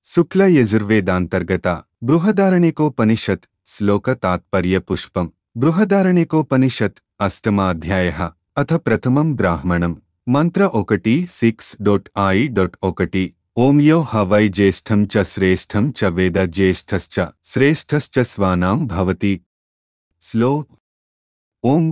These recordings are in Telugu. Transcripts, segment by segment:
శుక్ల యజుర్వేదాంతర్గత బృహదారణికోపనిషత్ శ్లోక తాత్పర్య పుష్పం బృహదారణికోపనిషత్ అష్టమాధ్యాయ అథ ప్రథమం బ్రాహ్మణం మంత్ర ఒకటి సిక్స్ డొట్ ఐ డొట్ ఒకటి ఓం యో హవై జ్యేష్ఠం చ శ్రేష్టం చ వేద జ్యేష్ఠశ్చ శ్రేష్ఠశ్చ స్వానాం భవతి స్లో ఓం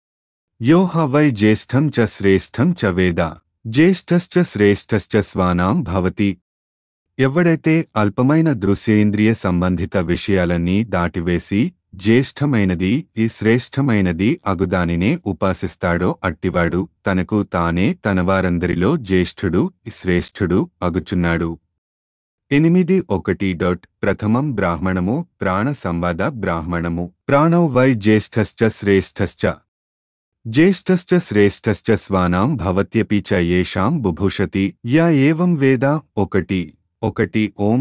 యో హవై జ్యేష్ఠం చ శ్రేష్టం చ వేద జ్యేష్ఠశ్చ శ్రేష్ఠశ్చ స్వానాం భవతి ఎవడైతే అల్పమైన దృశ్యేంద్రియ సంబంధిత విషయాలన్నీ దాటివేసి జ్యేష్ఠమైనది ఈ శ్రేష్టమైనది అగుదానినే ఉపాసిస్తాడో అట్టివాడు తనకు తానే తనవారందరిలో జ్యేష్ఠుడు శ్రేష్ఠుడు అగుచున్నాడు ఎనిమిది ఒకటి డాట్ ప్రథమం బ్రాహ్మణము ప్రాణ సంవాద బ్రాహ్మణము ప్రాణౌ వై జ్యేష్ఠశ్చ శ్రేష్ఠశ్చ జ్యేష్ఠశ్చ శ్రేష్ఠశ్చ స్వానాం భవత్యపి చ ఏషాం బుభుషతి యా ఏవం వేద ఒకటి ఒకటి ఓం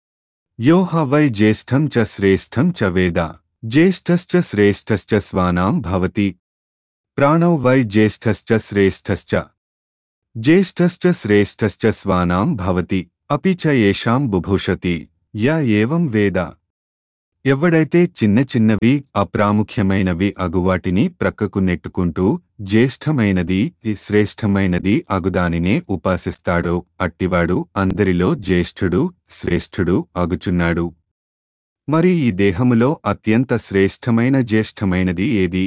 యో హ వై జ్యేష్ఠం చ శ్రేష్టం చ వేద జ్యేష్ఠశ్చ శ్రేష్ఠశ్చ స్వానాం భవతి ప్రాణౌ వై జ్యేష్ఠశ్చ శ్రేష్ఠశ్చ జ్యేష్ఠశ్చ శ్రేష్ఠశ్చ స్వానాం భవతి అపి చ ఏషాం బుభుషతి యా ఏవం వేద ఎవడైతే చిన్న చిన్నవి అప్రాముఖ్యమైనవి అగువాటిని ప్రక్కకు నెట్టుకుంటూ జ్యేష్ఠమైనది ఈ శ్రేష్టమైనది అగుదానినే ఉపాసిస్తాడో అట్టివాడు అందరిలో జ్యేష్ఠుడు శ్రేష్ఠుడు అగుచున్నాడు మరి ఈ దేహములో అత్యంత శ్రేష్టమైన జ్యేష్ఠమైనది ఏది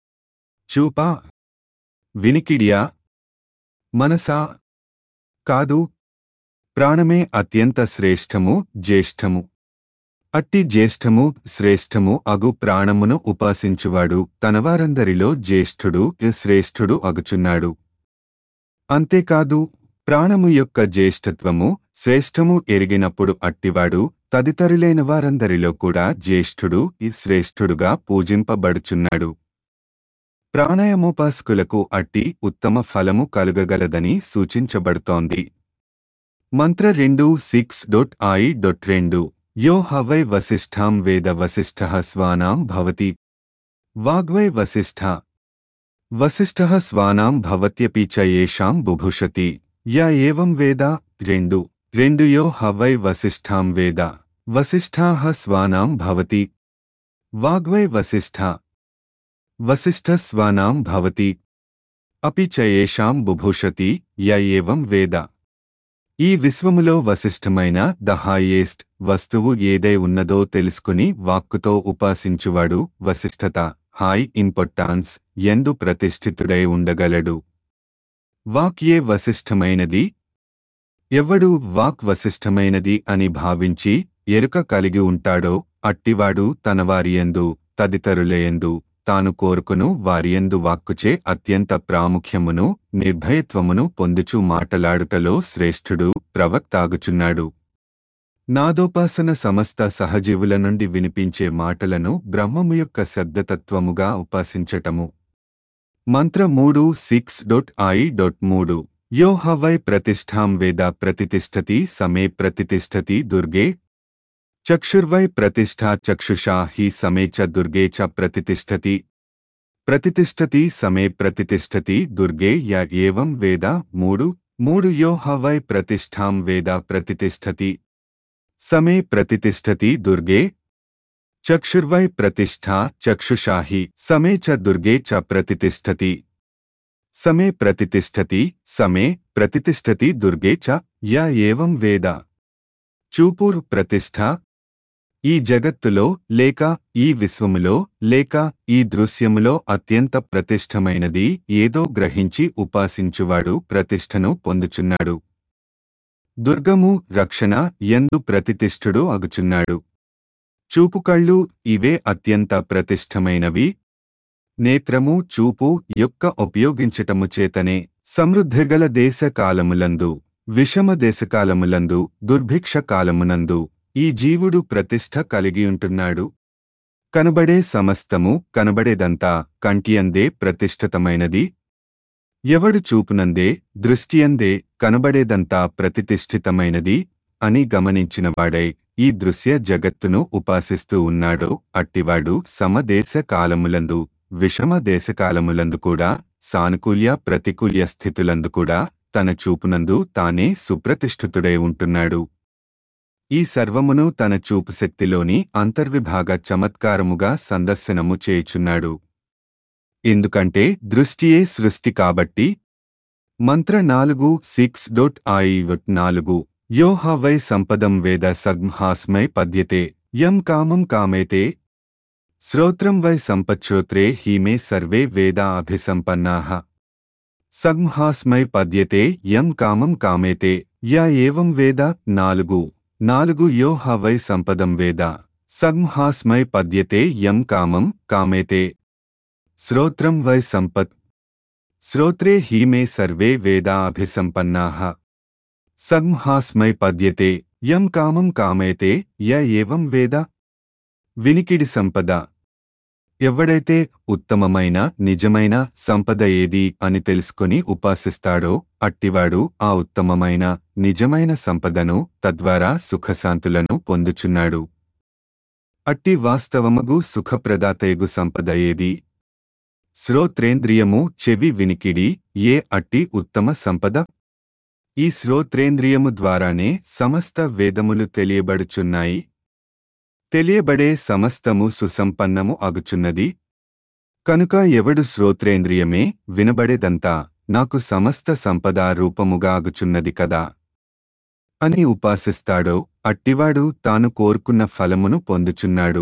చూపా వినికిడియా మనసా కాదు ప్రాణమే అత్యంత శ్రేష్టము జ్యేష్ఠము అట్టి జ్యేష్ఠము శ్రేష్టము అగు ప్రాణమును ఉపాసించువాడు తనవారందరిలో జ్యేష్ఠుడు శ్రేష్ఠుడు అగుచున్నాడు అంతేకాదు ప్రాణము యొక్క జ్యేష్ఠత్వము శ్రేష్టము ఎరిగినప్పుడు అట్టివాడు తదితరులైన వారందరిలో కూడా జ్యేష్ఠుడు ఈ శ్రేష్ఠుడుగా పూజింపబడుచున్నాడు ప్రాణాయామోపాసకులకు అట్టి ఉత్తమ ఫలము కలుగగలదని సూచించబడుతోంది మంత్ర రెండు సిక్స్ డొట్ ఐ డొట్ రెండు యో హవై వసిష్ఠాం వేద వసిష్ఠ స్వానాం భవతి వాగ్వై వసిష్ఠ వసిష్ఠ స్వానాం భవత్యపి చ ఏషాం బుభుషతి యా ఏవం వేద రెండు రెండు యో హవై వసిష్ఠాం వేద వసిష్ఠాః స్వానాం భవతి వాగ్వై వసిష్ఠ వసిష్ఠ స్వానాం భవతి అపి చ ఏషాం బుభుషతి య ఏవం వేద ఈ విశ్వములో వశిష్ఠమైన ద హైయెస్ట్ వస్తువు ఏదై ఉన్నదో తెలుసుకుని వాక్కుతో ఉపాసించువాడు వశిష్ఠత హై ఇంపార్టాన్స్ ఎందు ప్రతిష్ఠితుడై ఉండగలడు వాక్ ఏ వశిష్ఠమైనది ఎవడు వాక్ వశిష్ఠమైనది అని భావించి ఎరుక కలిగి ఉంటాడో అట్టివాడు తనవారియందు తదితరులయందు తాను కోరుకును వారియందు వాక్కుచే అత్యంత ప్రాముఖ్యమును నిర్భయత్వమును పొందుచు మాటలాడుటలో శ్రేష్ఠుడు ప్రవక్తాగుచున్నాడు నాదోపాసన సమస్త సహజీవుల నుండి వినిపించే మాటలను బ్రహ్మము యొక్క శబ్దతత్వముగా ఉపాసించటము మంత్ర మూడు సిక్స్ డొట్ ఐ డొట్ మూడు యో హవై ప్రతిష్టాం వేద ప్రతితిష్టతి సమే ప్రతితిష్టతి దుర్గే చక్షుర్వై ప్రతిష్ఠా చక్షుషా హి సమే చ దుర్గే చ ప్రతితిష్టతి ప్రతితిష్టతి సమే ప్రతితిష్టతి దుర్గే య ఏవం వేద మూడు మూడు యో హవై ప్రతిష్టాం వేద ప్రతితిష్టతి సమే ప్రతితిష్టతి దుర్గే చక్షుర్వై ప్రతిష్ఠా చక్షుషా హి సమే చ దుర్గే చ ప్రతితిష్టతి సమే ప్రతితిష్టతి సమే ప్రతితిష్టతి దుర్గే చ య ఏవం వేద చూపూర్ ప్రతిష్ఠ ఈ జగత్తులో లేక ఈ విశ్వములో లేక ఈ దృశ్యములో అత్యంత ప్రతిష్టమైనది ఏదో గ్రహించి ఉపాసించువాడు ప్రతిష్టను పొందుచున్నాడు దుర్గము రక్షణ ఎందు ప్రతిష్ఠుడు అగుచున్నాడు చూపుకళ్ళు ఇవే అత్యంత ప్రతిష్టమైనవి నేత్రము చూపు యొక్క ఉపయోగించటము చేతనే సమృద్ధిగల దేశ కాలములందు విషమ దేశకాలములందు దుర్భిక్ష కాలమునందు ఈ జీవుడు ప్రతిష్ఠ కలిగియుంటున్నాడు కనబడే సమస్తము కనబడేదంతా కంటియందే ప్రతిష్ఠితమైనది ఎవడు చూపునందే దృష్టియందే కనబడేదంతా ప్రతిష్ఠితమైనది అని గమనించినవాడై ఈ దృశ్య జగత్తును ఉపాసిస్తూ ఉన్నాడో అట్టివాడు సమదేశ కాలములందు విషమ దేశకాలములందు కూడా సానుకూల్య ప్రతికూల్య స్థితులందు కూడా తన చూపునందు తానే సుప్రతిష్ఠితుడై ఉంటున్నాడు ఈ సర్వమును తన చూపు శక్తిలోని అంతర్విభాగ చమత్కారముగా సందర్శనము చేయుచున్నాడు ఎందుకంటే దృష్టియే సృష్టి కాబట్టి మంత్ర నాలుగు సిక్స్ డొట్ ఐ నాలుగు యో హ వై సంపదం వేద సగ్హాస్మై పద్యతే యం కామం కామేతే శ్రోత్రం వై సంపచ్ఛ్రోత్రే హీమే సర్వే వేదా అభిసంపన్నాః సగ్హాస్మై పద్యతే యం కామం కామేతే యా ఏవం వేద నాలుగు నాలుగు యో హ వై సంపదం వేద సగ్హాస్మై పద్యతే యం కామం కామేతే శ్రోత్రం వై సంపత్ శ్రోత్రే హీమే సర్వే వేదా అభిసంపన్నాః సగ్హాస్మై పద్యతే యం కామం కామేతే య ఏవం వేద వినికిడి సంపద ఎవడైతే ఉత్తమమైన నిజమైన సంపద ఏది అని తెలుసుకుని ఉపాసిస్తాడో అట్టివాడు ఆ ఉత్తమమైన నిజమైన సంపదను తద్వారా సుఖశాంతులను పొందుచున్నాడు అట్టి వాస్తవమగు సుఖప్రదాతయగు సంపద ఏది శ్రోత్రేంద్రియము చెవి వినికిడి ఏ అట్టి ఉత్తమ సంపద ఈ శ్రోత్రేంద్రియము ద్వారానే సమస్త వేదములు తెలియబడుచున్నాయి తెలియబడే సమస్తము సుసంపన్నము అగుచున్నది కనుక ఎవడు శ్రోత్రేంద్రియమే వినబడేదంతా నాకు సమస్త సంపద రూపముగా అగుచున్నది కదా అని ఉపాసిస్తాడో అట్టివాడు తాను కోరుకున్న ఫలమును పొందుచున్నాడు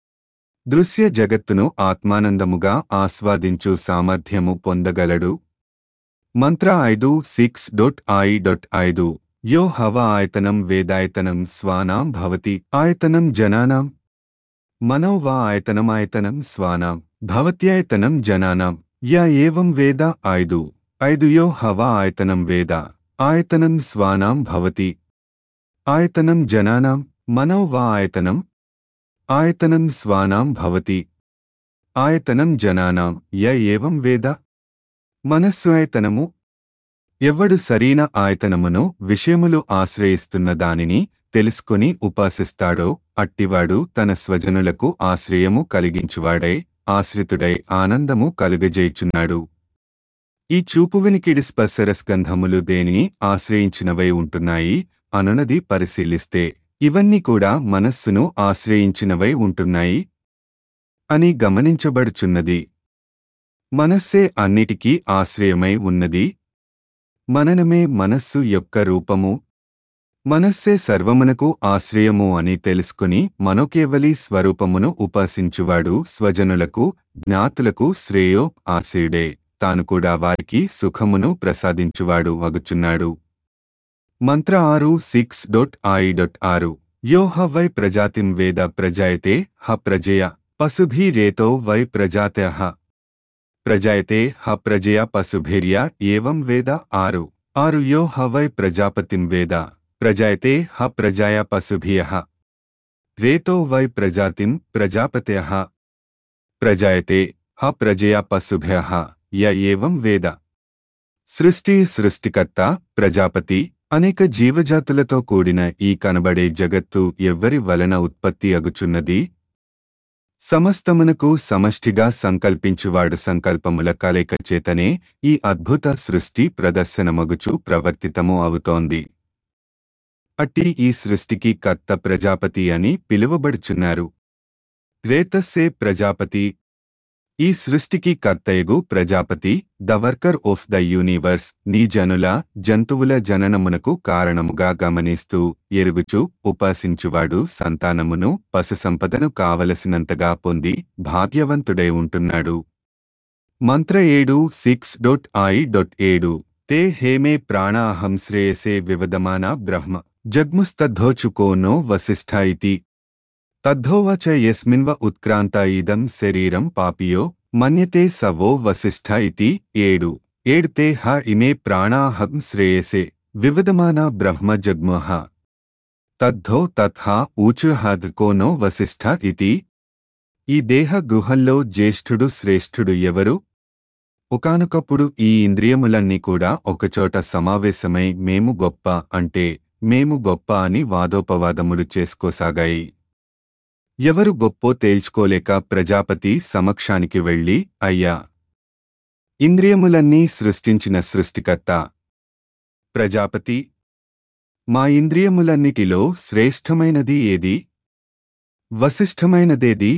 దృశ్య జగత్తును ఆత్మానందముగా ఆస్వాదించు సామర్థ్యము పొందగలడు మంత్ర ఐదు సిక్స్ డొట్ ఐ డొట్ ఐదు యో హవ ఆయతనం వేదాయతనం స్వానాం భవతి ఆయతనం జనానాం మనో వా ఆయతనమాయతనం స్వానాం భవత్యాయతనం జనానాం యా ఏవం వేద ఐదు ఐదు యో హవ ఆయతనం వేద ఆయతనం స్వానాం భవతి ఆయతనం జనానాం మనో వా ఆయతనం ఆయతనం స్వానాం భవతి ఆయతనం జనానాం య ఏవం వేద మనస్సు ఆయతనము ఎవ్వడు సరైన ఆయతనమును విషయములు ఆశ్రయిస్తున్న దానిని తెలుసుకొని ఉపాసిస్తాడో అట్టివాడు తన స్వజనులకు ఆశ్రయము కలిగించువాడై ఆశ్రితుడై ఆనందము కలుగజేయుచున్నాడు ఈ చూపు వినికిడి స్పర్శరస్గంధములు దేనిని ఆశ్రయించినవై ఉంటున్నాయి అనునది పరిశీలిస్తే ఇవన్నీ కూడా మనస్సును ఆశ్రయించినవై ఉంటున్నాయి అని గమనించబడుచున్నది మనస్సే అన్నిటికీ ఆశ్రయమై ఉన్నది మననమే మనస్సు యొక్క రూపము మనస్సే సర్వమునకు ఆశ్రయము అని తెలుసుకుని మనోకేవలి స్వరూపమును ఉపాసించువాడు స్వజనులకు జ్ఞాతులకు శ్రేయో ఆశయుడే తాను కూడా వారికి సుఖమును ప్రసాదించువాడు వగుచున్నాడు మంత్ర ఆరు సిక్స్ డొట్ ఐ డొట్ ఆరు యో హ వై ప్రజాతిం వేద ప్రజాయతే హ ప్రజయ పశుభీరేతో వై ప్రజాత్యః ప్రజాయతే హ ప్రజయా పశుభిర్య ఏవం వేద ఆరు ఆరు యో హ వై ప్రజాపతిం వేద ప్రజాయతే హ ప్రజాయా పశుభియః రేతో వై ప్రజాతిం ప్రజాపత్యః ప్రజాయతే హ ప్రజయా పశుభ్యః య ఏవం వేద సృష్టి సృష్టికర్త ప్రజాపతి అనేక జీవజాతులతో కూడిన ఈ కనబడే జగత్తు ఎవ్వరి వలన ఉత్పత్తి అగుచున్నది సమస్తమునకు సమష్టిగా సంకల్పించువాడు సంకల్పముల కలయిక చేతనే ఈ అద్భుత సృష్టి ప్రదర్శనమగుచు ప్రవర్తితము అవుతోంది అట్టి ఈ సృష్టికి కర్త ప్రజాపతి అని పిలువబడుచున్నారు రేతస్సే ప్రజాపతి ఈ సృష్టికి కర్తయగు Prajapati the worker of the universe నీ జనుల జంతువుల జననమునకు కారణముగా గమనిస్తూ ఎరుగుచు ఉపాసించువాడు సంతానమును పశు సంపదను కావలసినంతగా పొంది భాగ్యవంతుడై ఉంటున్నాడు మంత్ర ఏడు సిక్స్ డొట్ ఐ డొట్ ఏడు తే హేమే ప్రాణాహం శ్రేయసే వివదమాన బ్రహ్మ జగ్ముస్తద్ధోచుకో నో వసిష్ఠ ఇతి తద్ధోవచ యస్మిన్వ ఉత్క్రాంత ఇదం శరీరం పాపియో మన్యతే సవో వసిష్ఠ ఇతి ఏడు ఏడుతే హ ఇమే ప్రాణాహం శ్రేయసే వివదమాన బ్రహ్మ జగ్మహ తద్ధో తథా ఊచుహాద్కో నో వసిష్ఠ ఇతి ఈ దేహ గుహల్లో జ్యేష్ఠుడు శ్రేష్ఠుడు ఎవరు ఒకానొకప్పుడు ఈ ఇంద్రియములన్నీ కూడా ఒకచోట సమావేశమై మేము గొప్ప అంటే మేము గొప్ప అని వాదోపవాదములు చేసుకోసాగాయి ఎవరు గొప్పో తేల్చుకోలేక ప్రజాపతి సమక్షానికి వెళ్ళి అయ్యా ఇంద్రియములన్నీ సృష్టించిన సృష్టికర్త ప్రజాపతి మా ఇంద్రియములన్నిటిలో శ్రేష్టమైనది ఏది వశిష్ఠమైనదేది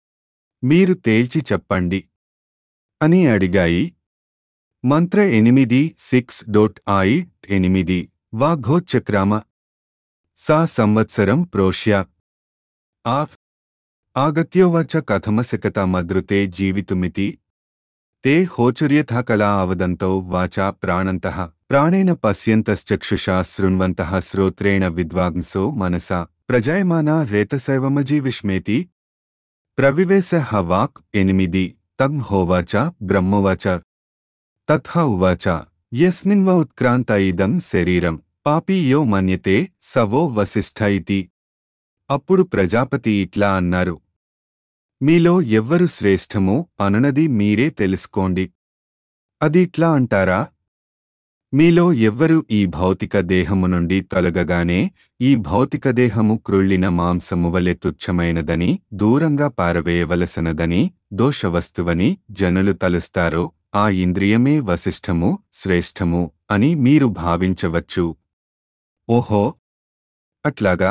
మీరు తేల్చి చెప్పండి అని అడిగాయి మంత్ర ఎనిమిది సిక్స్ డోట్ ఐ ఎనిమిది వాఘోచక్రామ సా సంవత్సరం ప్రోష్య ఆ ఆగత్యోవాచ కథమశకత మద్రుతే జీవితుమితి తే హోచుర్యథా కలా అవదంతో వాచా ప్రాణంతః ప్రాణేన పశ్యంతశ్చక్షుషా శృण्वन्तः శ్రోత్రేణ విద్వాంసో మనసా ప్రజాయమానా రేతసైవమజీవిష్మేతి ప్రవివేశ వాక్ ఎనిమిది తం హోవాచ బ్రహ్మోవాచ తథా ఉవాచ యస్మిన్వ ఉత్క్రాంత ఇదం శరీరం పాపీ యో మన్యతే సవో వశిష్ఠ ఇతి అప్పుడు ప్రజాపతి ఇట్లా అన్నారు మీలో ఎవ్వరు శ్రేష్టమో అనునది మీరే తెలుసుకోండి అది ఇట్లా అంటారా మీలో ఎవ్వరు ఈ భౌతిక దేహము నుండి తొలగగానే ఈ భౌతిక దేహము క్రుళ్ళిన మాంసము వలె తుచ్చమైనదని దూరంగా పారవేయవలసినదని దోషవస్తువని జనులు తలుస్తారో ఆ ఇంద్రియమే వశిష్ఠము శ్రేష్టము అని మీరు భావించవచ్చు ఓహో అట్లాగా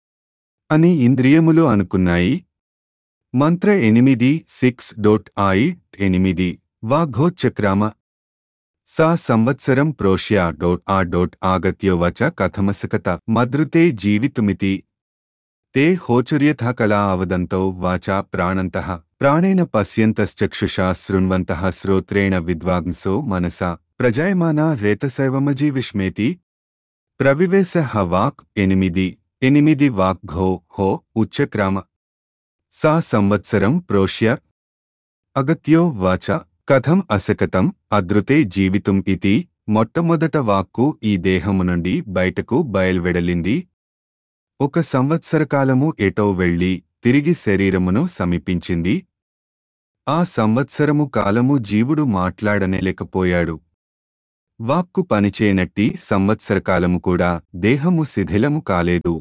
అని ఇంద్రియములు అనుకున్నాయి మంత్ర ఎనిమిది సిక్స్ డోట్ ఐ ఎనిమిది వాఘోచక్రామ సా సంవత్సరం ప్రోష్య డోట్ ఆ డోట్ ఆగత్యోవచ కథమసకత మద్రుతే జీవితుమితి తే హోచుర్యథా కలా అవదంతో వాచా ప్రాణంతః ప్రాణేన పశ్యంతశ్చక్షుషా శృण्वन्तः శ్రోత్రేణ విద్వాంసో మనసా ప్రజాయమానా రేతసైవమజీవిష్మేతి ప్రవివేశ వాక్ ఎనిమిది ఎనిమిది వాగ్ఘో హో ఉచ్చక్రామ సా సంవత్సరం ప్రోష్య అగత్యో వాచ కథం అసకతం అదృతే జీవితం ఇతి మొట్టమొదట వాక్కు ఈ దేహము నుండి బయటకు బయల్వెడలింది ఒక సంవత్సరకాలము ఎటో వెళ్ళి తిరిగి శరీరమును సమీపించింది ఆ సంవత్సరము కాలము జీవుడు మాట్లాడనేలేకపోయాడు వాక్కు పనిచేయనట్టి సంవత్సరకాలము కూడా దేహము శిథిలము కాలేదు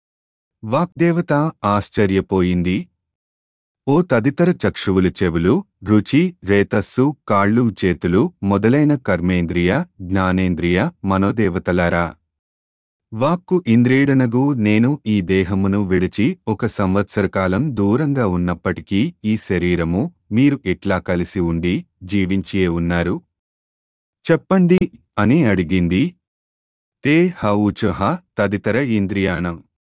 వాగ్దేవత ఆశ్చర్యపోయింది ఓ తదితర చక్షువులు చెవులు రుచి రేతస్సు కాళ్ళు చేతులు మొదలైన కర్మేంద్రియ జ్ఞానేంద్రియ మనోదేవతలారా వాక్కు ఇంద్రియుడనగు నేను ఈ దేహమును విడిచి ఒక సంవత్సరకాలం దూరంగా ఉన్నప్పటికీ ఈ శరీరము మీరు ఎట్లా కలిసి ఉండి జీవించియే ఉన్నారు చెప్పండి అని అడిగింది తే హౌచుహ తదితర ఇంద్రియాణం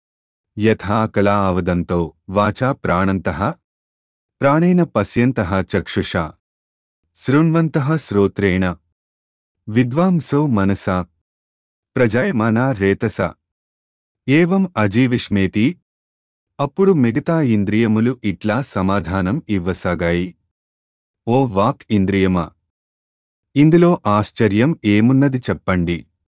యథా కలా అవదంతో వాచా ప్రాణంతః ప్రాణేన పశ్యంతః చక్షుషా శృण्वन्तः శ్రోత్రేణ విద్వాంసో మనసా ప్రజాయమానా రేతస ఏవం అజీవిష్మేతి అప్పుడు మిగతా ఇంద్రియములు ఇట్లా సమాధానం ఇవ్వసాగాయి ఓ వాక్ ఇంద్రియమా ఇందులో ఆశ్చర్యం ఏమున్నది చెప్పండి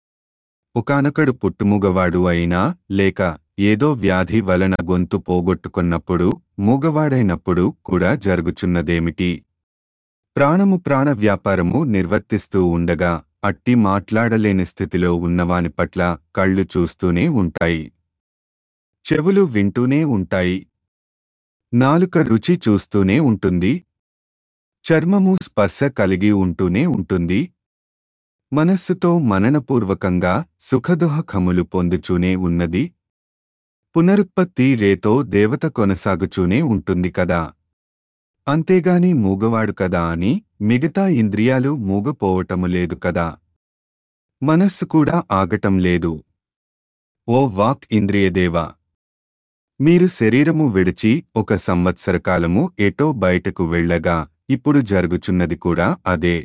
ఒకానొకడు పుట్టుముగవాడు అయినా లేక ఏదో వ్యాధి వలన గొంతు పోగొట్టుకున్నప్పుడు మూగవాడైనప్పుడు కూడా జరుగుచున్నదేమిటి ప్రాణము ప్రాణ వ్యాపారము నిర్వర్తిస్తూ ఉండగా అట్టి మాట్లాడలేని స్థితిలో ఉన్నవాని పట్ల కళ్ళు చూస్తూనే ఉంటాయి చెవులు వింటూనే ఉంటాయి నాలుక రుచి చూస్తూనే ఉంటుంది చర్మము స్పర్శ కలిగి ఉంటూనే ఉంటుంది మనస్సుతో మననపూర్వకంగా సుఖదుహకములు పొందుచూనే ఉన్నది పునరుత్పత్తి రేతో దేవత కొనసాగుచూనే ఉంటుంది కదా అంతేగాని మూగవాడు కదా అని మిగతా ఇంద్రియాలు మూగపోవటము లేదు కదా మనస్సు కూడా ఆగటం లేదు ఓ వాక్ ఇంద్రియదేవా మీరు శరీరము విడిచి ఒక సంవత్సర కాలము ఎటో బయటకు వెళ్ళగా ఇప్పుడు జరుగుచున్నది కూడా అదే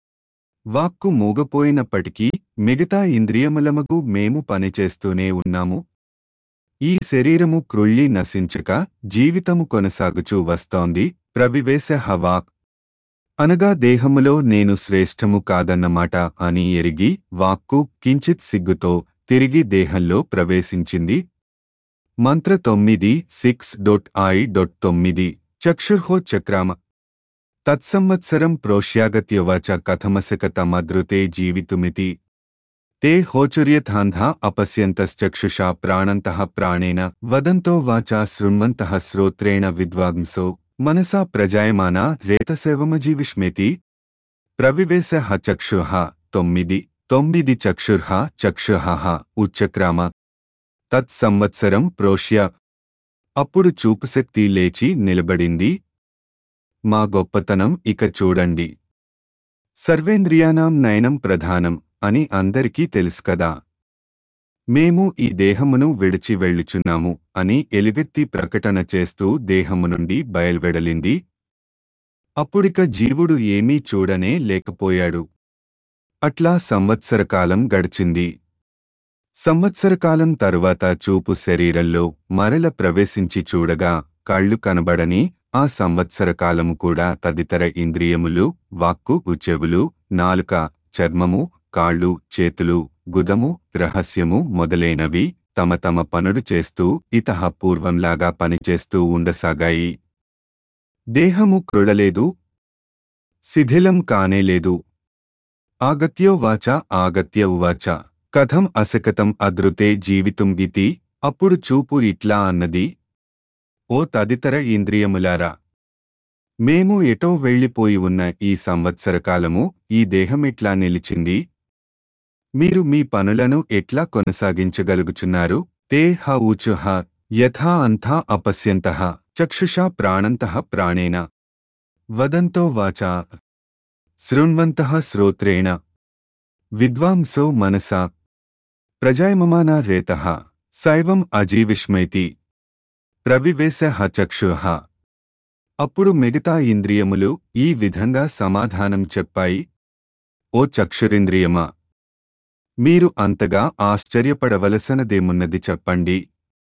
వాక్కు మూగపోయినప్పటికీ మిగతా ఇంద్రియములమగు మేము పనిచేస్తూనే ఉన్నాము ఈ శరీరము క్రుళ్ళి నశించక జీవితము కొనసాగుచూ వస్తోంది ప్రవివేశ హవాక్ అనగా దేహములో నేను శ్రేష్టము కాదన్నమాట అని ఎరిగి వాక్కు కించిత్ సిగ్గుతో తిరిగి దేహంలో ప్రవేశించింది మంత్ర తొమ్మిది సిక్స్ డొట్ ఐ డొట్ తొమ్మిది చక్షుర్హో చక్రామ తత్సంవత్సరం ప్రోష్యాగత్యవాచ కథమసకత మద్రుతే జీవితుమితి తే హోచుర్యథాంధా అపశ్యంతశ్చక్షుషా ప్రాణంతః ప్రాణేన వదంతో వాచా శృण्वन्तः శ్రోత్రేణ విద్వాంసో మనసా ప్రజాయమానా రేతసేవమజీవిష్మేతి ప్రవివేశ చక్షుః తొమ్మిది తొమ్మిది చక్షుర్హ చక్షుహ ఉచ్చక్రామ తత్సంవత్సరం ప్రోష్య అప్పుడు చూపుశక్తి లేచి నిలబడింది మా గొప్పతనం ఇక చూడండి సర్వేంద్రియానాం నయనం ప్రధానం అని అందరికీ తెలుసు కదా మేము ఈ దేహమును విడిచి వెళ్ళుచున్నాము అని ఎలుగెత్తి ప్రకటన చేస్తూ దేహము నుండి బయల్వెడలింది అప్పుడిక జీవుడు ఏమీ చూడనే లేకపోయాడు అట్లా సంవత్సరకాలం గడిచింది సంవత్సరకాలం తరువాత చూపు శరీరంలో మరల ప్రవేశించి చూడగా కళ్ళు కనబడని ఆ సంవత్సరకాలము కూడా తదితర ఇంద్రియములు వాక్కు చెవులు నాలుక చర్మము కాళ్ళు చేతులు గుదము రహస్యము మొదలైనవి తమ తమ పనులు చేస్తూ ఇతహ పూర్వంలాగా పనిచేస్తూ ఉండసాగాయి దేహము కృడలేదు శిథిలం కానేలేదు ఆగత్యో వాచ ఆగత్య ఉవాచ కథం అసకతం అదృతే జీవితం ఇతి అప్పుడు చూపు ఇట్లా అన్నది ఓ తదితర ఇంద్రియములారా మేము ఎటో వెళ్ళిపోయి ఉన్న ఈ సంవత్సరకాలము ఈ దేహమిట్లా నిలిచింది మీరు మీ పనులను ఎట్లా కొనసాగించగలుగుచున్నారు తే హ ఊచుహ యథా అంథా అపశ్యంతః చక్షుషా ప్రాణంతః ప్రాణేన వదంతో వాచా శృణ్వంతః శ్రోత్రేణ విద్వాంసో మనసా ప్రజాయమమానా రేతః శైవం అజీవిష్మైతి ప్రవివేశ చక్షుః అప్పుడు మిగతా ఇంద్రియములు ఈ విధంగా సమాధానం చెప్పాయి ఓ చక్షురింద్రియమా మీరు అంతగా ఆశ్చర్యపడవలసనదేమున్నది చెప్పండి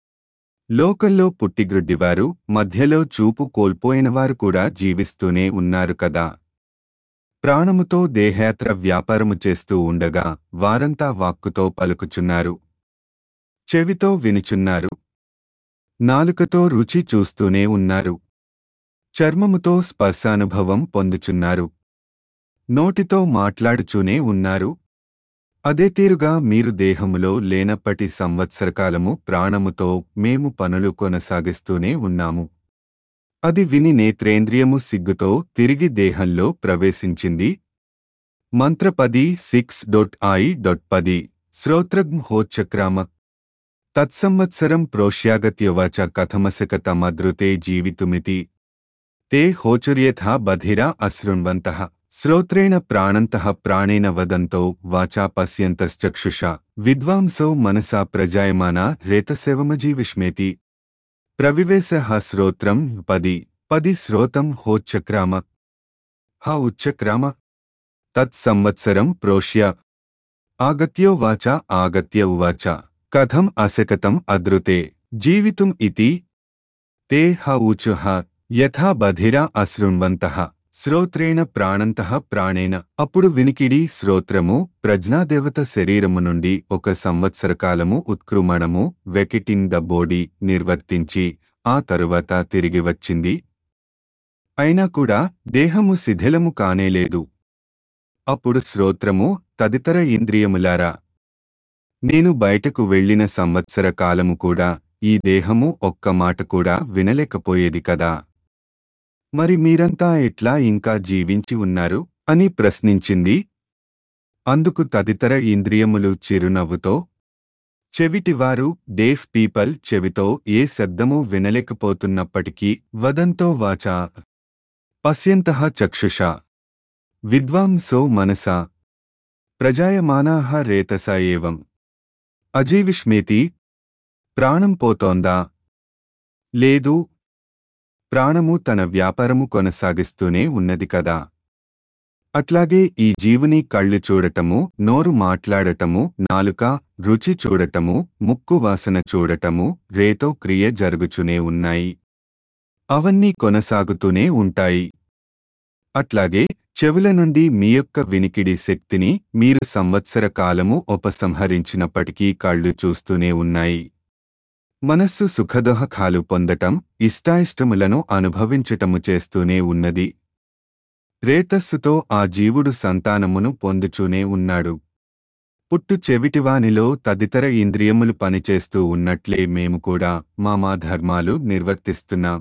లోకంలో పుట్టిగ్రుడ్డివారు మధ్యలో చూపు కోల్పోయినవారు కూడా జీవిస్తూనే ఉన్నారు కదా ప్రాణముతో దేహయాత్ర వ్యాపారము చేస్తూ ఉండగా వారంతా వాక్కుతో పలుకుచున్నారు చెవితో వినుచున్నారు నాలుకతో రుచి చూస్తూనే ఉన్నారు చర్మముతో స్పర్శానుభవం పొందుచున్నారు నోటితో మాట్లాడుచూనే ఉన్నారు అదే తీరుగా మీరు దేహములో లేనప్పటి సంవత్సరకాలము ప్రాణముతో మేము పనులు కొనసాగిస్తూనే ఉన్నాము అది విని నేత్రేంద్రియము సిగ్గుతో తిరిగి దేహంలో ప్రవేశించింది మంత్ర పది సిక్స్ డొట్ ఐ డొట్ పది శ్రోత్రగ్ం హోచక్రామ తత్సంవత్సరం ప్రోష్యాగత్యవాచ కథమసకతమదృతే జీవితుమితి తే హోచుర్యథా బధిరా అశృణ్వంతః శ్రోత్రేణ ప్రాణంతః ప్రాణేన వదంతో వాచా పశ్యంతశ్చక్షుషా విద్వాంసో మనసా ప్రజాయమానా రేతసేవమజీవిష్మేతి ప్రవివేశ శ్రోత్రం పది పది శ్రోతం హోచ్చక్రామ హ ఉచ్చక్రామ తత్సంవత్సరం ప్రోష్య ఆగత్యో వాచ ఆగత్య ఉవాచ కథం అశకతం అదృతే జీవితుం ఇతి తే హ ఊచుః యథా బధిరా అశృణ్వంతః శ్రోత్రేణ ప్రాణంతః ప్రాణేన అప్పుడు వినికిడి శ్రోత్రము ప్రజ్ఞాదేవత శరీరము నుండి ఒక సంవత్సరకాలము ఉత్క్రమణము వెకిటింగ్ ద బాడీ నిర్వర్తించి ఆ తరువాత తిరిగి వచ్చింది అయినా కూడా దేహము శిథిలము కానేలేదు అప్పుడు శ్రోత్రము తదితర ఇంద్రియములారా నేను బయటకు వెళ్ళిన సంవత్సర కాలము కూడా ఈ దేహము ఒక్క మాట కూడా వినలేకపోయేది కదా మరి మీరంతా ఎట్లా ఇంకా జీవించి ఉన్నారు అని ప్రశ్నించింది అందుకు తదితర ఇంద్రియములు చిరునవ్వుతో చెవిటివారు డేఫ్ పీపల్ చెవితో ఏ శబ్దమూ వినలేకపోతున్నప్పటికీ వదంతో వాచా పశ్యంతః చక్షుషా విద్వాంసో మనసా ప్రజాయమానాః రేతస ఏవం అజీవిష్మేతి ప్రాణం పోతోందా లేదు ప్రాణము తన వ్యాపారము కొనసాగిస్తూనే ఉన్నది కదా అట్లాగే ఈ జీవుని కళ్ళు చూడటము నోరు మాట్లాడటము నాలుక రుచి చూడటము ముక్కు వాసన చూడటము రేతో క్రియ జరుగుచునే ఉన్నాయి అవన్నీ కొనసాగుతూనే ఉంటాయి అట్లాగే చెవుల నుండి మీ యొక్క వినికిడి శక్తిని మీరు సంవత్సర కాలము ఉపసంహరించినప్పటికీ కళ్ళు చూస్తూనే ఉన్నాయి మనస్సు సుఖదోహకాలు పొందటం ఇష్టాయిష్టములను అనుభవించటము చేస్తూనే ఉన్నది రేతస్సుతో ఆ జీవుడు సంతానమును పొందుచూనే ఉన్నాడు పుట్టు చెవిటివానిలో తదితర ఇంద్రియములు పనిచేస్తూ ఉన్నట్లే మేము కూడా మా మా ధర్మాలు నిర్వర్తిస్తున్నాం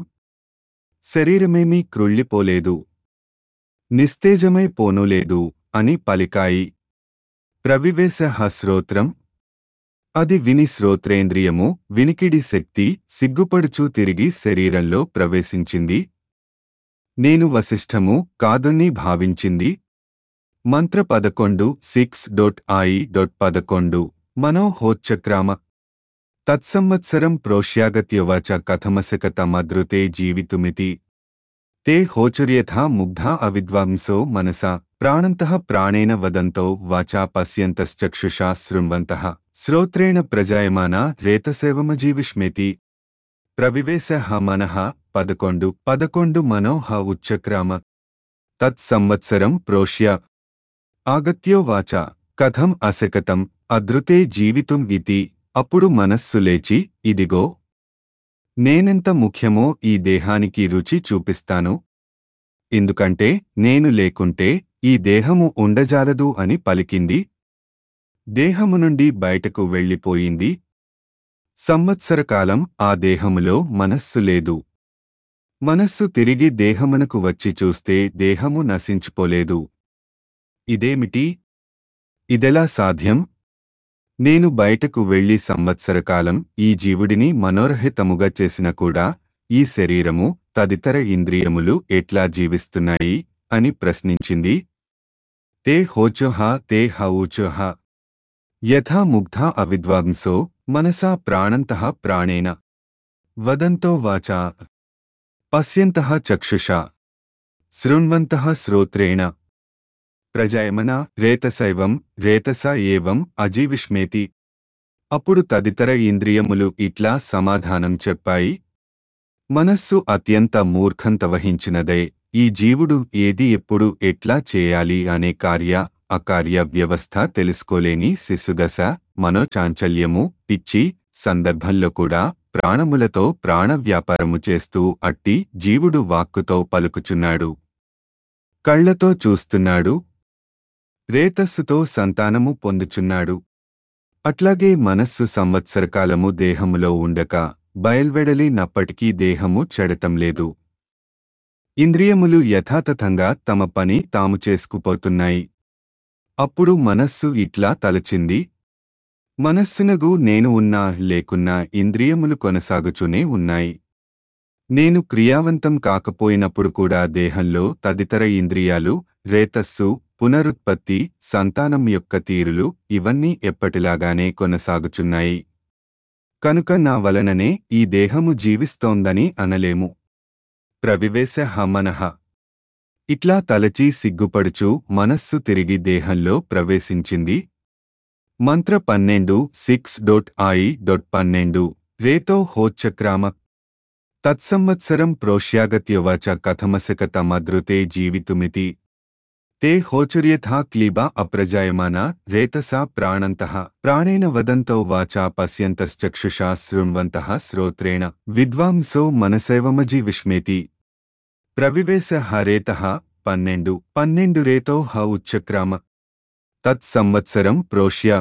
శరీరమేమీ క్రుళ్ళిపోలేదు నిస్తేజమై పోనులేదు అని పలికాయి ప్రవివేశ శ్రోత్రం అది విని శ్రోత్రేంద్రియము వినికిడి శక్తి సిగ్గుపడుచూ తిరిగి శరీరంలో ప్రవేశించింది నేను వశిష్ఠము కాదుని భావించింది మంత్ర పదకొండు సిక్స్ డొట్ ఐ డొట్ పదకొండు మనోహోచ్చక్రామ తత్సంవత్సరం ప్రోష్యాగత్యవాచ కథమశకతమద్రుతే జీవితుమితి తే హోచుర్యథా ముగ్ధా అవిద్వాంసో మనసా ప్రాణంతః ప్రాణేన వదంతో వాచా పశ్యంతశ్చక్షుషా శృण्वन्तः శ్రోత్రేణ ప్రజాయమానా రేతసేవమజీవిష్మేతి ప్రవివేశ మనః పదకొండు పదకొండు మనోహ ఉచ్చక్రామ తత్సంవత్సరం ప్రోష్య ఆగత్యో వాచ కథం అశకతం అదృతే జీవితుం ఇతి అప్పుడు మనస్సు లేచి ఇదిగో నేనెంత ముఖ్యమో ఈ దేహానికి రుచి చూపిస్తాను ఎందుకంటే నేను లేకుంటే ఈ దేహము ఉండజాలదు అని పలికింది దేహము నుండి బయటకు వెళ్ళిపోయింది సంవత్సరకాలం ఆ దేహములో మనస్సు లేదు మనస్సు తిరిగి దేహమునకు వచ్చి చూస్తే దేహము నశించిపోలేదు ఇదేమిటి ఇదెలా సాధ్యం నేను బయటకు వెళ్లి సంవత్సరకాలం ఈ జీవుడిని మనోరహితముగా చేసిన కూడా ఈ శరీరము తదితర ఇంద్రియములు ఎట్లా జీవిస్తున్నాయి అని ప్రశ్నించింది తే హోచోహ తే హౌచోహ యథా ముగ్ధా అవిద్వాంసో మనసా ప్రాణంతః ప్రాణేన వదంతో వాచా పశ్యంతః చక్షుషా శృण्वन्तः శ్రోత్రేణ ప్రజాయమన రేతశైవం రేతస ఏవం అజీవిష్మేతి అప్పుడు తదితర ఇంద్రియములు ఇట్లా సమాధానం చెప్పాయి మనస్సు అత్యంత మూర్ఖంత వహించినదే ఈ జీవుడు ఏది ఎప్పుడు ఎట్లా చేయాలి అనే కార్య అకార్య వ్యవస్థ తెలుసుకోలేని శిశుదశ మనోచాంచల్యము పిచ్చి సందర్భంలో కూడా ప్రాణములతో ప్రాణ వ్యాపారము చేస్తూ అట్టి జీవుడు వాక్కుతో పలుకుచున్నాడు కళ్లతో చూస్తున్నాడు రేతస్సుతో సంతానము పొందుచున్నాడు అట్లాగే మనస్సు సంవత్సరకాలము దేహములో ఉండక బయల్వెడలి నప్పటికీ దేహము చెడటం లేదు ఇంద్రియములు యథాతథంగా తమ పని తాము చేసుకుపోతున్నాయి అప్పుడు మనస్సు ఇట్లా తలచింది మనస్సునగు నేను ఉన్నా లేకున్నా ఇంద్రియములు కొనసాగుచూనే ఉన్నాయి నేను క్రియావంతం కాకపోయినప్పుడు కూడా దేహంలో తదితర ఇంద్రియాలు రేతస్సు పునరుత్పత్తి సంతానం యొక్క తీరులు ఇవన్నీ ఎప్పటిలాగానే కొనసాగుచున్నాయి కనుక నా వలననే ఈ దేహము జీవిస్తోందని అనలేము ప్రవివేశ హమనః ఇట్లా తలచి సిగ్గుపడుచు మనస్సు తిరిగి దేహంలో ప్రవేశించింది మంత్ర పన్నెండు సిక్స్ డొట్ ఐ డొట్ పన్నెండు రేతో హోచ్చక్రామ తత్సంవత్సరం ప్రోష్యాగత్యవాచ కథమశకతమద్రుతే జీవితుమితి తే హోచుర్యథా క్లీబా అప్రజాయమానా రేతసా ప్రాణంతః ప్రాణేన వదంతో వాచా పశ్యంతశ్చక్షుషా శృण्वन्तः శ్రోత్రేణ విద్వాంసో మనసైవమజీవిష్మేతి ప్రవివేశ హరేతః పన్నెండు పన్నెండు రేతో హ ఉచ్చక్రామ తత్సంవత్సరం ప్రోష్య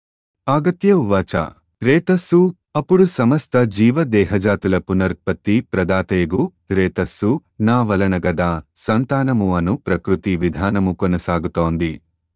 ఆగత్య ఉవాచ రేతస్సు అప్పుడు సమస్త జీవదేహజాతుల పునరుత్పత్తి ప్రదాతయగు రేతస్సు నా వలన గదా సంతానము అను ప్రకృతి విధానము కొనసాగుతోంది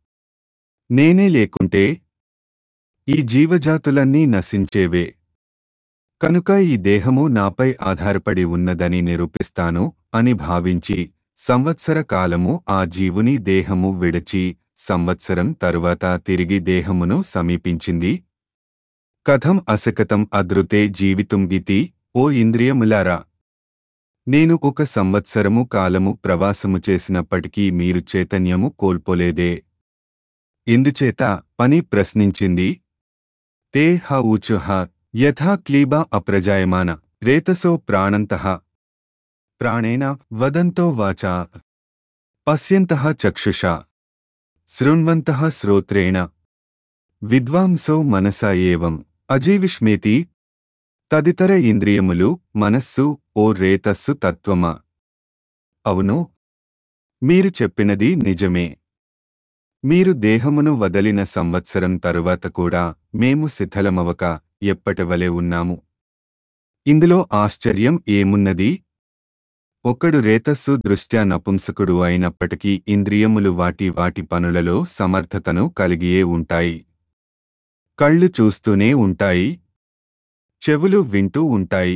నేనే లేకుంటే ఈ జీవజాతులన్నీ నశించేవే కనుక ఈ దేహము నాపై ఆధారపడి ఉన్నదని నిరూపిస్తాను అని భావించి సంవత్సర కాలము ఆ జీవుని దేహము విడచి సంవత్సరం తరువాత తిరిగి దేహమును సమీపించింది కథం అసకతం అదృతే జీవితం ఇతి ఓ ఇంద్రియములారా నేను ఒక సంవత్సరము కాలము ప్రవాసము చేసినప్పటికీ మీరు చైతన్యము కోల్పోలేదే ఎందుచేత పని ప్రశ్నించింది తే హ ఊచుహ యథా క్లీబా అప్రజాయమాన రేతసో ప్రాణంతః ప్రాణేన వదంతో వాచా పశ్యంతః చక్షుషా శృण्वन्तः శ్రోత్రేణ విద్వాంసో మనసా ఏవం అజీవిష్మేతి తదితర ఇంద్రియములు మనస్సు ఓ రేతస్సు తత్వమా అవును మీరు చెప్పినది నిజమే మీరు దేహమును వదలిన సంవత్సరం తరువాత కూడా మేము శిథిలమవక ఎప్పటివలే ఉన్నాము ఇందులో ఆశ్చర్యం ఏమున్నది ఒకడు రేతస్సు దృష్ట్యా నపుంసకుడు అయినప్పటికీ ఇంద్రియములు వాటి వాటి పనులలో సమర్థతను కలిగియే ఉంటాయి కళ్ళు చూస్తూనే ఉంటాయి చెవులు వింటూ ఉంటాయి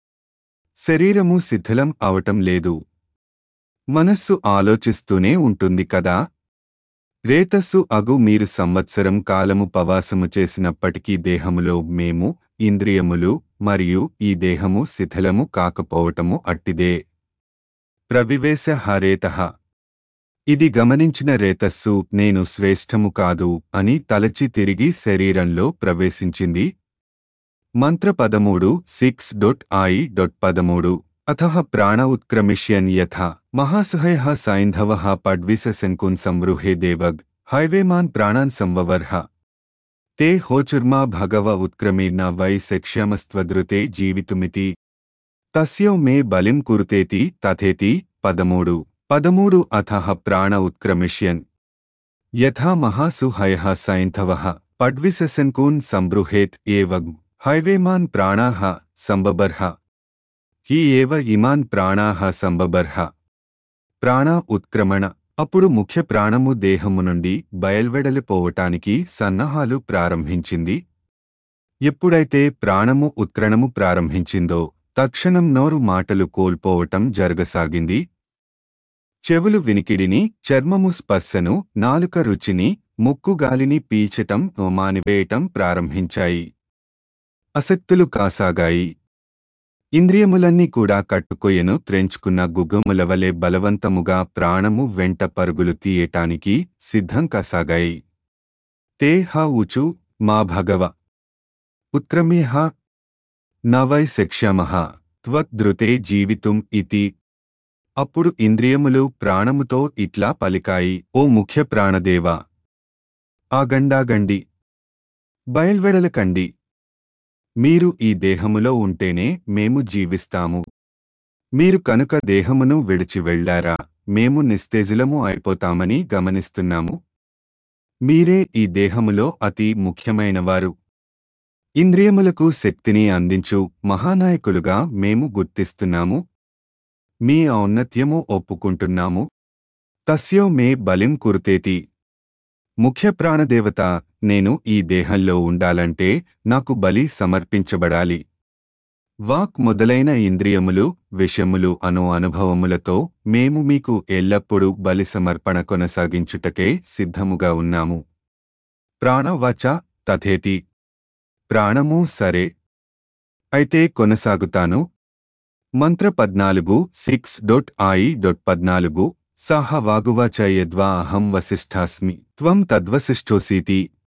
శరీరము శిథిలం అవటం లేదు మనస్సు ఆలోచిస్తూనే ఉంటుంది కదా రేతస్సు అగు మీరు సంవత్సరం కాలము పవాసము చేసినప్పటికీ దేహములో మేము ఇంద్రియములు మరియు ఈ దేహము శిథిలము కాకపోవటము అట్టిదే ప్రవివేశ హరేత ఇది గమనించిన రేతస్సు నేను శ్రేష్టము కాదు అని తలచి తిరిగి శరీరంలో ప్రవేశించింది మంత్ర పదమూడు సిక్స్ డొట్ ఐ డొట్ పదమూడు అథ ప్రాణ ఉత్క్రమిష్యన్ యథ మహాసహయ సైంధవ పడ్విసశంకున్ సంవృహే దేవగ్ హైవేమాన్ ప్రాణాన్ సంవవర్హ తే హోచుర్మా భగవ ఉత్క్రమీర్న వై శక్ష్యమస్త్వదృతే జీవితుమితి తస్యౌ మే బలిం కురుతేతి తథేతి పదమూడు పదమూడు అథ ప్రాణ ఉత్క్రమిష్యన్ యథా మహాసు హయ సైంధవ పడ్విసశంకూన్ సంబృహేత్ ఏవగ్ హైవేమాన్ ప్రాణాః సంబబర్హ హి ఏవ ఇమాన్ ప్రాణాః సంబబర్హ ప్రాణ ఉత్క్రమణ అప్పుడు ముఖ్య ప్రాణము దేహము నుండి బయల్వెడలిపోవటానికి సన్నాహాలు ప్రారంభించింది ఎప్పుడైతే ప్రాణము ఉత్క్రణము ప్రారంభించిందో తక్షణం నోరు మాటలు కోల్పోవటం జరగసాగింది చెవులు వినికిడిని చర్మము స్పర్శను నాలుక రుచిని ముక్కు గాలిని పీల్చటం మానివేయటం ప్రారంభించాయి అసక్తులు కాసాగాయి ఇంద్రియములన్నీ కూడా కట్టుకొయ్యను త్రెంచుకున్న గుగ్గములవలే బలవంతముగా ప్రాణము వెంట పరుగులు తీయటానికి సిద్ధం కాసాగాయి తే హ ఊచు మా భగవ ఉత్క్రమ్యః నవై శక్ష్యామః త్వద్రుతే జీవితుం ఇతి అప్పుడు ఇంద్రియములు ప్రాణముతో ఇట్లా పలికాయి ఓ ముఖ్య ప్రాణదేవా ఆగండాగండి బయల్వెడలకండి మీరు ఈ దేహములో ఉంటేనే మేము జీవిస్తాము మీరు కనుక దేహమును విడిచి వెళ్లారా మేము నిస్తేజులము అయిపోతామని గమనిస్తున్నాము మీరే ఈ దేహములో అతి ముఖ్యమైనవారు ఇంద్రియములకు శక్తిని అందించు మహానాయకులుగా మేము గుర్తిస్తున్నాము మీ ఔన్నత్యము ఒప్పుకుంటున్నాము తస్యో మే బలిం కురుతేతి ముఖ్య ప్రాణదేవత నేను ఈ దేహంలో ఉండాలంటే నాకు బలి సమర్పించబడాలి వాక్ మొదలైన ఇంద్రియములు విషములు అను అనుభవములతో మేము మీకు ఎల్లప్పుడూ బలి సమర్పణ కొనసాగించుటకే సిద్ధముగా ఉన్నాము ప్రాణవచ తథేతి ప్రాణము సరే అయితే కొనసాగుతాను మంత్ర పద్నాలుగు సిక్స్ డొట్ ఐ డొట్ పద్నాలుగు సహ వాగువాచ యద్వా అహం వసిష్ఠాస్మి త్వం తద్వసిష్ఠోసీతి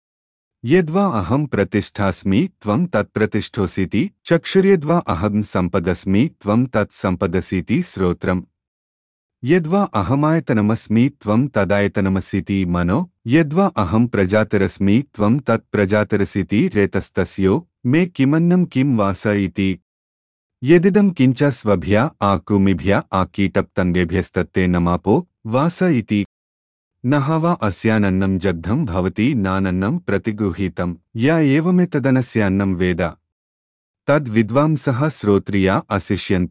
యద్వా అహం ప్రతిష్ఠాస్మి త్వం తత్ప్రతిష్ఠోసీతి చక్షుర్యద్వా అహం సంపదస్మి త్వం తత్సంపదసీతి శ్రోత్రం యద్వా అహమాయతనమస్మి త్వం తదాయతనమసీతి మనో యద్వా అహం ప్రజాతరస్మి త్వం తత్ప్రజాతరసీతి రేతస్తస్యో మే కిమన్నం కిం వాస ఇతి యదిదం కించ స్వభ్య ఆకృమిభ్య ఆకీటప్తంగేభ్యస్తత్తే నమాపో వాస ఇతి నహవా అస్యానన్నం జగ్ధం భవతి నానన్నం ప్రతిగృహీతం యా ఏవమెతదనస్యాన్నం వేద తద్విద్వాంసః శ్రోత్రియా అశిష్యంత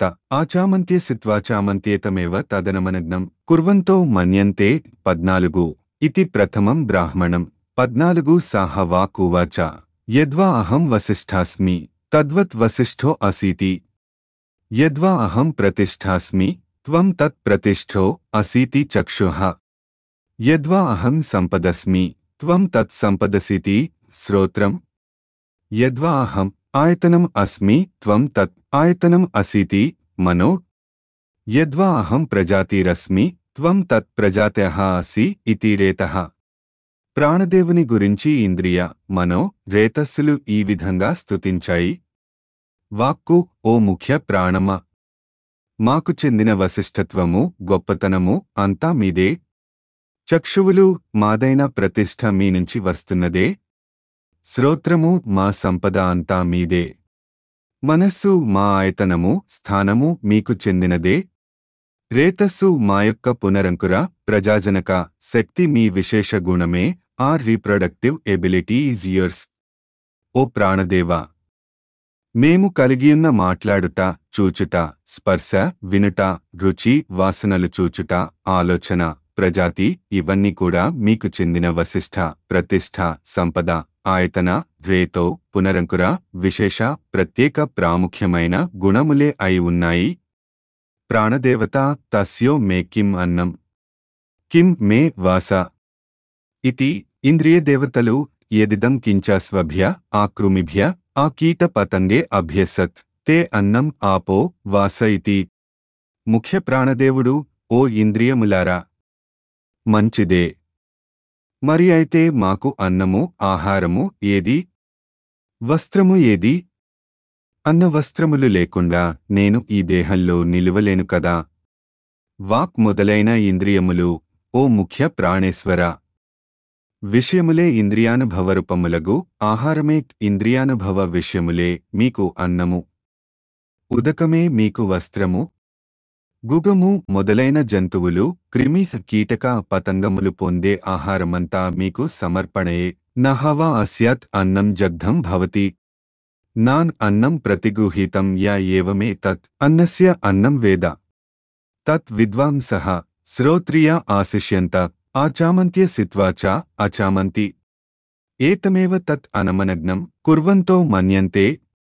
ఆచామంత్యసిత్వాచామంత్యేతమేవ తదనమనగ్నం కుర్వంతో మన్యంతే పద్నాలుగు ఇతి ప్రథమం బ్రాహ్మణం పద్నాలుగు సాహ వాకువాచ యద్వా అహం వసిష్ఠాస్మి తద్వత్ వసిష్ఠో అసీతి యద్వా అహం ప్రతిష్ఠాస్మి త్వం తత్ ప్రతిష్ఠో అసీతి చక్షుః యద్వా అహం సంపదస్మి త్వం తత్ సంపదసితి శ్రోత్రం యద్వా అహం ఆయతనం అస్మి త్వం తత్ ఆయతనం అసీతి మనో యద్వా అహం ప్రజాతిరస్మి త్వం తత్ ప్రజాత్యః అసి ఇతి రేతః ప్రాణదేవుని గురించి ఇంద్రియ మనో రేతస్సులు ఈ విధంగా స్తుతించాయి వాక్కు ఓ ముఖ్య ప్రాణమ మాకు చెందిన వశిష్ఠత్వము గొప్పతనము అంతా మీదే చక్షువులు మాదైన ప్రతిష్ఠ మీ నుంచి వస్తున్నదే శ్రోత్రము మా సంపద అంతా మీదే మనస్సు మా ఆయతనము స్థానము మీకు చెందినదే రేతస్సు మా యొక్క పునరంకుర ప్రజాజనక శక్తి మీ విశేష గుణమే our reproductive ability is yours ఓ ప్రాణదేవా మేము కలిగియున్న మాట్లాడుట చూచుట స్పర్శ వినుట రుచి వాసనలు చూచుట ఆలోచన ప్రజాతి ఇవన్నీ కూడా మీకు చెందిన వశిష్ఠ ప్రతిష్ఠ సంపద ఆయతన రేతో పునరంకుర విశేష ప్రత్యేక ప్రాముఖ్యమైన గుణములే అయి ఉన్నాయి ప్రాణదేవత తస్యో మే కిం అన్నం కిం మే వాస ఇతి ఇంద్రియదేవతలు యదిదం కించాస్వభ్య ఆకృమిభ్య ఆ కీట పతంగే అభ్యసత్ తే అన్నం ఆపో వాస ఇతి ముఖ్య ప్రాణదేవుడు ఓ ఇంద్రియములారా మంచిదే మరి అయితే మాకు అన్నము ఆహారము ఏది వస్త్రము ఏది అన్న వస్త్రములు లేకుండా నేను ఈ దేహంలో నిలువలేను కదా వాక్ మొదలైన ఇంద్రియములు ఓ ముఖ్య ప్రాణేశ్వర విషయములే ఇంద్రియానుభవరూపములగు ఆహారమే ఇంద్రియానుభవ విషయములే మీకు అన్నము ఉదకమే మీకు వస్త్రము గుగము మొదలైన జంతువులు క్రిమి కీటక పతంగములు పొందే ఆహారమంతా మీకు సమర్పణయే నహవా అస్యాత్ అన్నం జగ్ధం భవతి నాన్ అన్నం ప్రతిగృహీతం యా ఏవమే తత్ అన్నస్య అన్నం వేద తత్ విద్వాంసః శ్రోత్రియా ఆశిష్యంత ఆచామంత్య సిత్వా చ అచామంతి ఏతమేవ తత్ అనమనగ్నం కుర్వంతో మన్యంతే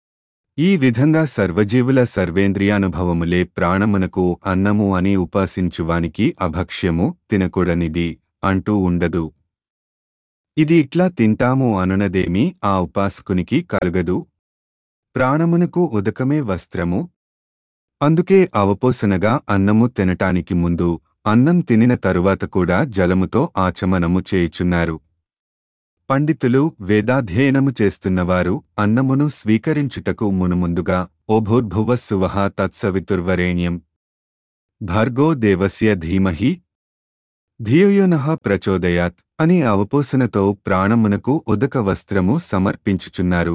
ఈ విధంగా సర్వజీవుల సర్వేంద్రియానుభవములే ప్రాణమునకు అన్నము అని ఉపాసించువానికి అభక్ష్యము తినకూడనిది అంటూ ఉండదు ఇది ఇట్లా తింటాము అనునదేమీ ఆ ఉపాసకునికి కలుగదు ప్రాణమునకు ఉదకమే వస్త్రము అందుకే అవపోసనగా అన్నము తినటానికి ముందు అన్నం తినిన తరువాత కూడా జలముతో ఆచమనము చేయుచున్నారు పండితులు వేదాధ్యయనము చేస్తున్నవారు అన్నమును స్వీకరించుటకు మునుముందుగా ఓభూర్భువ సువహ తత్సవితుర్వరేణ్యం భర్గో దేవస్య ధీమహి ధియోయోనః ప్రచోదయాత్ అని అవపోసనతో ప్రాణమునకు ఉదక వస్త్రము సమర్పించుచున్నారు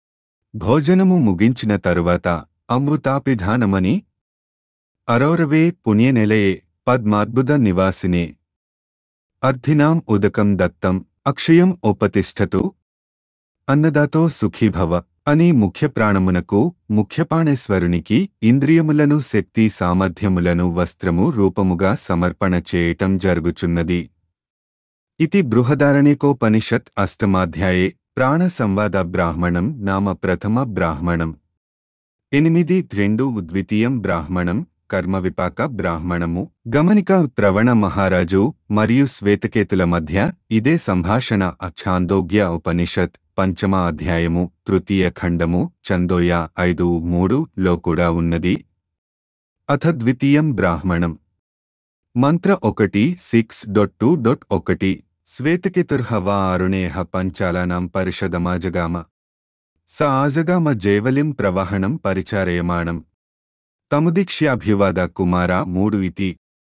భోజనము ముగించిన తరువాత అమృతాపిధానమని అరోరవే పుణ్యనెలయే పద్మాద్భుత నివాసినే అర్థినాం ఉదకం దత్తం అక్షయం ఉపతిష్ఠతు అన్నదాతో సుఖీభవ అని ముఖ్య ప్రాణమునకు ముఖ్యపాణేశ్వరునికి ఇంద్రియములను శక్తి సామర్థ్యములను వస్త్రము రూపముగా సమర్పణ చేయటం జరుగుచున్నది ఇతి బృహదారణికోపనిషత్ అష్టమాధ్యాయే ప్రాణ సంవాద బ్రాహ్మణం నామ ప్రథమ బ్రాహ్మణం ఎనిమిది రెండు ద్వితీయం బ్రాహ్మణం కర్మ విపాక బ్రాహ్మణము గమనిక ప్రవణ మహారాజు మరియు శ్వేతకేతుల మధ్య ఇదే సంభాషణ అఛాందోగ్య ఉపనిషత్ పంచమ అధ్యాయము తృతీయ ఖండము చందోయ ఐదు మూడు లో కూడా ఉన్నది అథ ద్వితీయం బ్రాహ్మణం మంత్ర ఒకటి సిక్స్ డొట్ టూ డొట్ ఒకటి శ్వేతకేతుర్హవా అరుణేహ పంచాలానాం పరిషదమాజగామ స ఆజగామ జైవలిం ప్రవహణం పరిచారయమాణం తముదీక్ష్యాభ్యువాద కుమార మూడు ఇతి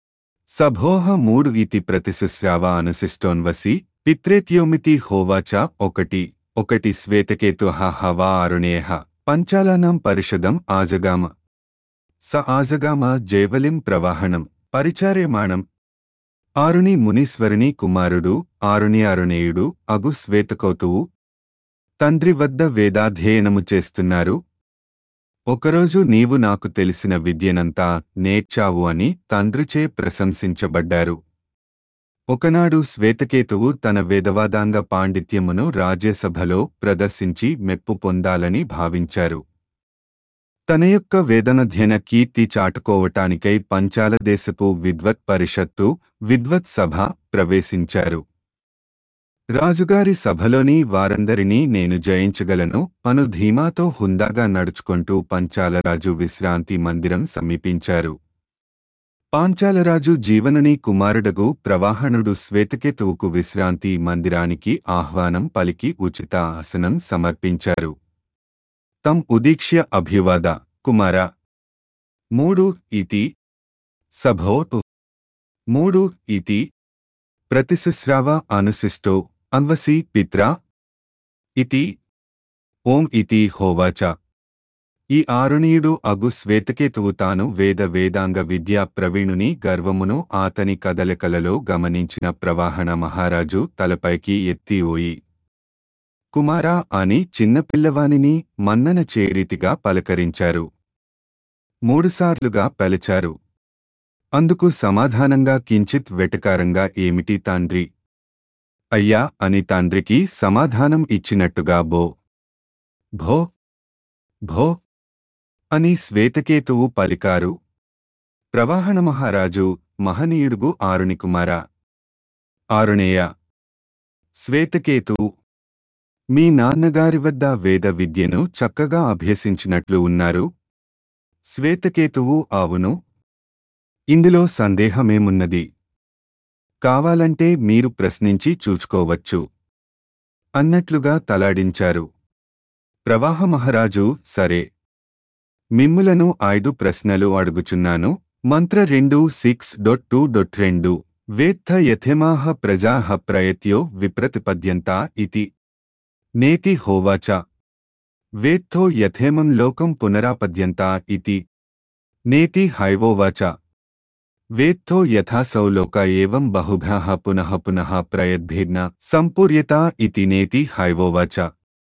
సభోహ మూడు ఇతి ప్రతిశుశ్రావ అనుశిష్టోన్వసి పిత్రేత్యోమితి హోవాచ ఒకటి ఒకటి శ్వేతకేతు హవా అరుణేహ పంచాలానాం పరిషదం ఆజగామ స ఆజగామ జైవలిం ప్రవాహణం పరిచార్యమాణం ఆరుని మునీశ్వరుని కుమారుడు ఆరుని అరుణేయుడు అగు శ్వేతకోతువు తండ్రి వద్ద వేదాధ్యయనము చేస్తున్నారు ఒకరోజు నీవు నాకు తెలిసిన విద్యనంతా నేర్చావు అని తండ్రిచే ప్రశంసించబడ్డారు ఒకనాడు శ్వేతకేతువు తన వేదవాదాంగ పాండిత్యమును రాజ్యసభలో ప్రదర్శించి మెప్పు పొందాలని భావించారు తన యొక్క వేదనధ్యన కీర్తి చాటుకోవటానికై పంచాల దేశపు విద్వత్ పరిషత్తు విద్వత్ సభ ప్రవేశించారు రాజుగారి సభలోని వారందరినీ నేను జయించగలను అను ధీమాతో హుందాగా నడుచుకుంటూ పంచాలరాజు విశ్రాంతి మందిరం సమీపించారు పాంచాలరాజు జీవనని కుమారుడగు ప్రవాహనుడు శ్వేతకేతువుకు విశ్రాంతి మందిరానికి ఆహ్వానం పలికి ఉచిత ఆసనం సమర్పించారు తం ఉదీక్ష్య అభ్యువాద కుమార మూడు ఇతి సభోతు మూడు ఇతి ప్రతిశుశ్రావ అనుశిష్టో అన్వసి పిత్రా ఇతి ఓం ఇతి హోవాచ ఈ ఆరుణీయుడు అగు శ్వేతకేతువు తాను వేద వేదాంగ విద్యా ప్రవీణుని గర్వమును ఆతని కదలికలలో గమనించిన ప్రవాహణ మహారాజు తలపైకి ఎత్తి ఓయి కుమారా అని చిన్నపిల్లవానిని మన్నన చేరీతిగా పలకరించారు మూడుసార్లుగా పలిచారు అందుకు సమాధానంగా కించిత్ వెటకారంగా ఏమిటి తాండ్రి అయ్యా అని తండ్రికి సమాధానం ఇచ్చినట్టుగా బో భో భో అని శ్వేతకేతువు పలికారు ప్రవాహణ మహారాజు మహనీయుడుగు ఆరుని కుమార ఆరుణేయ శ్వేతకేతు మీ నాన్నగారి వద్ద వేద విద్యను చక్కగా అభ్యసించినట్లు ఉన్నారు శ్వేతకేతువు అవును ఇందులో సందేహమేమున్నది కావాలంటే మీరు ప్రశ్నించి చూచుకోవచ్చు అన్నట్లుగా తలాడించారు ప్రవాహ మహారాజు సరే మిమ్ములను ఐదు ప్రశ్నలు అడుగుచున్నాను మంత్ర రెండు సిక్స్ డొట్ టూ డొట్ రెండు వేత్త యథమాహ ప్రజాహ ప్రయత్యో విప్రతిపద్యంతా ఇతి నేతి హోవాచ వేత్తో యథేమం లోకం పునరాపద్యంతా ఇతి నేతి హైవోవాచ వేత్తో యథాసౌ లోక ఏవం బహుభ్యాః పునః పునః ప్రయద్భిర్న సంపూర్యతా ఇతి నేతి హైవోవాచ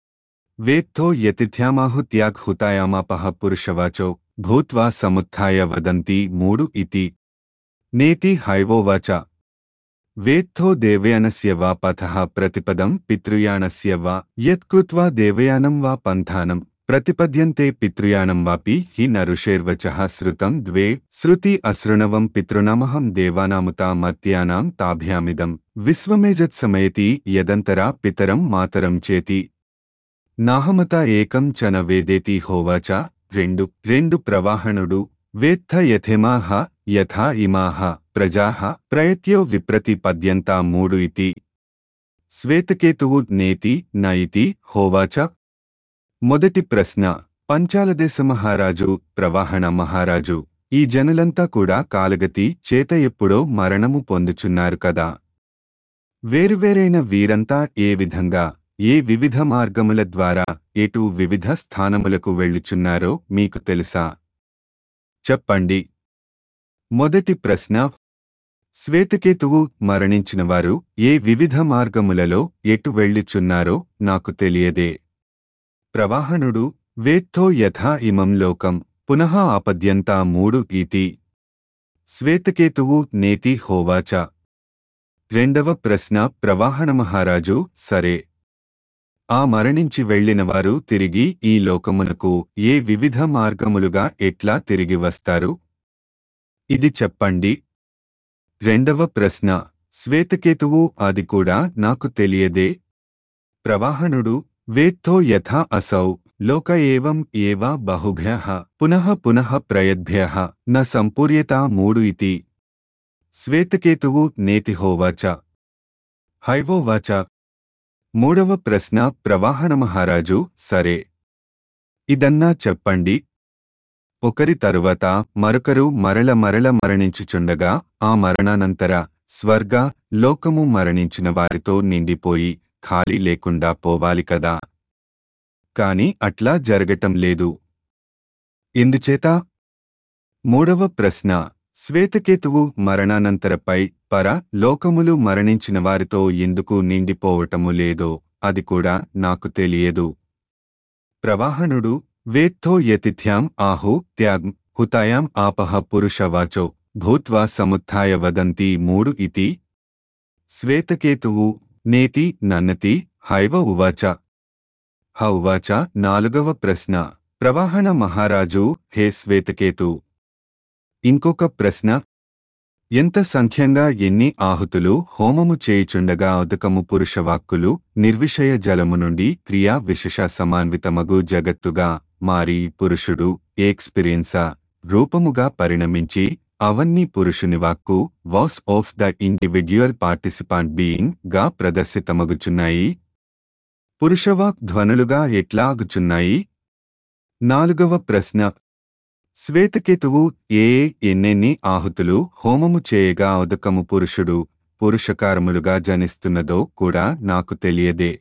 వేత్తో యతిథ్యామాహుత్యాఘుతాయామాపః పురుషవాచో భూత్వా సముత్థాయ వదంతి మూడు ఇతి నేతి హైవోవాచ వేత్తో దేవయానస్య వా పథః ప్రతిపదం పితృయాణస్య వా యత్కృత్వా దేవయానం వా పంథానం ప్రతిపద్యంతే పితృయాణం వాపి హి నరుషేర్వచః శ్రుతం ద్వే శృతి అశృణవం పితృనామహం దేవానాముతా మత్యానాం తాభ్యామిదం విశ్వమేజత్సమయతి యదంతరా పితరం మాతరం చేతి నాహమత ఏకం చన వేదేతి హోవాచ రెండు రెండు ప్రవాహణుడు వేత్థ యథిమాహ యథా ఇమాహ ప్రజాః ప్రయత్యో విప్రతిపద్యంతా మూడు ఇతి శ్వేతకేతువు నేతి న ఇతి హోవాచ మొదటి ప్రశ్న పంచాలదేశ మహారాజు ప్రవాహణ మహారాజు ఈ జనులంతా కూడా కాలగతి చేత ఎప్పుడో మరణము పొందుచున్నారు కదా వేరువేరైన వీరంతా ఏ విధంగా ఏ వివిధ మార్గముల ద్వారా ఎటు వివిధ స్థానములకు వెళ్ళుచున్నారో మీకు తెలుసా చెప్పండి మొదటి ప్రశ్న శ్వేతకేతువు మరణించినవారు ఏ వివిధ మార్గములలో ఎటు వెళ్ళుచున్నారో నాకు తెలియదే ప్రవాహనుడు వేత్తో యథా ఇమం లోకం పునః ఆపద్యంతా మూడు గీతి శ్వేతకేతువు నేతి హోవాచ రెండవ ప్రశ్న ప్రవాహణ మహారాజు సరే ఆ మరణించి వెళ్ళినవారు తిరిగి ఈ లోకమునకు ఏ వివిధ మార్గములుగా ఎట్లా తిరిగి వస్తారు ఇది చెప్పండి రెండవ ప్రశ్న శ్వేతకేతువు అది కూడా నాకు తెలియదే ప్రవాహనుడు వేత్తో యథా అసౌ లోక ఏవం ఏవా బహుభ్యః పునః పునః ప్రయద్భ్యః న సంపూర్యతా మూడు ఇతి శ్వేతకేతువు నేతి హోవాచ హైవోవాచ మూడవ ప్రశ్న ప్రవాహన మహారాజు సరే ఇదన్నా చెప్పండి ఒకరి తరువాత మరొకరు మరల మరల మరణించుచుండగా ఆ మరణానంతర స్వర్గ లోకము మరణించిన వారితో నిండిపోయి ఖాళీ లేకుండా పోవాలి కదా కాని అట్లా జరగటం లేదు ఎందుచేత మూడవ ప్రశ్న శ్వేతకేతువు మరణానంతరపై పర లోకములు మరణించిన వారితో ఎందుకు నిండిపోవటము లేదో అది కూడా నాకు తెలియదు ప్రవాహనుడు వేత్తో యతిథ్యాం ఆహు త్యాగ్ హుతాయాం ఆపహ పురుషవాచో భూత్వా సముత్థాయ వదంతి మూడు ఇతి శ్వేతకేతువు నేతి నన్నతి హైవ ఉవాచ హ ఉవాచ నాలుగవ ప్రశ్న ప్రవాహణ మహారాజు హే శ్వేతకేతు ఇంకొక ప్రశ్న ఎంత సంఖ్యంగా ఎన్ని ఆహుతులు హోమము చేయుచుండగా ఉదకము పురుషవాక్కులు నిర్విషయ జలము నుండి క్రియా విశేష సమాన్వితమగు జగత్తుగా మారి పురుషుడు ఎక్స్పీరియన్సా రూపముగా పరిణమించి అవన్నీ పురుషుని వాక్కు was of the individual participant being గా ప్రదర్శితమగుచున్నాయి పురుషవాక్ ధ్వనులుగా ఎట్లాగుచున్నాయి నాలుగవ ప్రశ్న శ్వేతకేతువు ఏ ఏ ఎన్నెన్ని ఆహుతులు హోమము చేయగా ఉదకము పురుషుడు పురుషకారములుగా జనిస్తున్నదో కూడా నాకు తెలియదే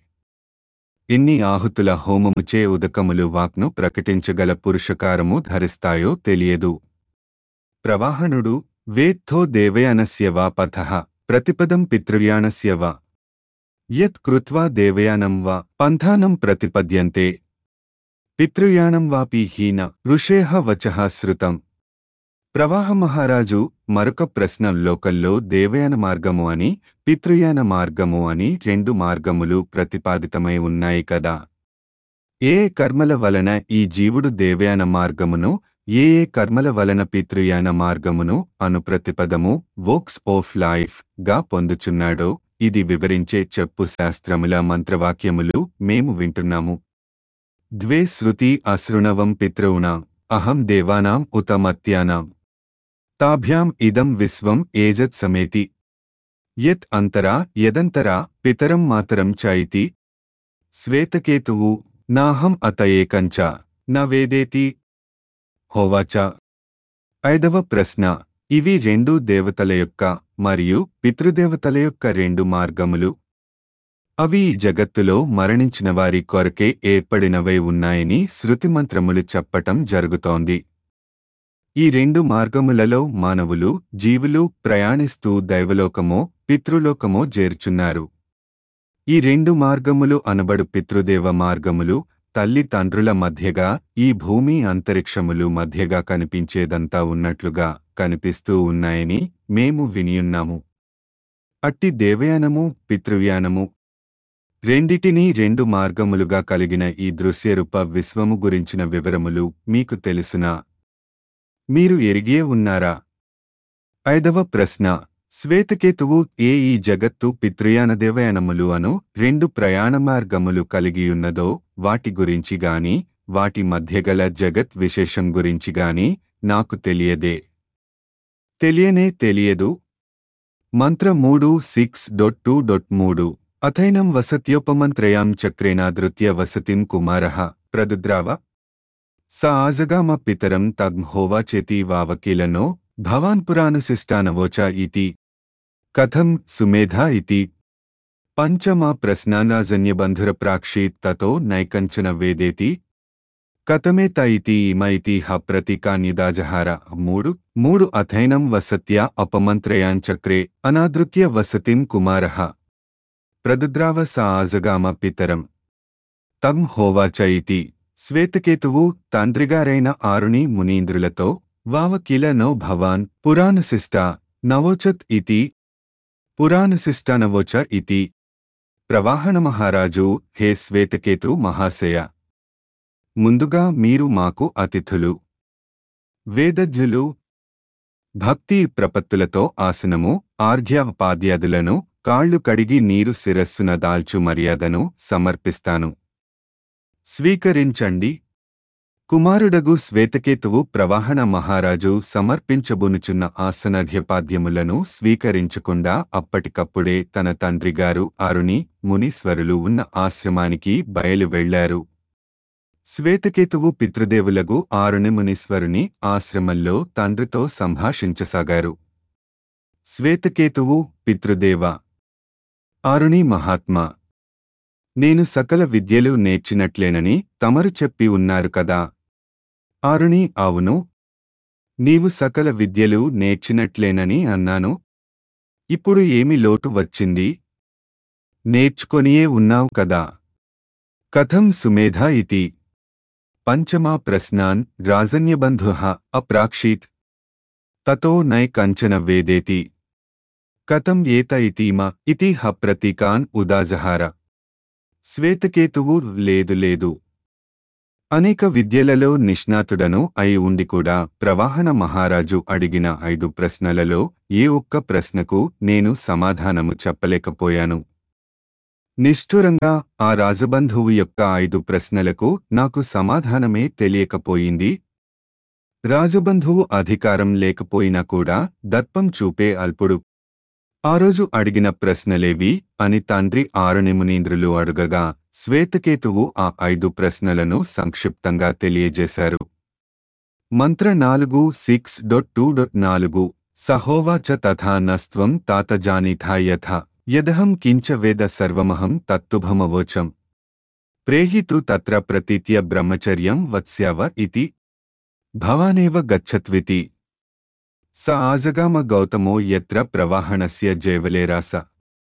ఎన్ని ఆహుతుల హోమముచే ఉదకములు వాక్ను ప్రకటించగల పురుషకారము ధరిస్తాయో తెలియదు ప్రవాహనుడు వేత్థో దేవయానస్య వా పథః ప్రతిపదం పితృయాణస్య వా యత్ కృత్వా దేవయానం వా పంథానం ప్రతిపద్యంతే పితృయానం వాపి హీన ఋషేహ వచః శృతం ప్రవాహ మహారాజు మరొక ప్రశ్న లోకల్లో దేవయాన మార్గము అని పితృయాన మార్గము అని రెండు మార్గములు ప్రతిపాదితమై ఉన్నాయి కదా ఏ ఏ కర్మల వలన ఈ జీవుడు దేవయాన మార్గమును ఏ ఏ కర్మల వలన పితృయాన మార్గమును అను ప్రతిపదము వోక్స్ ఆఫ్ లైఫ్ గా పొందుచున్నాడో ఇది వివరించే చెప్పు శాస్త్రముల మంత్రవాక్యములు మేము వింటున్నాము ద్వే శృతి అశృణవం పితॄణాం అహం దేవానాం ఉత మత్యానాం తాభ్యాం ఇదం విశ్వం ఏజత్ సమేతి యత్ అంతరా యదంతరా పితరం మాతరం చ ఇతి శ్వేతకేతువు నాహం అత ఏకంచ న వేదేతి హోవాచ ఐదవ ప్రశ్న ఇవి రెండు దేవతల యొక్క మరియు పితృదేవతల యొక్క రెండు మార్గములు అవి ఈ జగత్తులో మరణించిన వారి కొరకే ఏర్పడినవై ఉన్నాయని శృతిమంత్రములు చెప్పటం జరుగుతోంది ఈ రెండు మార్గములలో మానవులు జీవులు ప్రయాణిస్తూ దైవలోకమో పితృలోకమో చేర్చున్నారు ఈ రెండు మార్గములు అనబడు పితృదేవ మార్గములు తల్లి తండ్రుల మధ్యగా ఈ భూమి అంతరిక్షములు మధ్యగా కనిపించేదంతా ఉన్నట్లుగా కనిపిస్తూ ఉన్నాయని మేము వినియున్నాము అట్టి దేవయానము పితృవ్యానము రెండిటినీ రెండు మార్గములుగా కలిగిన ఈ దృశ్యరూప విశ్వము గురించిన వివరములు మీకు తెలుసునా మీరు ఎరిగే ఉన్నారా ఐదవ ప్రశ్న శ్వేతకేతువు ఏ ఈ జగత్తు పితృయాన దేవయానములు అను రెండు ప్రయాణ మార్గములు కలిగియున్నదో వాటి గురించి గాని వాటి మధ్యగల జగత్ విశేషం గురించి గాని నాకు తెలియదే తెలియనే తెలియదు మంత్ర మూడు సిక్స్ డొట్ టూ డొట్ మూడు అథైనం వసత్యోపమంత్రయాం చక్రేనాదృత్య వసతిం కుమారః ప్రదుద్రావ స ఆజగామ పితరం తగ్హోవాచేతి వావకీలనో భవాన్ పురాణశిష్టానవోచ ఇతి కథం సుమేధా ఇతి పంచమా ప్రశ్నానాజన్యబంధురప్రాక్షీత్ తతో నైకంచన వేదేతి కథమేత ఇతి ఇమ ఇతి హ ప్రతీకాన్యదాజహార మూడు మూడు అథైనం వసత్య అపమంత్రయాంచక్రే అనాదృత్య వసతిం కుమారః ప్రదుద్రావ స ఆజగామ పితరం తం హోవాచ ఇతి శ్వేతకేతువు తండ్రిగారైన ఆరుని మునీంద్రులతో వావకిల నో భవాన్ పురాణశిష్ట నవోచత్ ఇతి పురాణశిష్ట నవోచ ఇతి ప్రవాహన మహారాజు హే శ్వేతకేతు మహాశయ ముందుగా మీరు మాకు అతిథులు వేదజ్ఞులు భక్తి ప్రపత్తులతో ఆసనము ఆర్ఘ్యపాద్యాదులను కాళ్ళు కడిగి నీరు శిరస్సున దాల్చు మర్యాదను సమర్పిస్తాను స్వీకరించండి కుమారుడగు శ్వేతకేతువు ప్రవాహన మహారాజు సమర్పించబునుచున్న ఆసనర్ఘ్యపాద్యములను స్వీకరించకుండా అప్పటికప్పుడే తన తండ్రిగారు అరుణి మునీశ్వరులు ఉన్న ఆశ్రమానికి బయలు వెళ్లారు శ్వేతకేతువు పితృదేవులగు ఆరుని మునీశ్వరుని ఆశ్రమంలో తండ్రితో సంభాషించసాగారు శ్వేతకేతువు పితృదేవ ఆరుని మహాత్మా నేను సకల విద్యలు నేర్చినట్లేనని తమరు చెప్పి ఉన్నారు కదా ఆరుని అవును నీవు సకల విద్యలు నేర్చినట్లేనని అన్నాను ఇప్పుడు ఏమి లోటు వచ్చింది నేర్చుకొనియే ఉన్నావు కదా కథం సుమేధ ఇతి పంచమా ప్రశ్నాన్ రాజన్యబంధు అప్రాక్షీత్ తతో నై కంచన వేదేతి కథం ఏత ఇతీమ ఇతి హ ప్రతీకాన్ ఉదాజహార శ్వేతకేతువు లేదు లేదు అనేక విద్యలలో నిష్ణాతుడను అయి ఉండి కూడా ప్రవాహన మహారాజు అడిగిన ఐదు ప్రశ్నలలో ఏ ఒక్క ప్రశ్నకు నేను సమాధానము చెప్పలేకపోయాను నిష్ఠురంగా ఆ రాజబంధువు యొక్క ఐదు ప్రశ్నలకు నాకు సమాధానమే తెలియకపోయింది రాజబంధువు అధికారం లేకపోయినా కూడా దర్పం చూపే అల్పుడు ఆ రోజు అడిగిన ప్రశ్నలేవి అని తండ్రి ఆరునిమునీంద్రులు అడుగగా శ్వేతకేతువు ఆ ఐదు ప్రశ్నలను సంక్షిప్తంగా తెలియజేశారు మంత్ర నాలుగు సిక్స్ డొట్ టూ డొట్ నాలుగు సహోవాచ తథా నస్త్వం తాత జానీథా యథ యదహం కించ వేద సర్వమహం తత్తుభమవోచం ప్రేహితు తత్ర ప్రతీత్య బ్రహ్మచర్యం వత్స్యావ ఇతి భవానేవ గచ్చత్వితి స ఆజగామ గౌతమో యత్ర ప్రవాహణస్య జైవలేరాస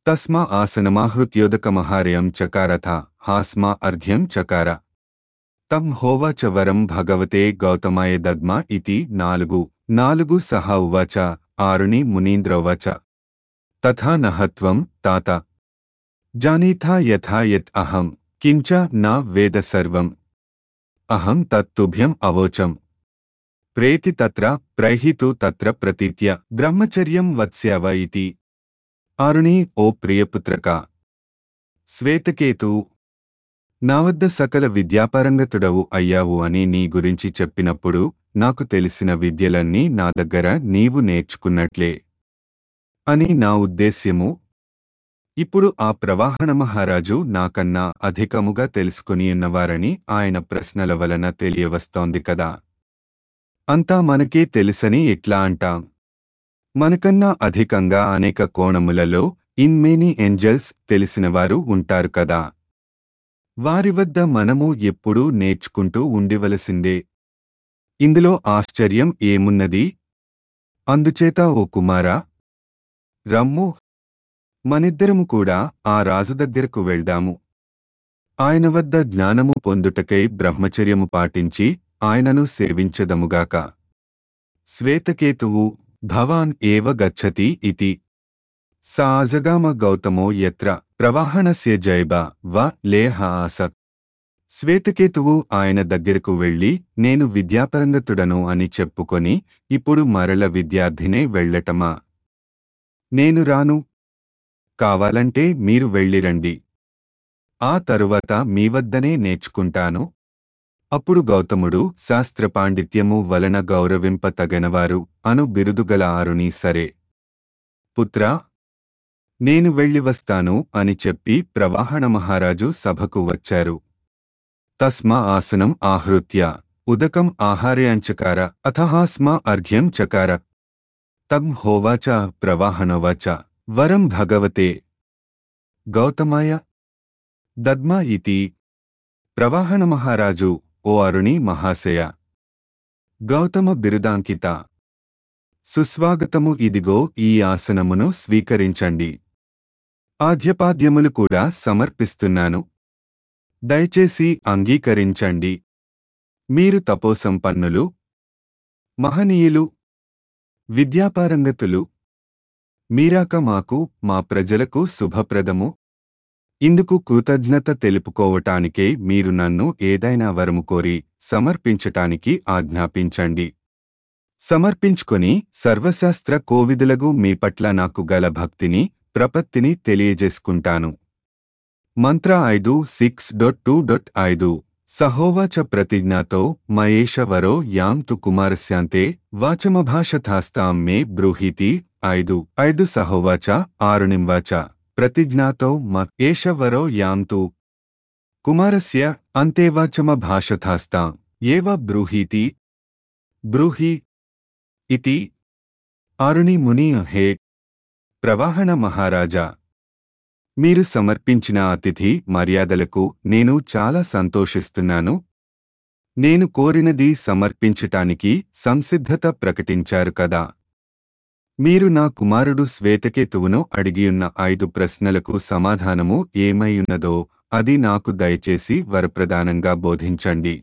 తస్మా ఆసనమాహృత్యోదకమహార్యం చకారథ హాస్మా అర్ఘ్యం చకార తం హోవాచ వరం భగవతే గౌతమాయ దద్మ ఇతి నాలుగు నాలుగు సహ ఉవాచ ఆరుని మునీంద్రోవాచ తథా నహత్వం తాత జానీథా యథా యత్ అహం కించ నా వేద సర్వం అహం తత్తుభ్యం అవోచం ప్రేతి తత్ర ప్రైహితు తత్ర ప్రతీత్య బ్రహ్మచర్యం వత్స్యావ ఇతి ఆరుణి ఓ ప్రియపుత్రక శ్వేతకేతు నా వద్ద సకల విద్యాపరంగతుడవు అయ్యావు అని నీ గురించి చెప్పినప్పుడు నాకు తెలిసిన విద్యలన్నీ నా దగ్గర నీవు నేర్చుకున్నట్లే అని నా ఉద్దేశ్యము ఇప్పుడు ఆ ప్రవాహన మహారాజు నాకన్నా అధికముగా తెలుసుకుని ఉన్నవారని ఆయన ప్రశ్నల వలన తెలియవస్తోంది కదా అంతా మనకే తెలుసని ఎట్లా అంటాం మనకన్నా అధికంగా అనేక కోణములలో ఇన్ మెనీ ఏంజల్స్ తెలిసినవారు ఉంటారు కదా వారి వద్ద మనము ఎప్పుడూ నేర్చుకుంటూ ఉండివలసిందే ఇందులో ఆశ్చర్యం ఏమున్నది అందుచేత ఓ కుమారా రమ్ము మనిద్దరము కూడా ఆ రాజు దగ్గరకు వెళ్దాము ఆయన వద్ద జ్ఞానము పొందుటకై బ్రహ్మచర్యము పాటించి ఆయనను సేవించదముగాక శ్వేతకేతువు భవాన్ ఏవ గచ్చతి ఇతి సాజగామ గౌతమో యత్ర ప్రవాహణస్య జైబ వ లేహ ఆసక్ శ్వేతకేతువు ఆయన దగ్గరకు వెళ్ళి నేను విద్యాపరంగతుడను అని చెప్పుకొని ఇప్పుడు మరల విద్యార్థినే వెళ్ళటమా నేను రాను కావాలంటే మీరు వెళ్ళిరండి ఆ తరువాత మీ వద్దనే నేర్చుకుంటాను అప్పుడు గౌతముడు శాస్త్ర పాండిత్యము వలన గౌరవింప తగనవారు అను బిరుదుగల ఆరుని సరే పుత్రా నేను వెళ్ళి వస్తాను అని చెప్పి ప్రవాహణ మహారాజు సభకు వచ్చారు తస్మా ఆసనం ఆహృత్య ఉదకం ఆహార్యాంచకార అథహాస్మా అర్ఘ్యం చకార తం హోవాచ ప్రవాహణోవాచ వరం భగవతే గౌతమాయ దద్మా ఇతి ప్రవాహణ మహారాజు ఓ అరుణి మహాశయ గౌతమ బిరుదాంకిత సుస్వాగతము ఇదిగో ఈ ఆసనమును స్వీకరించండి ఆధ్యపాద్యములు కూడా సమర్పిస్తున్నాను దయచేసి అంగీకరించండి మీరు తపోసంపన్నులు మహనీయులు విద్యాపారంగతులు మీరాక మాకు మా ప్రజలకు శుభప్రదము ఇందుకు కృతజ్ఞత తెలుపుకోవటానికే మీరు నన్ను ఏదైనా వరము కోరి సమర్పించటానికి ఆజ్ఞాపించండి సమర్పించుకొని సర్వశాస్త్ర కోవిదులగు మీ పట్ల నాకు గల భక్తిని ప్రపత్తిని తెలియజేసుకుంటాను మంత్ర ఐదు సిక్స్ డొట్ టూ డొట్ ఐదు సహోవాచ ప్రతిజ్ఞాతో మయేష వరో యాం తు కుమారస్యాంతే వాచమభాషథాస్తాం మే బ్రూహీతి ఐదు ఐదు సహోవాచ ఆరుణింవాచ ప్రతిజ్ఞాతో మ ఏష వరో యాం తు కుమారస్య అంతేవాచమభాషథాస్తాం ఏవ బ్రూహీతి బ్రూహి ఇతి ఆరుణి ముని హే ప్రవాహణ మహారాజా మీరు సమర్పించిన అతిథి మర్యాదలకు నేను చాలా సంతోషిస్తున్నాను నేను కోరినది సమర్పించటానికి సంసిద్ధత ప్రకటించారు కదా మీరు నా కుమారుడు శ్వేతకేతువును అడిగియున్న ఐదు ప్రశ్నలకు సమాధానము ఏమైయున్నదో అది నాకు దయచేసి వరప్రదానంగా బోధించండి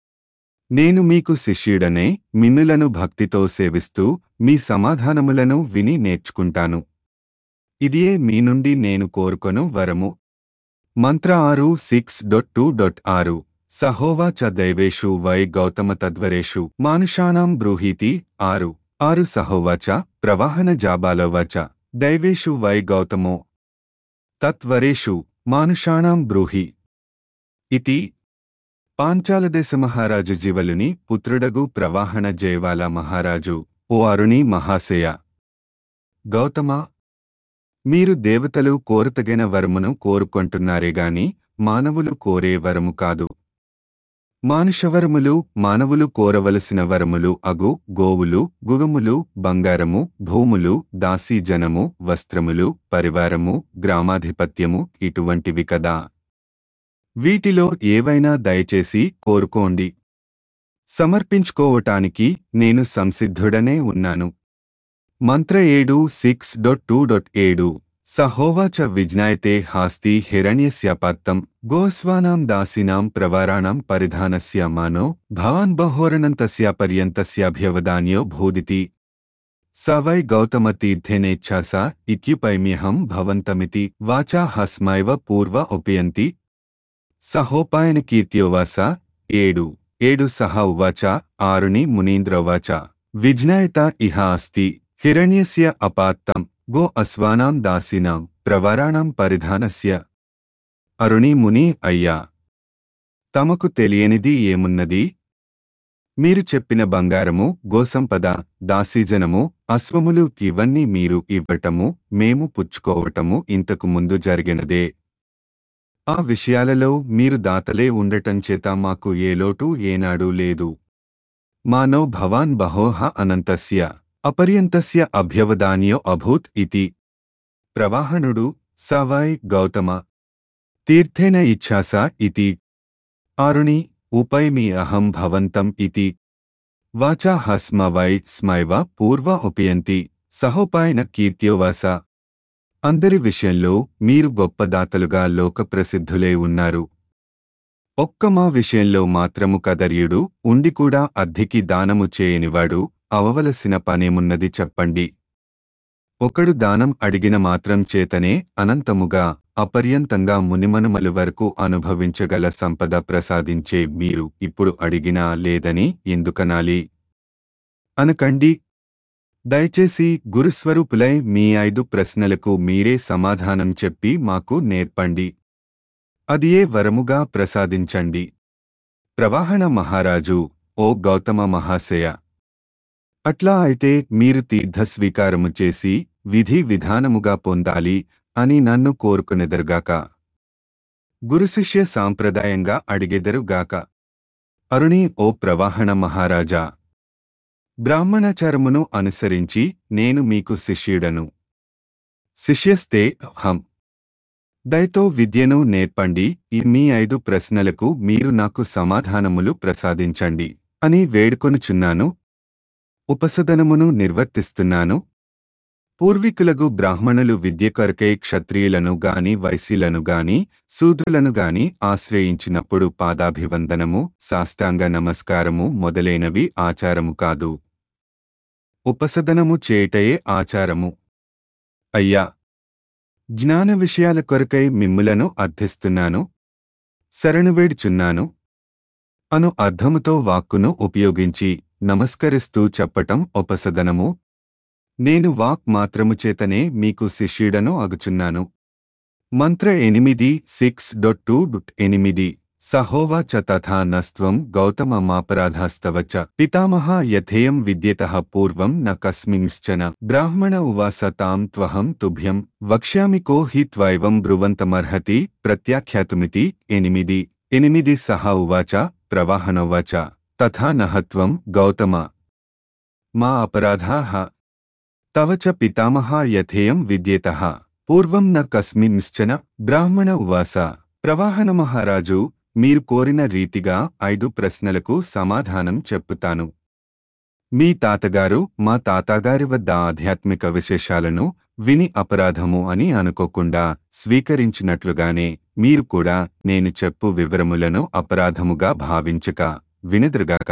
నేను మీకు శిష్యుడనే మిన్నులను భక్తితో సేవిస్తూ మీ సమాధానములను విని నేర్చుకుంటాను ఇదియే మీ నుండి నేను కోరుకొను వరము మంత్ర ఆరు సిక్స్ డొట్ టూ డొట్ ఆరు సహోవాచ దైవేషు వై గౌతమ తద్వరేషు మానుషానాం బ్రూహీతి ఆరు ఆరు సహోవాచ ప్రవాహన జాబాలవాచ దైవేషు వై గౌతమో తత్వరేషు మానుషాణాం బ్రూహి ఇతి పాంచాలదేశ మహారాజు జీవలుని పుత్రుడగు ప్రవాహణ జయవాల మహారాజు ఓ అరుణి మహాశయ గౌతమ మీరు దేవతలు కోరతగిన వరమును కోరుకొంటున్నారేగాని మానవులు కోరే వరము కాదు మానుషవరములు మానవులు కోరవలసిన వరములు అగు గోవులు గుగములు బంగారము భూములు దాసీజనము వస్త్రములు పరివారము గ్రామాధిపత్యము ఇటువంటివి కదా వీటిలో ఏవైనా దయచేసి కోరుకోండి సమర్పించుకోవటానికి నేను సంసిద్ధుడనే ఉన్నాను మంత్ర ఏడు సిక్స్ డొట్ టూ డొట్ ఏడు సహోవాచ విజ్ఞాయతే హాస్తి హిరణ్యస్యాపాత్తం గోస్వానాం దాసినాం ప్రవారాణం పరిధానస్య మానో భవాన్ బహోరణంతస్య పర్యంతస్యాభ్యవదాన్యో భూదితి స వై గౌతమతీర్థేనేచ్ఛాస ఇత్యుపైమ్యహం భవంతమితి వాచా హస్మైవ పూర్వ ఉపయంతి సహోపాయన కీర్త్యోవాస ఏడు ఏడు సహ ఉవాచ ఆరుని మునీంద్రోవాచ విజ్ఞాయత ఇహ అస్తి హిరణ్యస్య అపాత్తం గో అశ్వానాం దాసినాం ప్రవరాణం పరిధానస్య అరుణి ముని అయ్యా తమకు తెలియనిది ఏమున్నది మీరు చెప్పిన బంగారము గోసంపద దాసీజనము అశ్వములు ఇవన్నీ మీరు ఇవ్వటము మేము పుచ్చుకోవటము ఇంతకు ముందు జరిగినదే ఆ విషయాలలో మీరు దాతలే ఉండటం చేత మాకు ఏ లోటు ఏనాడూ లేదు మానో భవాన్ బహోహ అనంతస్య అపర్యంతస్య అభ్యవదాన్యో అభూత్ ఇతి ప్రవాహనుడు సవై గౌతమ తీర్థేన ఇచ్ఛాస ఇతి ఆరుణి ఉపైమి అహం భవంతం ఇతి వాచా హస్మ వై స్మైవ పూర్వ ఉపయంతి సహోపాయన కీర్త్యోవాస అందరి విషయంలో మీరు గొప్ప దాతలుగా లోకప్రసిద్ధులే ఉన్నారు ఒక్క మా విషయంలో మాత్రము కదర్యుడు ఉండి కూడా అద్దెకి దానము చేయనివాడు అవవలసిన పనేమున్నది చెప్పండి ఒకడు దానం అడిగిన మాత్రం చేతనే అనంతముగా అపర్యంతంగా మునిమనుమలు వరకు అనుభవించగల సంపద ప్రసాదించే మీరు ఇప్పుడు అడిగినా లేదని ఎందుకనాలి అనకండి దయచేసి గురుస్వరూపులై మీ ఐదు ప్రశ్నలకు మీరే సమాధానం చెప్పి మాకు నేర్పండి అదియే వరముగా ప్రసాదించండి ప్రవాహణ మహారాజు ఓ గౌతమ మహాశయ అట్లా అయితే మీరు తీర్థస్వీకారము చేసి విధి విధానముగా పొందాలి అని నన్ను కోరుకునెదరుగాక గురుశిష్య సాంప్రదాయంగా అడిగెదరుగాక అరుణి ఓ ప్రవాహణ మహారాజా బ్రాహ్మణాచారమును అనుసరించి నేను మీకు శిష్యుడను శిష్యస్తే హం దయతో విద్యను నేర్పండి ఈ మీ ఐదు ప్రశ్నలకు మీరు నాకు సమాధానములు ప్రసాదించండి అని వేడుకొనుచున్నాను ఉపసదనమును నిర్వర్తిస్తున్నాను పూర్వీకులగు బ్రాహ్మణులు విద్య కొరకై క్షత్రియులను గాని వైశ్యులను గాని శూద్రులను గాని ఆశ్రయించినప్పుడు పాదాభివందనము సాష్టాంగ నమస్కారము మొదలైనవి ఆచారము కాదు ఉపసదనము చేటయే ఆచారము అయ్యా జ్ఞాన విషయాల కొరకై మిమ్ములను అర్థిస్తున్నాను శరణువేడుచున్నాను అను అర్థముతో వాక్కును ఉపయోగించి నమస్కరిస్తూ చెప్పటం ఉపసదనము నేను వాక్ మాత్రము చేతనే మీకు శిష్యుడను అగుచున్నాను మంత్ర ఎనిమిది సిక్స్ డొట్ టూ డుట్ ఎనిమిది సహోవాచ తథా నస్త్వం గౌతమ మాపరాధాస్తవ చ పితామహ యథేయం విద్యతః పూర్వం న కస్మింశ్చన బ్రాహ్మణ ఉవాస తాం త్వహం తుభ్యం వక్ష్యామి కో హి త్వైవం బ్రువంతమర్హతి ప్రత్యాఖ్యాతుమితి ఎనిమిది ఎనిమిది సహ ఉవాచ ప్రవాహనోవాచ తథా నహత్వం గౌతమ మా అపరాధాః తవ చ పితామహ యథేయం విద్యేతః పూర్వం న కస్మింశ్చన బ్రాహ్మణ ఉవాస ప్రవాహన మహారాజు మీరు కోరిన రీతిగా ఐదు ప్రశ్నలకు సమాధానం చెప్పుతాను మీ తాతగారు మా తాతగారి వద్ద ఆధ్యాత్మిక విశేషాలను విని అపరాధము అని అనుకోకుండా స్వీకరించినట్లుగానే మీరు కూడా నేను చెప్పు వివరములను అపరాధముగా భావించక వినదురుగాక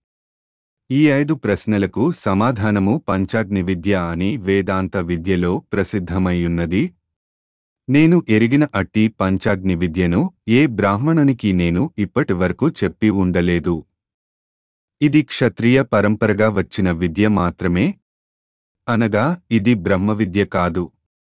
ఈ ఐదు ప్రశ్నలకు సమాధానము పంచాగ్ని విద్య అని వేదాంత విద్యలో ప్రసిద్ధమైయున్నది నేను ఎరిగిన అట్టి పంచాగ్ని విద్యను ఏ బ్రాహ్మణునికి నేను ఇప్పటివరకు చెప్పి ఉండలేదు ఇది క్షత్రియ పరంపరగా వచ్చిన విద్య మాత్రమే అనగా ఇది బ్రహ్మ విద్య కాదు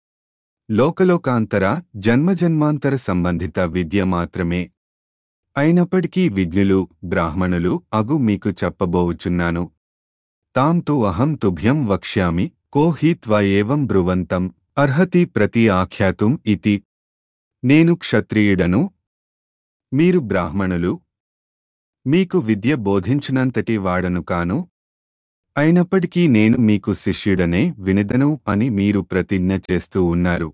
లోకలోకాంతర జన్మజన్మాంతర సంబంధిత విద్య మాత్రమే అయినప్పటికీ విజ్ఞులు బ్రాహ్మణులు అగు మీకు చెప్పబోవుచున్నాను తాం తు అహం తుభ్యం వక్ష్యామి కో హి త్వ ఏవం బ్రువంతం అర్హతి ప్రతి ఆఖ్యాతుం ఇతి నేను క్షత్రియుడను మీరు బ్రాహ్మణులు మీకు విద్య బోధించినంతటి వాడను కాను అయినప్పటికీ నేను మీకు శిష్యుడనే వినదను అని మీరు ప్రతిజ్ఞ చేస్తూ ఉన్నారు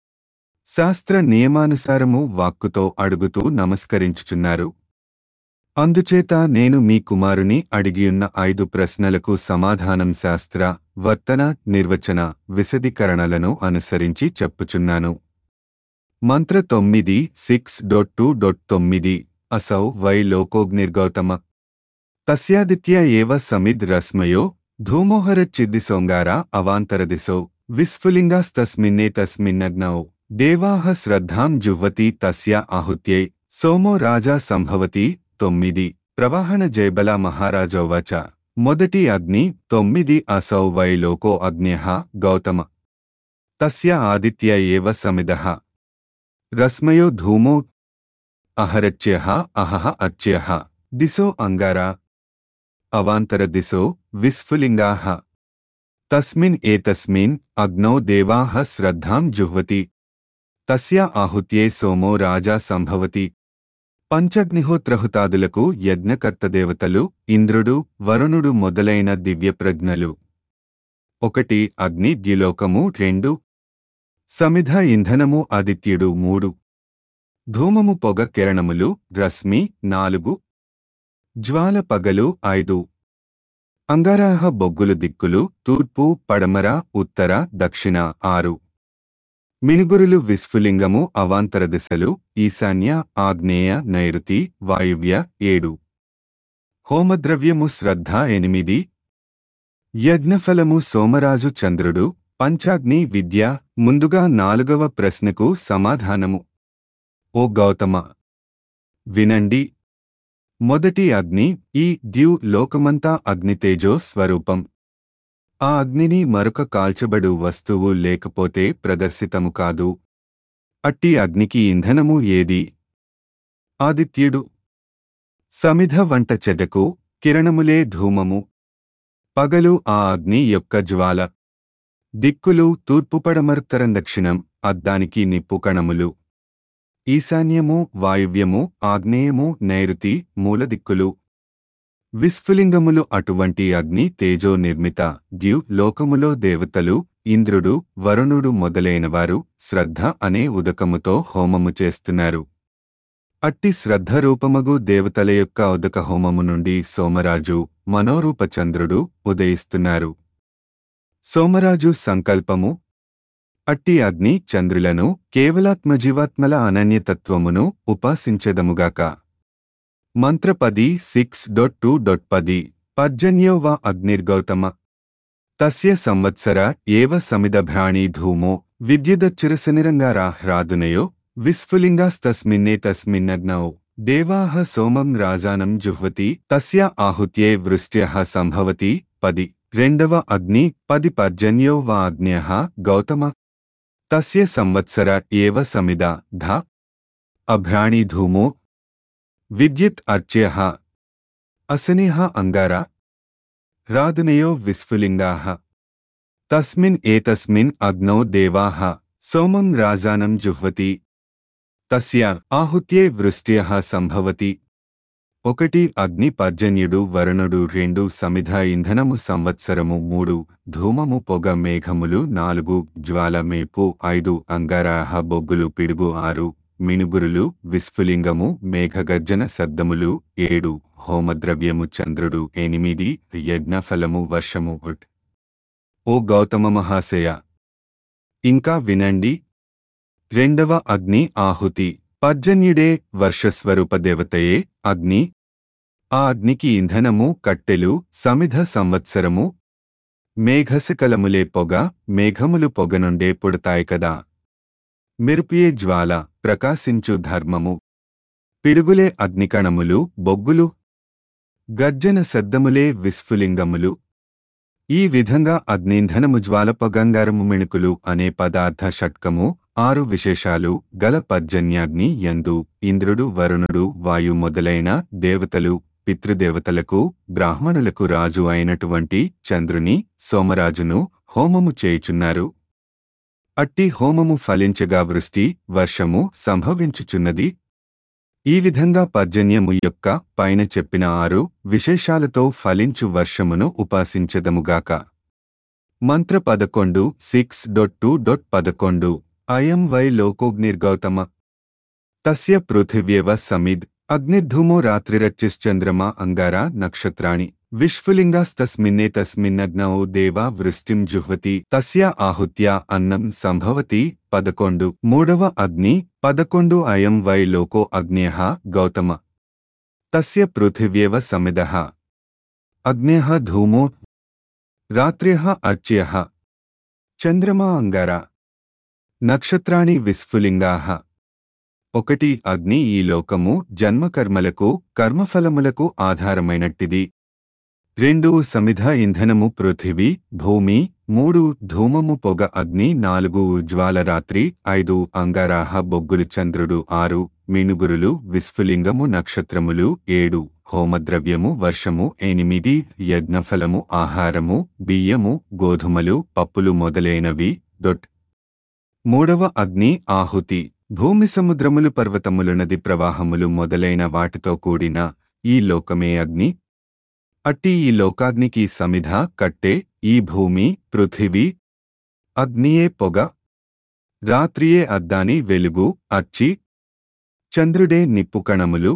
శాస్త్ర నియమానుసారము వాక్కుతో అడుగుతూ నమస్కరించుచున్నారు అందుచేత నేను మీ కుమారుని అడిగియున్న ఐదు ప్రశ్నలకు సమాధానం శాస్త్ర వర్తన నిర్వచన విశదీకరణలను అనుసరించి చెప్పుచున్నాను మంత్ర తొమ్మిది సిక్స్ డొట్ టూ డొట్ తొమ్మిది అసౌ వై లోకోగ్నిర్గౌతమ తస్యాదిత్య ఏవ సమిద్ రస్మయో ధూమోహరచ్చిద్దిసోంగార అవాంతరదిశో విస్ఫులింగాస్తస్మిన్నే తస్మిన్నగ్నౌ దేవాహ శ్రద్ధాం జుహ్వతి తస్య ఆహుత్యై సోమో రాజా సంభవతి తొమ్మిది ప్రవాహణ జైబల మహారాజోవచ మొదటి అగ్ని తొమ్మిది అసౌ వై లోకో అగ్న్యః గౌతమ తస్య ఆదిత్య ఏవ సమిదః రస్మయో ధూమో అహరచ్యః అహః అర్చ్యః దిశో అంగారా అవాంతర దిశో విస్ఫులింగాః తస్మిన్ ఏతస్మిన్ అగ్నౌ దేవాః శ్రద్ధాం జుహ్వతి తస్య ఆహుత్యే సోమో రాజా సంభవతి పంచగ్నిహోత్రహుతాదులకు యజ్ఞకర్తదేవతలు ఇంద్రుడు వరుణుడు మొదలైన దివ్యప్రజ్ఞలు ఒకటి అగ్ని ద్యులోకము రెండు సమిధ ఇంధనము ఆదిత్యుడు మూడు ధూమము పొగ కిరణములు రశ్మి నాలుగు జ్వాల పగలు ఐదు అంగారాహ బొగ్గులు దిక్కులు తూర్పు పడమర ఉత్తర దక్షిణ ఆరు మినుగురులు విస్ఫులింగము అవాంతర దిశలు ఈశాన్య ఆగ్నేయ నైరుతి వాయువ్య ఏడు హోమద్రవ్యము శ్రద్ధ ఎనిమిది యజ్ఞఫలము సోమరాజు చంద్రుడు పంచాగ్ని విద్య ముందుగా నాలుగవ ప్రశ్నకు సమాధానము ఓ గౌతమ వినండి మొదటి అగ్ని ఈ ద్యు లోకమంతా అగ్నితేజో స్వరూపం ఆ అగ్నిని మరొక కాల్చబడు వస్తువు లేకపోతే ప్రదర్శితము కాదు అట్టి అగ్నికి ఇంధనము ఏది ఆదిత్యుడు సమిధ వంట చెడ్డకు కిరణములే ధూమము పగలు ఆ అగ్ని యొక్క జ్వాల దిక్కులు తూర్పు పడమరుత్తరం దక్షిణం అద్దానికి నిప్పు కణములు ఈశాన్యము వాయువ్యము ఆగ్నేయము నైరుతి మూలదిక్కులు విస్ఫులింగములు అటువంటి అగ్ని తేజో నిర్మిత ద్యు లోకములో దేవతలు ఇంద్రుడు వరుణుడు మొదలైనవారు శ్రద్ధ అనే ఉదకముతో హోమము చేస్తున్నారు అట్టి శ్రద్ధ రూపమగు దేవతల యొక్క ఉదక హోమము నుండి సోమరాజు మనోరూప చంద్రుడు ఉదయిస్తున్నారు సోమరాజు సంకల్పము అట్టి అగ్ని చంద్రులను కేవలాత్మజీవాత్మల అనన్యతత్వమును ఉపాసించెదముగాక మంత్ర పది సిక్స్ డొట్ టూ డొట్ పది పర్జన్యో వా అగ్నిర్గౌతమ తస్య సంవత్సర ఏవ సమిదభ్రాణీ ధూమో విద్యుదచ్చిరసనిరంగారా హ్రాదునయో విస్ఫులింగాస్తస్మిన్నే తస్మిన్నగ్నౌ దేవాః సోమం రాజానం జుహ్వతి తస్య ఆహుత్యే వృష్ట్యః సంభవతి పది రెండవ అగ్ని పది పర్జన్యో వా అగ్న్యః గౌతమ తస్య సంవత్సర ఏవ సమిద ధ అభ్రాణీ ధూమో విద్యుత్ అర్చ్యః అసనేహ అంగార రాదునయో విస్ఫులింగాః తస్మిన్ ఏతస్మిన్ అగ్నౌ దేవాః సోమం రాజానం జుహ్వతి తస్య ఆహుత్యే వృష్ట్యః సంభవతి ఒకటి అగ్ని పర్జన్యుడు వరుణుడు రెండు సమిధ ఇంధనము సంవత్సరము మూడు ధూమము పొగ మేఘములు నాలుగు జ్వాల మేపు ఐదు అంగారాహ బొగ్గులు పిడుగు ఆరు మినుగురులు విస్ఫులింగము మేఘగర్జన శబ్దములు ఏడు హోమద్రవ్యము చంద్రుడు ఎనిమిది యజ్ఞఫలము వర్షము ఉట్ ఓ గౌతమ మహాశయ ఇంకా వినండి రెండవ అగ్ని ఆహుతి పర్జన్యుడే వర్షస్వరూప దేవతయే అగ్ని ఆ అగ్నికి ఇంధనము కట్టెలు సమిధ సంవత్సరము మేఘశకలములే పొగ మేఘములు పొగ నుండే పుడతాయి కదా మెరుపియే జ్వాల ప్రకాశించు ధర్మము పిడుగులే అగ్నికణములు బొగ్గులు గర్జన శబ్దములే విస్ఫులింగములు ఈ విధంగా అగ్నింధనము జ్వాల పొగంగారము మిణుకులు అనే పదార్థ షట్కము ఆరు విశేషాలు గల పర్జన్యాగ్ని యందు ఇంద్రుడు వరుణుడు వాయు మొదలైన దేవతలు పితృదేవతలకు బ్రాహ్మణులకు రాజు అయినటువంటి చంద్రుని సోమరాజును హోమము చేయుచున్నారు అట్టి హోమము ఫలించగా వృష్టి వర్షము సంభవించుచున్నది ఈ విధంగా పర్జన్యము యొక్క పైన చెప్పిన ఆరు విశేషాలతో ఫలించు వర్షమును ఉపాసించదముగాక మంత్ర పదకొండు సిక్స్ డొట్ టూ డొట్ పదకొండు అయం వై లోకోగ్నిర్గౌతమ తస్య పృథివ్యవ సమిద్ అగ్నిర్ధూమో రాత్రిరచ్చిశ్చంద్రమా అంగారా నక్షత్రాణి విశ్వలింగాస్తస్మిన్నే తస్మిన్నగ్నౌ దేవా వృష్టిం జుహ్వతి తస్య ఆహుత్యా అన్నం సంభవతి పదకొండు మూడవ అగ్ని పదకొండు అయం వై లోకో అగ్నేః గౌతమ తస్య పృథివ్యేవ సమిదః అగ్నేః ధూమో రాత్ర్యః అర్చ్యః చంద్రమా అంగారా నక్షత్రాణి విస్ఫులింగాః ఒకటి అగ్ని ఈ లోకము జన్మకర్మలకు కర్మఫలములకు ఆధారమైనట్టిది రెండు సమిధ ఇంధనము పృథివీ భూమి మూడు ధూమము పొగ అగ్ని నాలుగు జ్వాల రాత్రి ఐదు అంగారాహ బొగ్గులు చంద్రుడు ఆరు మినుగురులు విస్ఫులింగము నక్షత్రములు ఏడు హోమద్రవ్యము వర్షము ఎనిమిది యజ్ఞఫలము ఆహారము బియ్యము గోధుమలు పప్పులు మొదలైనవి డొట్ మూడవ అగ్ని ఆహుతి భూమి సముద్రములు పర్వతములు నది ప్రవాహములు మొదలైన వాటితో కూడిన ఈ లోకమే అగ్ని అట్టి ఈ లోకాగ్నికి సమిధ కట్టె ఈ భూమి పృథివీ అగ్నియే పొగ రాత్రియే అద్దాని వెలుగు అచ్చి చంద్రుడే నిప్పుకణములు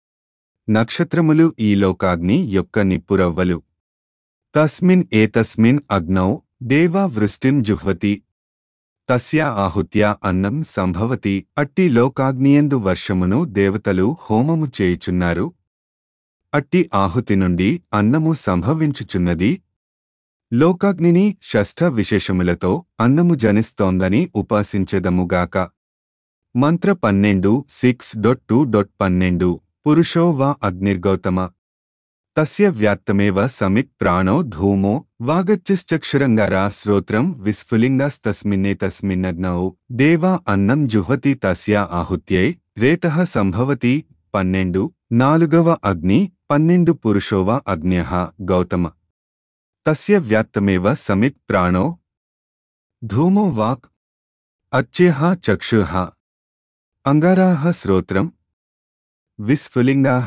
నక్షత్రములు ఈ లోకాగ్ని యొక్క నిప్పురవ్వలు తస్మిన్ ఏతస్మిన్ అగ్నౌ దేవా వృష్టిం జుహ్వతి తస్యా ఆహుత్యా అన్నం సంభవతి అట్టి లోకాగ్నియందు వర్షమును దేవతలు హోమము చేయుచున్నారు అట్టి ఆహుతి నుండి అన్నము సంభవించుచున్నది లోకాగ్నిని షష్ఠ విశేషములతో అన్నము జనిస్తోందని ఉపాసించెదముగాక మంత్ర పన్నెండు సిక్స్ డొట్ టూ డొట్ పన్నెండు పురుషో వా అగ్నిర్గౌతమ తస్య వ్యాత్తమేవ సమిత్ ప్రాణో ధూమో వాగచ్చిశ్చక్షురంగారా శ్రోత్రం విస్ఫులింగాస్తస్మిన్నే తస్మిన్నగ్నౌ దేవా అన్నం జుహతి తస్య ఆహుత్యై రేతః సంభవతి పన్నెండు నాలుగవ అగ్ని పన్నెండు పురుషోవ అగ్న్యః గౌతమ తస్య వ్యాత్తమేవ సమిత్ ప్రాణో ధూమో వాక్ అచ్చేహ చక్షుః అంగారాः శ్రోత్రం విస్ఫులింగాः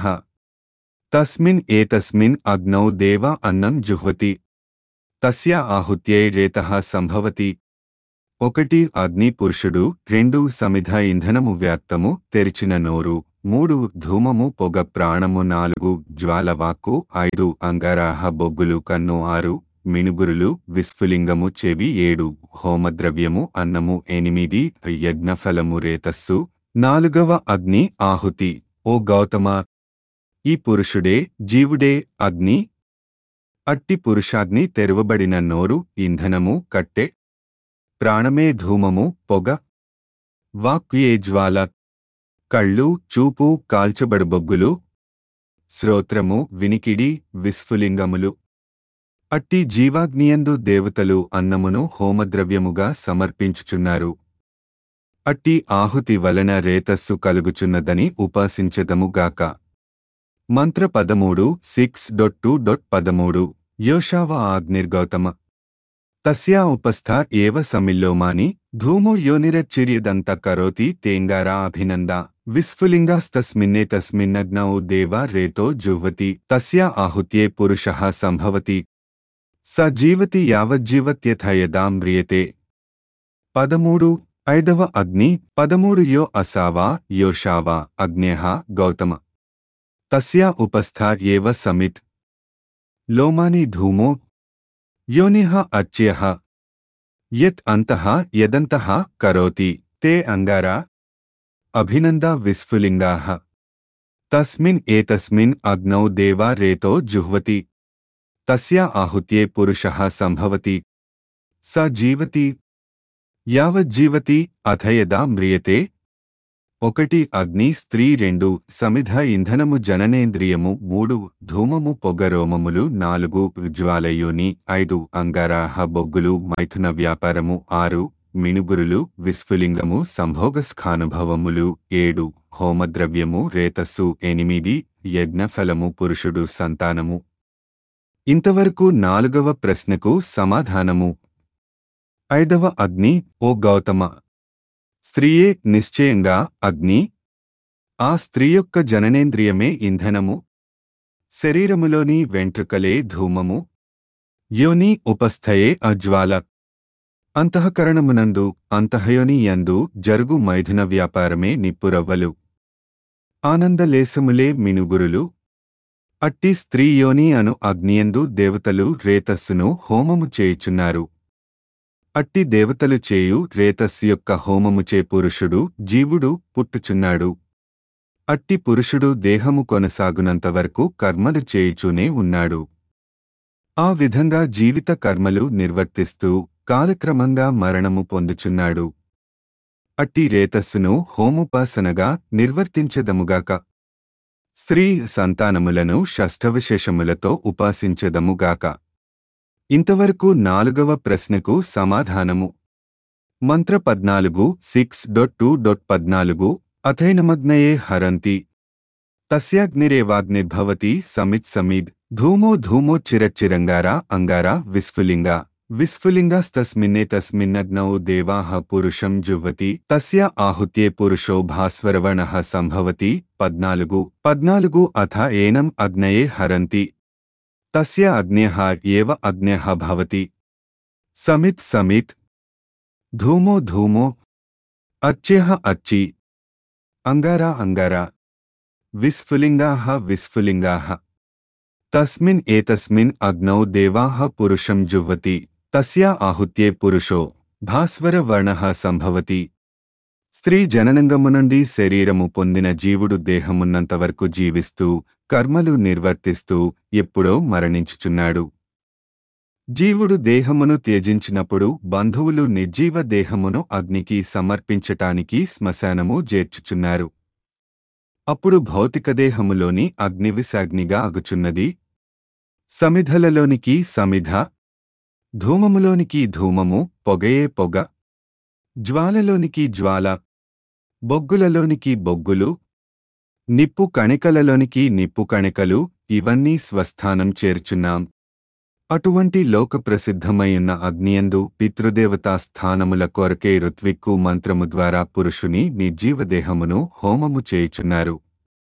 తస్మిన్ ఏతస్మిన్ అగ్నౌ దేవ అన్నం జుహ్వతి తస్య ఆహుత్యై రేతః సంభవతి ఒకటి అగ్ని పురుషుడు రెండు సమిధ ఇంధనము వ్యాప్తము తెరిచిన నోరు మూడు ధూమము పొగ ప్రాణము నాలుగు జ్వాలవాక్కు ఐదు అంగారాహ బొగ్గులు కన్ను ఆరు మినుగురులు విస్ఫులింగము చెవి ఏడు హోమద్రవ్యము అన్నము ఎనిమిది యజ్ఞఫలము రేతస్సు నాలుగవ అగ్ని ఆహుతి ఓ గౌతమ ఈ పురుషుడే జీవుడే అగ్ని అట్టి పురుషాగ్ని తెరవబడిన నోరు ఇంధనము కట్టె ప్రాణమే ధూమము పొగ వాక్యే జ్వాల కళ్ళు చూపు కాల్చబడు బొగ్గులు శ్రోత్రము వినికిడి విస్ఫులింగములు అట్టి జీవాగ్నియందు దేవతలు అన్నమును హోమద్రవ్యముగా సమర్పించుచున్నారు అట్టి ఆహుతి వలన రేతస్సు కలుగుచున్నదని ఉపాసించదముగాక మంత్ర పదమూడు సిక్స్ డొట్ టూ డొట్ పదమూడు యోషావ ఆగ్నిర్గౌతమ తస్యా ఉపస్థ ఏవ సమిల్లోమాని ధూమో యోనిరచ్చిర్యదంత కరోతి తేంగారా అభినంద విస్ఫులింగాస్తస్మిన్నే తస్మిన్నగ్నౌ దేవా రేతో జుహ్వతి తస్యా ఆహుత్యే పురుషః సంభవతి స జీవతి యావజ్జీవత్యథ యదా మ్రియతే పదమూడు ఐదవ అగ్ని పదమూడు యో అసావా యోషావా అగ్నేహ గౌతమ తస్యా ఉపస్థా ఏవ సమిత్ లోమాని ధూమో యోనిః అచ్యః యత్ అంతః యదంతః కరోతి తే అంగారా అభినందా విస్ఫులింగాః తస్మిన్ ఏతస్మిన్ అగ్నౌ దేవా రేతో జుహ్వతి తస్యా ఆహుత్యే పురుషः సంభవతి స జీవతి యావజ్జీవతి అథ యదా మ్రియతే ఒకటి అగ్ని స్త్రీ రెండు సమిధ ఇంధనము జననేంద్రియము మూడు ధూమము పొగరోమములు నాలుగు జ్వాలయోని ఐదు అంగారాహ బొగ్గులు మైథున వ్యాపారము ఆరు మినుగురులు విస్ఫులింగము సంభోగస్ఖానుభవములు ఏడు హోమద్రవ్యము రేతస్సు ఎనిమిది యజ్ఞఫలము పురుషుడు సంతానము ఇంతవరకు నాలుగవ ప్రశ్నకు సమాధానము ఐదవ అగ్ని ఓ గౌతమ స్త్రీయే నిశ్చయంగా అగ్ని ఆ స్త్రీ యొక్క జననేంద్రియమే ఇంధనము శరీరములోని వెంట్రుకలే ధూమము యోని ఉపస్థయే అజ్వాల అంతఃకరణమునందు అంతఃయోని యందు జరుగు మైథున వ్యాపారమే నిప్పురవ్వలు ఆనందలేశములే మినుగురులు అట్టి స్త్రీ యోని అను అగ్నియందు దేవతలు రేతస్సును హోమము చేయుచున్నారు అట్టి దేవతలు చేయు రేతస్సు యొక్క హోమముచే పురుషుడు జీవుడు పుట్టుచున్నాడు అట్టి పురుషుడు దేహము కొనసాగునంతవరకు కర్మలు చేయుచూనే ఉన్నాడు ఆ విధంగా జీవిత కర్మలు నిర్వర్తిస్తూ కాలక్రమంగా మరణము పొందుచున్నాడు అట్టి రేతస్సును హోముపాసనగా నిర్వర్తించదముగాక స్త్రీ సంతానములను షష్ఠవిశేషములతో ఉపాసించదముగాక ఇంతవరకు నాలుగవ ప్రశ్నకు సమాధానము మంత్ర పద్నాలుగు సిక్స్ డొట్ టూ డొట్ పద్నాలుగు అథైనమగ్నయే హరంతి తస్యాగ్నిరేవాగ్నిర్భవతి సమిత్ సమిద్ ధూమో ధూమో చిరచ్చిరంగారా అంగారా విస్ఫులింగ విస్ఫులింగాస్తస్మిన్నే తస్మిన్నగ్నౌ దేవాః పురుషం జువ్వతి తస్య ఆహుత్యే పురుషో భాస్వరవణః సంభవతి పద్నాలుగు పద్నాలుగు అథ ఏనం అగ్నయే హరంతి తస్య అగ్న్యః ఏవ అగ్న్యః భవతి సమిత్ సమిత్ ధూమో ధూమో అర్చ్యః అర్చి అంగారా అంగారా విస్ఫులింగాః విస్ఫులింగాః తస్మిన్ ఏతస్మిన్ అగ్నౌ దేవాః పురుషం జువ్వతి తస్యా ఆహుత్యే పురుషో భాస్వర వర్ణః సంభవతి స్త్రీ జననంగము నుండి శరీరము పొందిన జీవుడు దేహమున్నంతవరకు జీవిస్తూ కర్మలు నిర్వర్తిస్తూ ఎప్పుడో మరణించుచున్నాడు జీవుడు దేహమును త్యజించినప్పుడు బంధువులు నిర్జీవ దేహమును అగ్నికి సమర్పించటానికి శ్మశానము చేర్చుచున్నారు అప్పుడు భౌతికదేహములోని అగ్నివిసాగ్నిగా అగుచున్నది సమిధలలోనికి సమిధ ధూమములోనికి ధూమము పొగయే పొగ జ్వాలలోనికి జ్వాల బొగ్గులలోనికి బొగ్గులు నిప్పు కణికలలోనికి నిప్పు కణికలు ఇవన్నీ స్వస్థానం చేర్చున్నాం అటువంటి లోకప్రసిద్ధమైయున్న అగ్నియందు పితృదేవతా స్థానముల కొరకే ఋత్విక్కు మంత్రము ద్వారా పురుషుని నిర్జీవదేహమును హోమము చేయుచున్నారు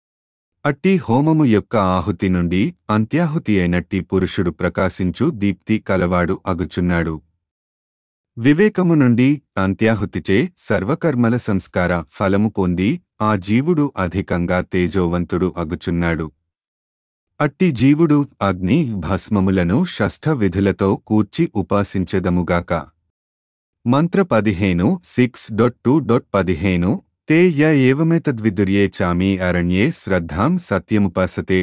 అట్టి హోమము యొక్క ఆహుతి నుండి అంత్యాహుతి అయినట్టి పురుషుడు ప్రకాశించు దీప్తి కలవాడు అగుచున్నాడు వివేకము నుండి అంత్యాహుతిచే సర్వకర్మల సంస్కార ఫలము పొంది ఆ జీవుడు అధికంగా తేజోవంతుడు అగుచున్నాడు అట్టి జీవుడు అగ్ని భస్మములను షష్ఠ విధులతో కూర్చి ఉపాసించదముగాక మంత్ర పదిహేను సిక్స్ డొట్ టూ డొట్ పదిహేను తే య ఏవమేతద్విదుర్యే చామి అరణ్యే శ్రద్ధాం సత్యముపాసతే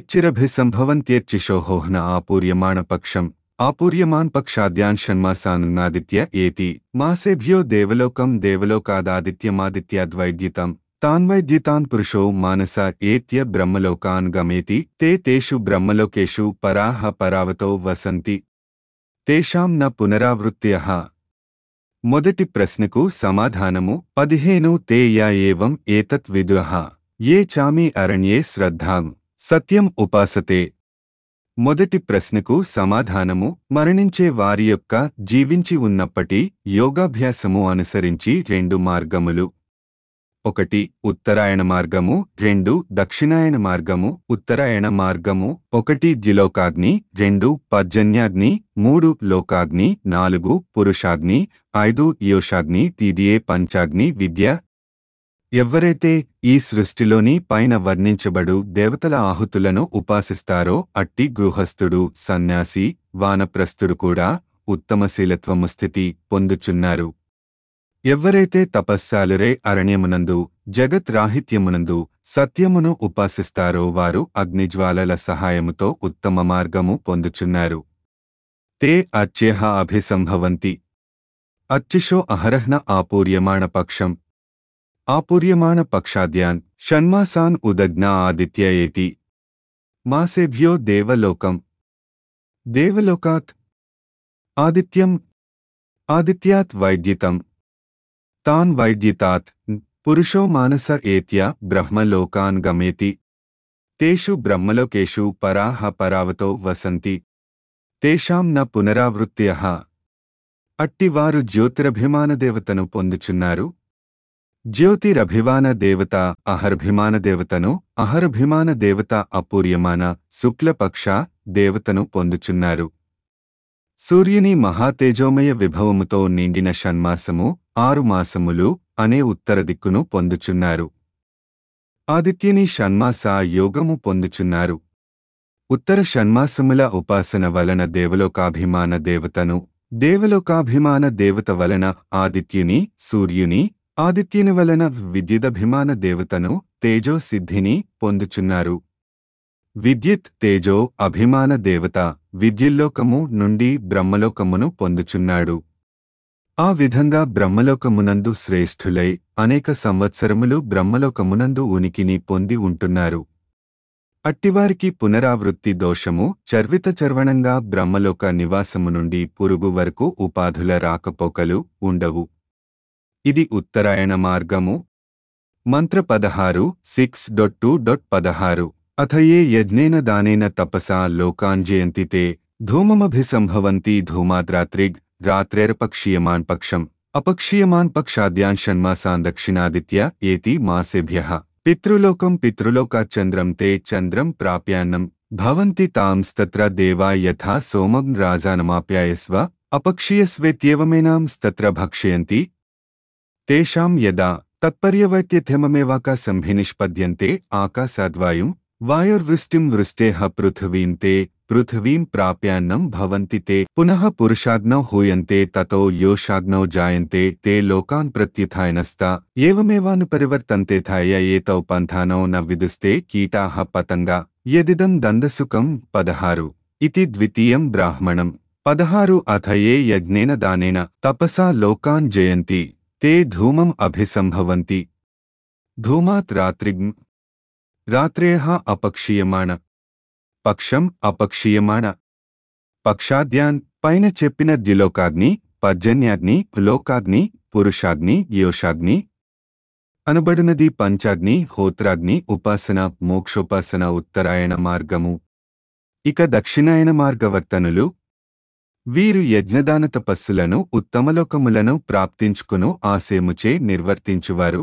తేచ్చిరభిసంభవంత్యేర్చిషోహోహ్న ఆపూర్యమాణ పక్షం ఆపూర్యమాన్ పక్షాద్యాన్ షణ్మాసానున్నాదిత్య ఏతి మాసేభ్యో దేవలోకం దేవలోకాదాదిత్యమాదిత్యాద్వైద్యుతం తాన్వైద్యుతాన్ పురుషో మానస ఏత్య బ్రహ్మలోకాన్ గమేతి తే తేషు బ్రహ్మలోకేషు పరాహ పరావతో వసంతి తేషాం న పునరావృత్త్యః మొదటి ప్రశ్నకు సమాధానము పదిహేను తే యా ఏవం ఏతత్ విదుః ఏ చామి అరణ్యే శ్రద్ధాం సత్యం ఉపాసతే మొదటి ప్రశ్నకు సమాధానము మరణించే వారి యొక్క జీవించి ఉన్నప్పటి యోగాభ్యాసము అనుసరించి రెండు మార్గములు ఒకటి ఉత్తరాయణ మార్గము రెండు దక్షిణాయన మార్గము ఉత్తరాయణ మార్గము ఒకటి ద్యులోకాగ్ని రెండు పర్జన్యాగ్ని మూడు లోకాగ్ని నాలుగు పురుషాగ్ని ఐదు యోషాగ్ని తీదియే పంచాగ్ని విద్య ఎవ్వరైతే ఈ సృష్టిలోని పైన వర్ణించబడు దేవతల ఆహుతులను ఉపాసిస్తారో అట్టి గృహస్థుడు సన్యాసి వానప్రస్థుడు కూడా ఉత్తమశీలత్వము స్థితి పొందుచున్నారు ఎవ్వరైతే తపస్సాలురే అరణ్యమునందు జగత్ రాహిత్యమునందు సత్యమును ఉపాసిస్తారో వారు అగ్నిజ్వాలల సహాయముతో ఉత్తమ మార్గము పొందుచున్నారు తే అర్చ్యః అభిసంభవంతి అర్చిషో అహరహ్న ఆపూర్యమాణ పక్షం ఆపూర్యమాణ పక్షాద్యాన్ షణ్మాసాన్ ఉదగ్నా ఆదిత్య ఏతి మాసేభ్యో దేవలోకం దేవలోకాత్ ఆదిత్యం ఆదిత్యాత్ వైద్యితం తాన్ వైద్యితాత్ పురుషో మానస ఏత్య బ్రహ్మలోకాన్ గమేతి తేషు బ్రహ్మలోకేషు పరాహ పరావతో వసంతి తేషాం న పునరావృత్త్యః అట్టివారు జ్యోతిరభిమాన దేవతను పొందుచున్నారు జ్యోతిరభిమాన దేవత అహర్భిమాన దేవతను అహర్భిమాన దేవత అపూర్యమాన శుక్లపక్ష దేవతను పొందుచున్నారు సూర్యుని మహాతేజోమయ విభవముతో నిండిన షణ్మాసము ఆరు మాసములు అనే ఉత్తర దిక్కును పొందుచున్నారు ఆదిత్యని షణ్మాస యోగము పొందుచున్నారు ఉత్తర షణ్మాసముల ఉపాసన వలన దేవలోకాభిమాన దేవతను దేవలోకాభిమాన దేవత వలన ఆదిత్యుని సూర్యుని ఆదిత్యుని వలన విద్యుదభిమాన దేవతను తేజో సిద్ధిని పొందుచున్నారు విద్యుత్ తేజో అభిమాన దేవత విద్యుల్లోకము నుండి బ్రహ్మలోకమును పొందుచున్నాడు ఆ విధంగా బ్రహ్మలోకమునందు శ్రేష్ఠులై అనేక సంవత్సరములు బ్రహ్మలోకమునందు ఉనికిని పొంది ఉంటున్నారు అట్టివారికి పునరావృత్తి దోషము చర్విత చర్వణంగా బ్రహ్మలోక నివాసము నుండి పురుగు వరకు ఉపాధుల రాకపోకలు ఉండవు ఇది ఉత్తరాయణ మార్గము మంత్ర పదహారు సిక్స్ డొట్ టూ డొట్ పదహారు అథ ఏ యజ్ఞేన దానేన తపసా లోకాంజయంతి తే ధూమమభిసంభవంతి ధూమాద్రాత్రిగ్ రాత్రేరపక్షీయమాన్ పక్షం అపక్షీయమాన్ పక్షాద్యాన్ షణ్మాసాన్ దక్షిణాదిత్య ఏతి మాసేభ్యః పితృలోకం పితృలోకాచంద్రం తే చంద్రం ప్రాప్యాన్నం భవంతి తాంస్తత్ర దేవా యథా సోమం రాజానమాప్యాయస్వ అపక్షీయస్వేత్యేవమేనాంస్తత్ర భక్షయంతి తేషాం యదా తత్పర్యవైత్యథమమేవాకాశంభినిష్పద్యంతే ఆకాశాద్వాయుం వాయుర్వృష్టిం వృష్టేః పృథివీం తే పృథివీం ప్రాప్యాన్నం భవంతి తే పునః పురుషాగ్నౌ హూయంతే తతో యోషాగ్నౌ జాయంతే తే లోకాన్ ప్రత్యుథాయనస్త ఏవమేవానుపరివర్తంతేథాయ ఏతౌ పంథానౌ న విదుస్తే కీటాః పతంగా యదిదం దందసుకం పదహారు ఇతి ద్వితీయం బ్రాహ్మణం పదహారు అథ ఏ యజ్ఞేన దానేన తపసా లోకాన్ జయంతి తే ధూమం అభిసంభవంతి ధూమాత్ రాత్రిగ్ం రాత్రేః అపక్షీయమాణ పక్షం అపక్షీయమాణ పక్షాద్యాన్ పైన చెప్పిన ద్యులోకాగ్ని పర్జన్యాగ్ని లోకాగ్ని పురుషాగ్ని యోషాగ్ని అనబడినది పంచాగ్ని హోత్రాగ్ని ఉపాసన మోక్షోపాసన ఉత్తరాయణ మార్గము ఇక దక్షిణాయన మార్గవర్తనులు వీరు యజ్ఞదాన తపస్సులను ఉత్తమలోకములను ప్రాప్తించుకును ఆసేముచే నిర్వర్తించువారు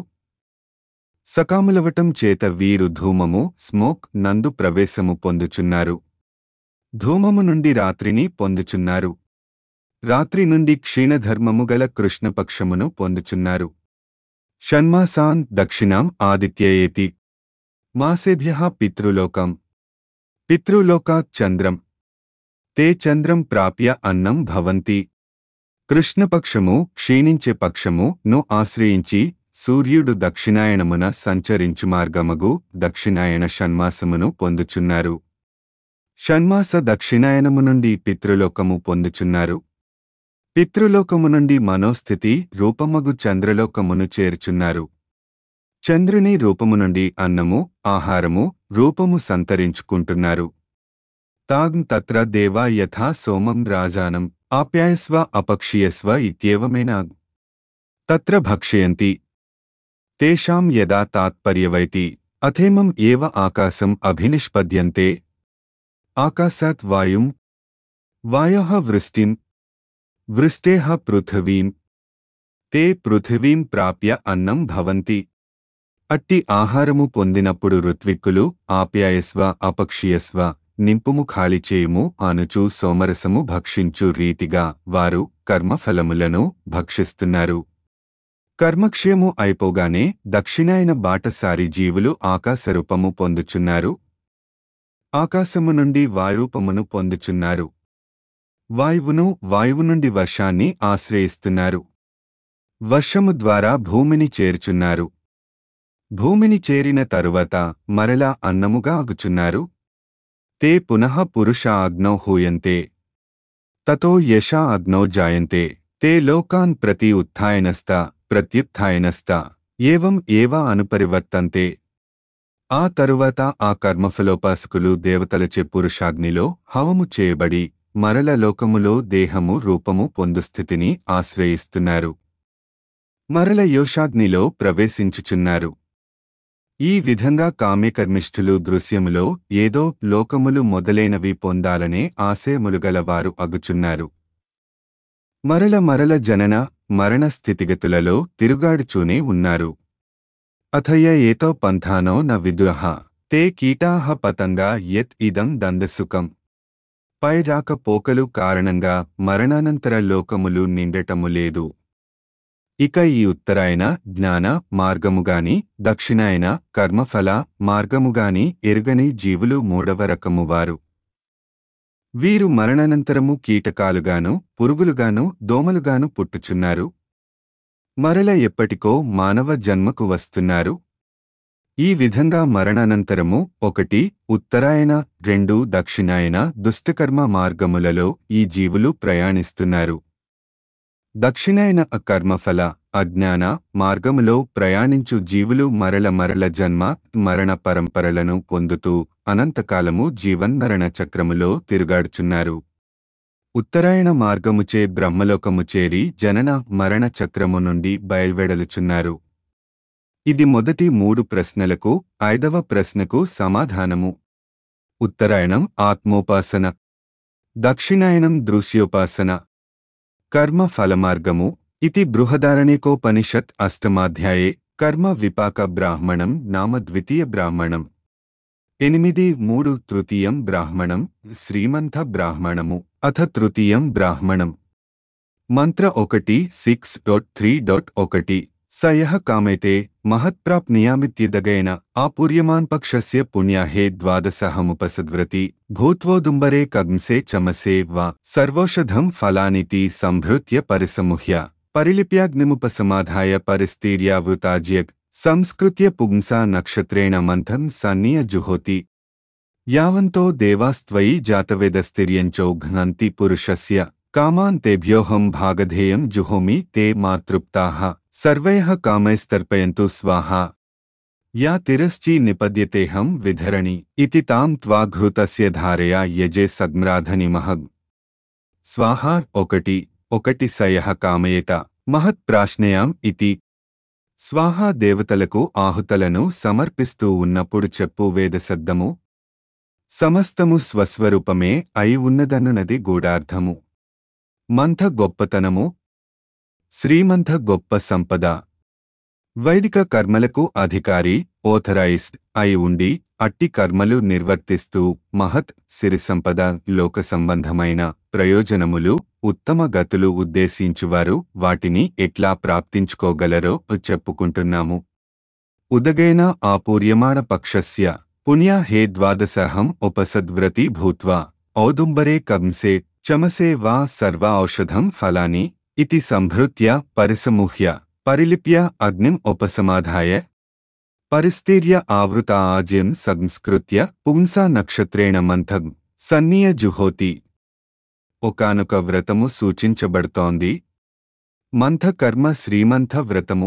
సకాములవటం చేత వీరు ధూమము స్మోక్ నందు ప్రవేశము పొందుచున్నారు ధూమము నుండి రాత్రిని పొందుచున్నారు రాత్రి నుండి క్షీణధర్మము గల కృష్ణపక్షమును పొందుచున్నారు షణ్మాసాన్ దక్షిణాం ఆదిత్యయేతి మాసేభ్య పితృలోకం పితృలోకాత్ చంద్రం తే చంద్రం ప్రాప్య అన్నం భవంతి కృష్ణపక్షము క్షీణించే పక్షము ను ఆశ్రయించి సూర్యుడు దక్షిణాయనమున సంచరించు మార్గమగు దక్షిణాయన షణ్మాసమును పొందుచున్నారు షణ్మాస దక్షిణాయనము నుండి పితృలోకము పొందుచున్నారు పితృలోకము నుండి మనోస్థితి రూపమగు చంద్రలోకమును చేర్చున్నారు చంద్రుని రూపము నుండి అన్నము ఆహారము రూపము సంతరించుకుంటున్నారు తాగ్ తత్ర దేవా యథా సోమం రాజానం ఆప్యాయస్వ అపక్షీయస్వ ఇత్యేవమేనా తత్ర భక్షయంతి తేషాం యదా తాత్పర్యవైతి అథేమం ఏవ ఆకాశం అభినిష్పద్యంతే ఆకాశాత్ వాయుం వాయోః వృష్టిం వృష్టేః పృథివీం తే పృథివీం ప్రాప్య అన్నం భవంతి అట్టి ఆహారము పొందినప్పుడు ఋత్విక్కులు ఆప్యాయస్వ అపక్షీయస్వ నింపుము ఖాళీ చేయుము అనుచు సోమరసము భక్షించు రీతిగా వారు కర్మఫలములను భక్షిస్తున్నారు కర్మక్షయము అయిపోగానే దక్షిణాయన బాటసారి జీవులు ఆకాశరూపము పొందుచున్నారు ఆకాశము నుండి వాయురూపమును పొందుచున్నారు వాయువును వాయువు నుండి వర్షాన్ని ఆశ్రయిస్తున్నారు వర్షము ద్వారా భూమిని చేర్చున్నారు భూమిని చేరిన తరువాత మరలా అన్నముగా అగుచున్నారు తే పునః పురుష అగ్నౌ హూయంతే తతో యశా అగ్నౌ జాయంతే తే లోకాన్ ప్రతి ఉత్థాయనస్త ప్రత్యుత్థాయనస్త ఏవం ఏవా అనుపరివర్తంతే ఆ తరువాత ఆ కర్మఫలోపాసకులు దేవతలచే పురుషాగ్నిలో హవము చేయబడి మరల లోకములో దేహము రూపము పొందుస్థితిని ఆశ్రయిస్తున్నారు మరల యోషాగ్నిలో ప్రవేశించుచున్నారు ఈ విధంగా కామ్యకర్మిష్ఠులు దృశ్యములో ఏదో లోకములు మొదలైనవి పొందాలనే ఆశయములుగల వారు అగుచున్నారు మరల మరల జనన మరణ స్థితిగతులలో తిరుగాడుచూనే ఉన్నారు అథయ ఏతో పంథానో న విదుహ తే కీటాహ పతంగా యత్ ఇదం దందసుకం పై రాకపోకలు కారణంగా మరణానంతర లోకములు నిండటము లేదు ఇక ఈ ఉత్తరాయణ జ్ఞాన మార్గముగాని దక్షిణాయన కర్మఫల మార్గముగాని ఎరుగని జీవులు మూడవ రకము వారు వీరు మరణానంతరము కీటకాలుగాను పురుగులుగాను దోమలుగాను పుట్టుచున్నారు మరల ఎప్పటికో మానవ జన్మకు వస్తున్నారు ఈ విధంగా మరణానంతరము ఒకటి ఉత్తరాయణ రెండు దక్షిణాయన దుష్టకర్మ మార్గములలో ఈ జీవులు ప్రయాణిస్తున్నారు దక్షిణాయన కర్మఫల అజ్ఞాన మార్గములో ప్రయాణించు జీవులు మరల మరల జన్మ మరణ పరంపరలను పొందుతూ అనంతకాలము జీవన్మరణ చక్రములో తిరుగాడుచున్నారు ఉత్తరాయణ మార్గముచే బ్రహ్మలోకము చేరి జనన మరణ చక్రము నుండి బయల్వెడలుచున్నారు ఇది మొదటి మూడు ప్రశ్నలకు ఐదవ ప్రశ్నకు సమాధానము ఉత్తరాయణం ఆత్మోపాసన దక్షిణాయనం దృశ్యోపాసన కర్మ ఫలమార్గము ఇది బృహదారణికోపనిషత్ అష్టమాధ్యాయే కర్మ విపాక బ్రాహ్మణం నామ ద్వితీయ బ్రాహ్మణం ఎనిమిది మూడు తృతీయం బ్రాహ్మణం శ్రీమంత బ్రాహ్మణము అథ తృతీయం బ్రాహ్మణం మంత్ర ఒకటి సిక్స్ డాట్ త్రీ డాట్ ఒకటి సయః కామైతే మహత్ప్రాప్నియామిత్యదగైన ఆపూర్యమాన్ పక్షస్య పుణ్యాహే ద్వాదశహముపసద్వ్రతి భూత్వోదుంబరే కగ్ంసే చమసే వా సర్వౌషధం ఫలానితి సంభృత్య పరిసముహ్య పరిలిప్యాగ్నిముపసమాధాయ పరిస్థీర్యావృతాజ్యగ్ సంస్కృత్య పుంసా నక్షత్రేణ మంథం సన్నియ జుహోతి యావంతో దేవాస్త్వయి జాతవేదస్థిర్యంచౌఘ్నంతి పురుషస్య కామాన్ తేభ్యోహం భాగధేయం జుహోమి తే మాతృప్తాః సర్వైః కామైస్తర్పయంతు స్వాహా యా తిరశ్చీ నిపద్యతేహం విధరణి ఇతి తాం త్వాఘృతస్య ధారయా యజే సగ్మ్రాధనిమహగ్ స్వాహా ఒకటి ఒకటి సయః కామయేత మహత్ప్రాశ్నయాం ఇతి స్వాహా దేవతలకు ఆహుతలను సమర్పిస్తూ ఉన్నప్పుడు చెప్పు వేదశబ్దము సమస్తము స్వస్వరూపమే అయి ఉన్నదనునది గూఢార్థము మంథ గొప్పతనము శ్రీమంథ గొప్ప సంపద వైదిక కర్మలకు అధికారి ఓథరైజ్డ్ అయి ఉండి అట్టి కర్మలు నిర్వర్తిస్తూ మహత్ సిరిసంపద లోక సంబంధమైన ప్రయోజనములు ఉత్తమ గతులు ఉద్దేశించువారు వాటిని ఎట్లా ప్రాప్తించుకోగలరో చెప్పుకుంటున్నాము ఉదగైన ఆపూర్యమాణ పక్షస్య పుణ్యా హే ద్వాదశహం ఉపసద్వ్రతి భూత్వా ఔదుంబరే కంసే చమసే వా సర్వ ఔషధం ఫలాని ఇతి సంభృత్య పరిసముహ్య పరిలిప్య అగ్నిం ఉపసమాధాయ పరిస్థీర్య ఆవృత ఆజ్యం సంస్కృత్య పుంసా నక్షత్రేణ మంథం సన్నియ జుహోతి ఒకానొక వ్రతము సూచించబడుతోంది మంథ కర్మ శ్రీమంథ వ్రతము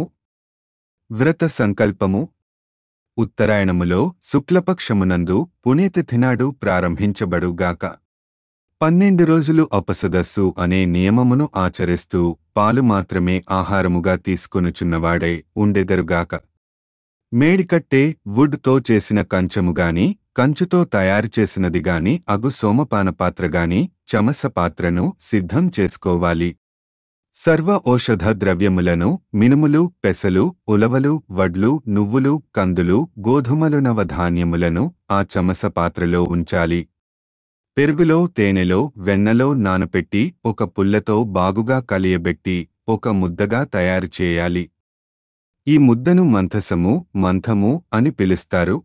వ్రత సంకల్పము ఉత్తరాయణములో శుక్లపక్షమునందు పుణ్యతిథినాడు ప్రారంభించబడుగాక పన్నెండు రోజులు అపసదస్సు అనే నియమమును ఆచరిస్తూ పాలు మాత్రమే ఆహారముగా తీసుకొనుచున్నవాడై ఉండెదరుగాక మేడికట్టే వుడ్తో చేసిన కంచముగాని కంచుతో తయారు చేసినది గాని అగు సోమపాన పాత్రగాని చమస పాత్రను సిద్ధం చేసుకోవాలి సర్వ ఔషధ ద్రవ్యములను మినుములు పెసలు ఉలవలు వడ్లు నువ్వులు కందులు గోధుమలు నవధాన్యములను ఆ చమస పాత్రలో ఉంచాలి పెరుగులో తేనెలో వెన్నలో నానపెట్టి ఒక పుల్లతో బాగుగా కలియబెట్టి ఒక ముద్దగా తయారు చేయాలి ఈ ముద్దను మంథసము మంథము అని పిలుస్తారు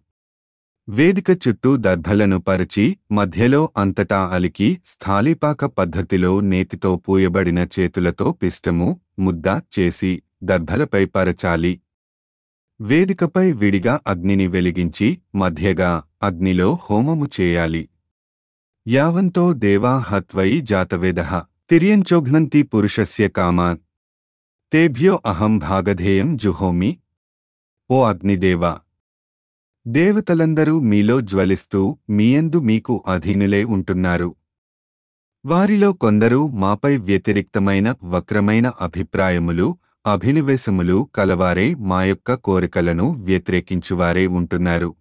వేదిక చుట్టూ దర్భలను పరిచి మధ్యలో అంతటా అలికి స్థాళీపాక పద్ధతిలో నేతితో పూయబడిన చేతులతో పిష్టము ముద్ద చేసి దర్భలపై పరచాలి వేదికపై విడిగా అగ్నిని వెలిగించి మధ్యగా అగ్నిలో హోమము చేయాలి యావంతో దేవా హత్వయి జాతవేద తిర్యంచోఘ్నంతి పురుషస్య కామాన్ తేభ్యో అహం భాగధేయం జుహోమి ఓ అగ్నిదేవా దేవతలందరూ మీలో జ్వలిస్తూ మీయందు మీకు అధీనులే ఉంటున్నారు వారిలో కొందరు మాపై వ్యతిరిక్తమైన వక్రమైన అభిప్రాయములు అభినివేశములు కలవారే మా యొక్క కోరికలను వ్యతిరేకించువారే ఉంటున్నారు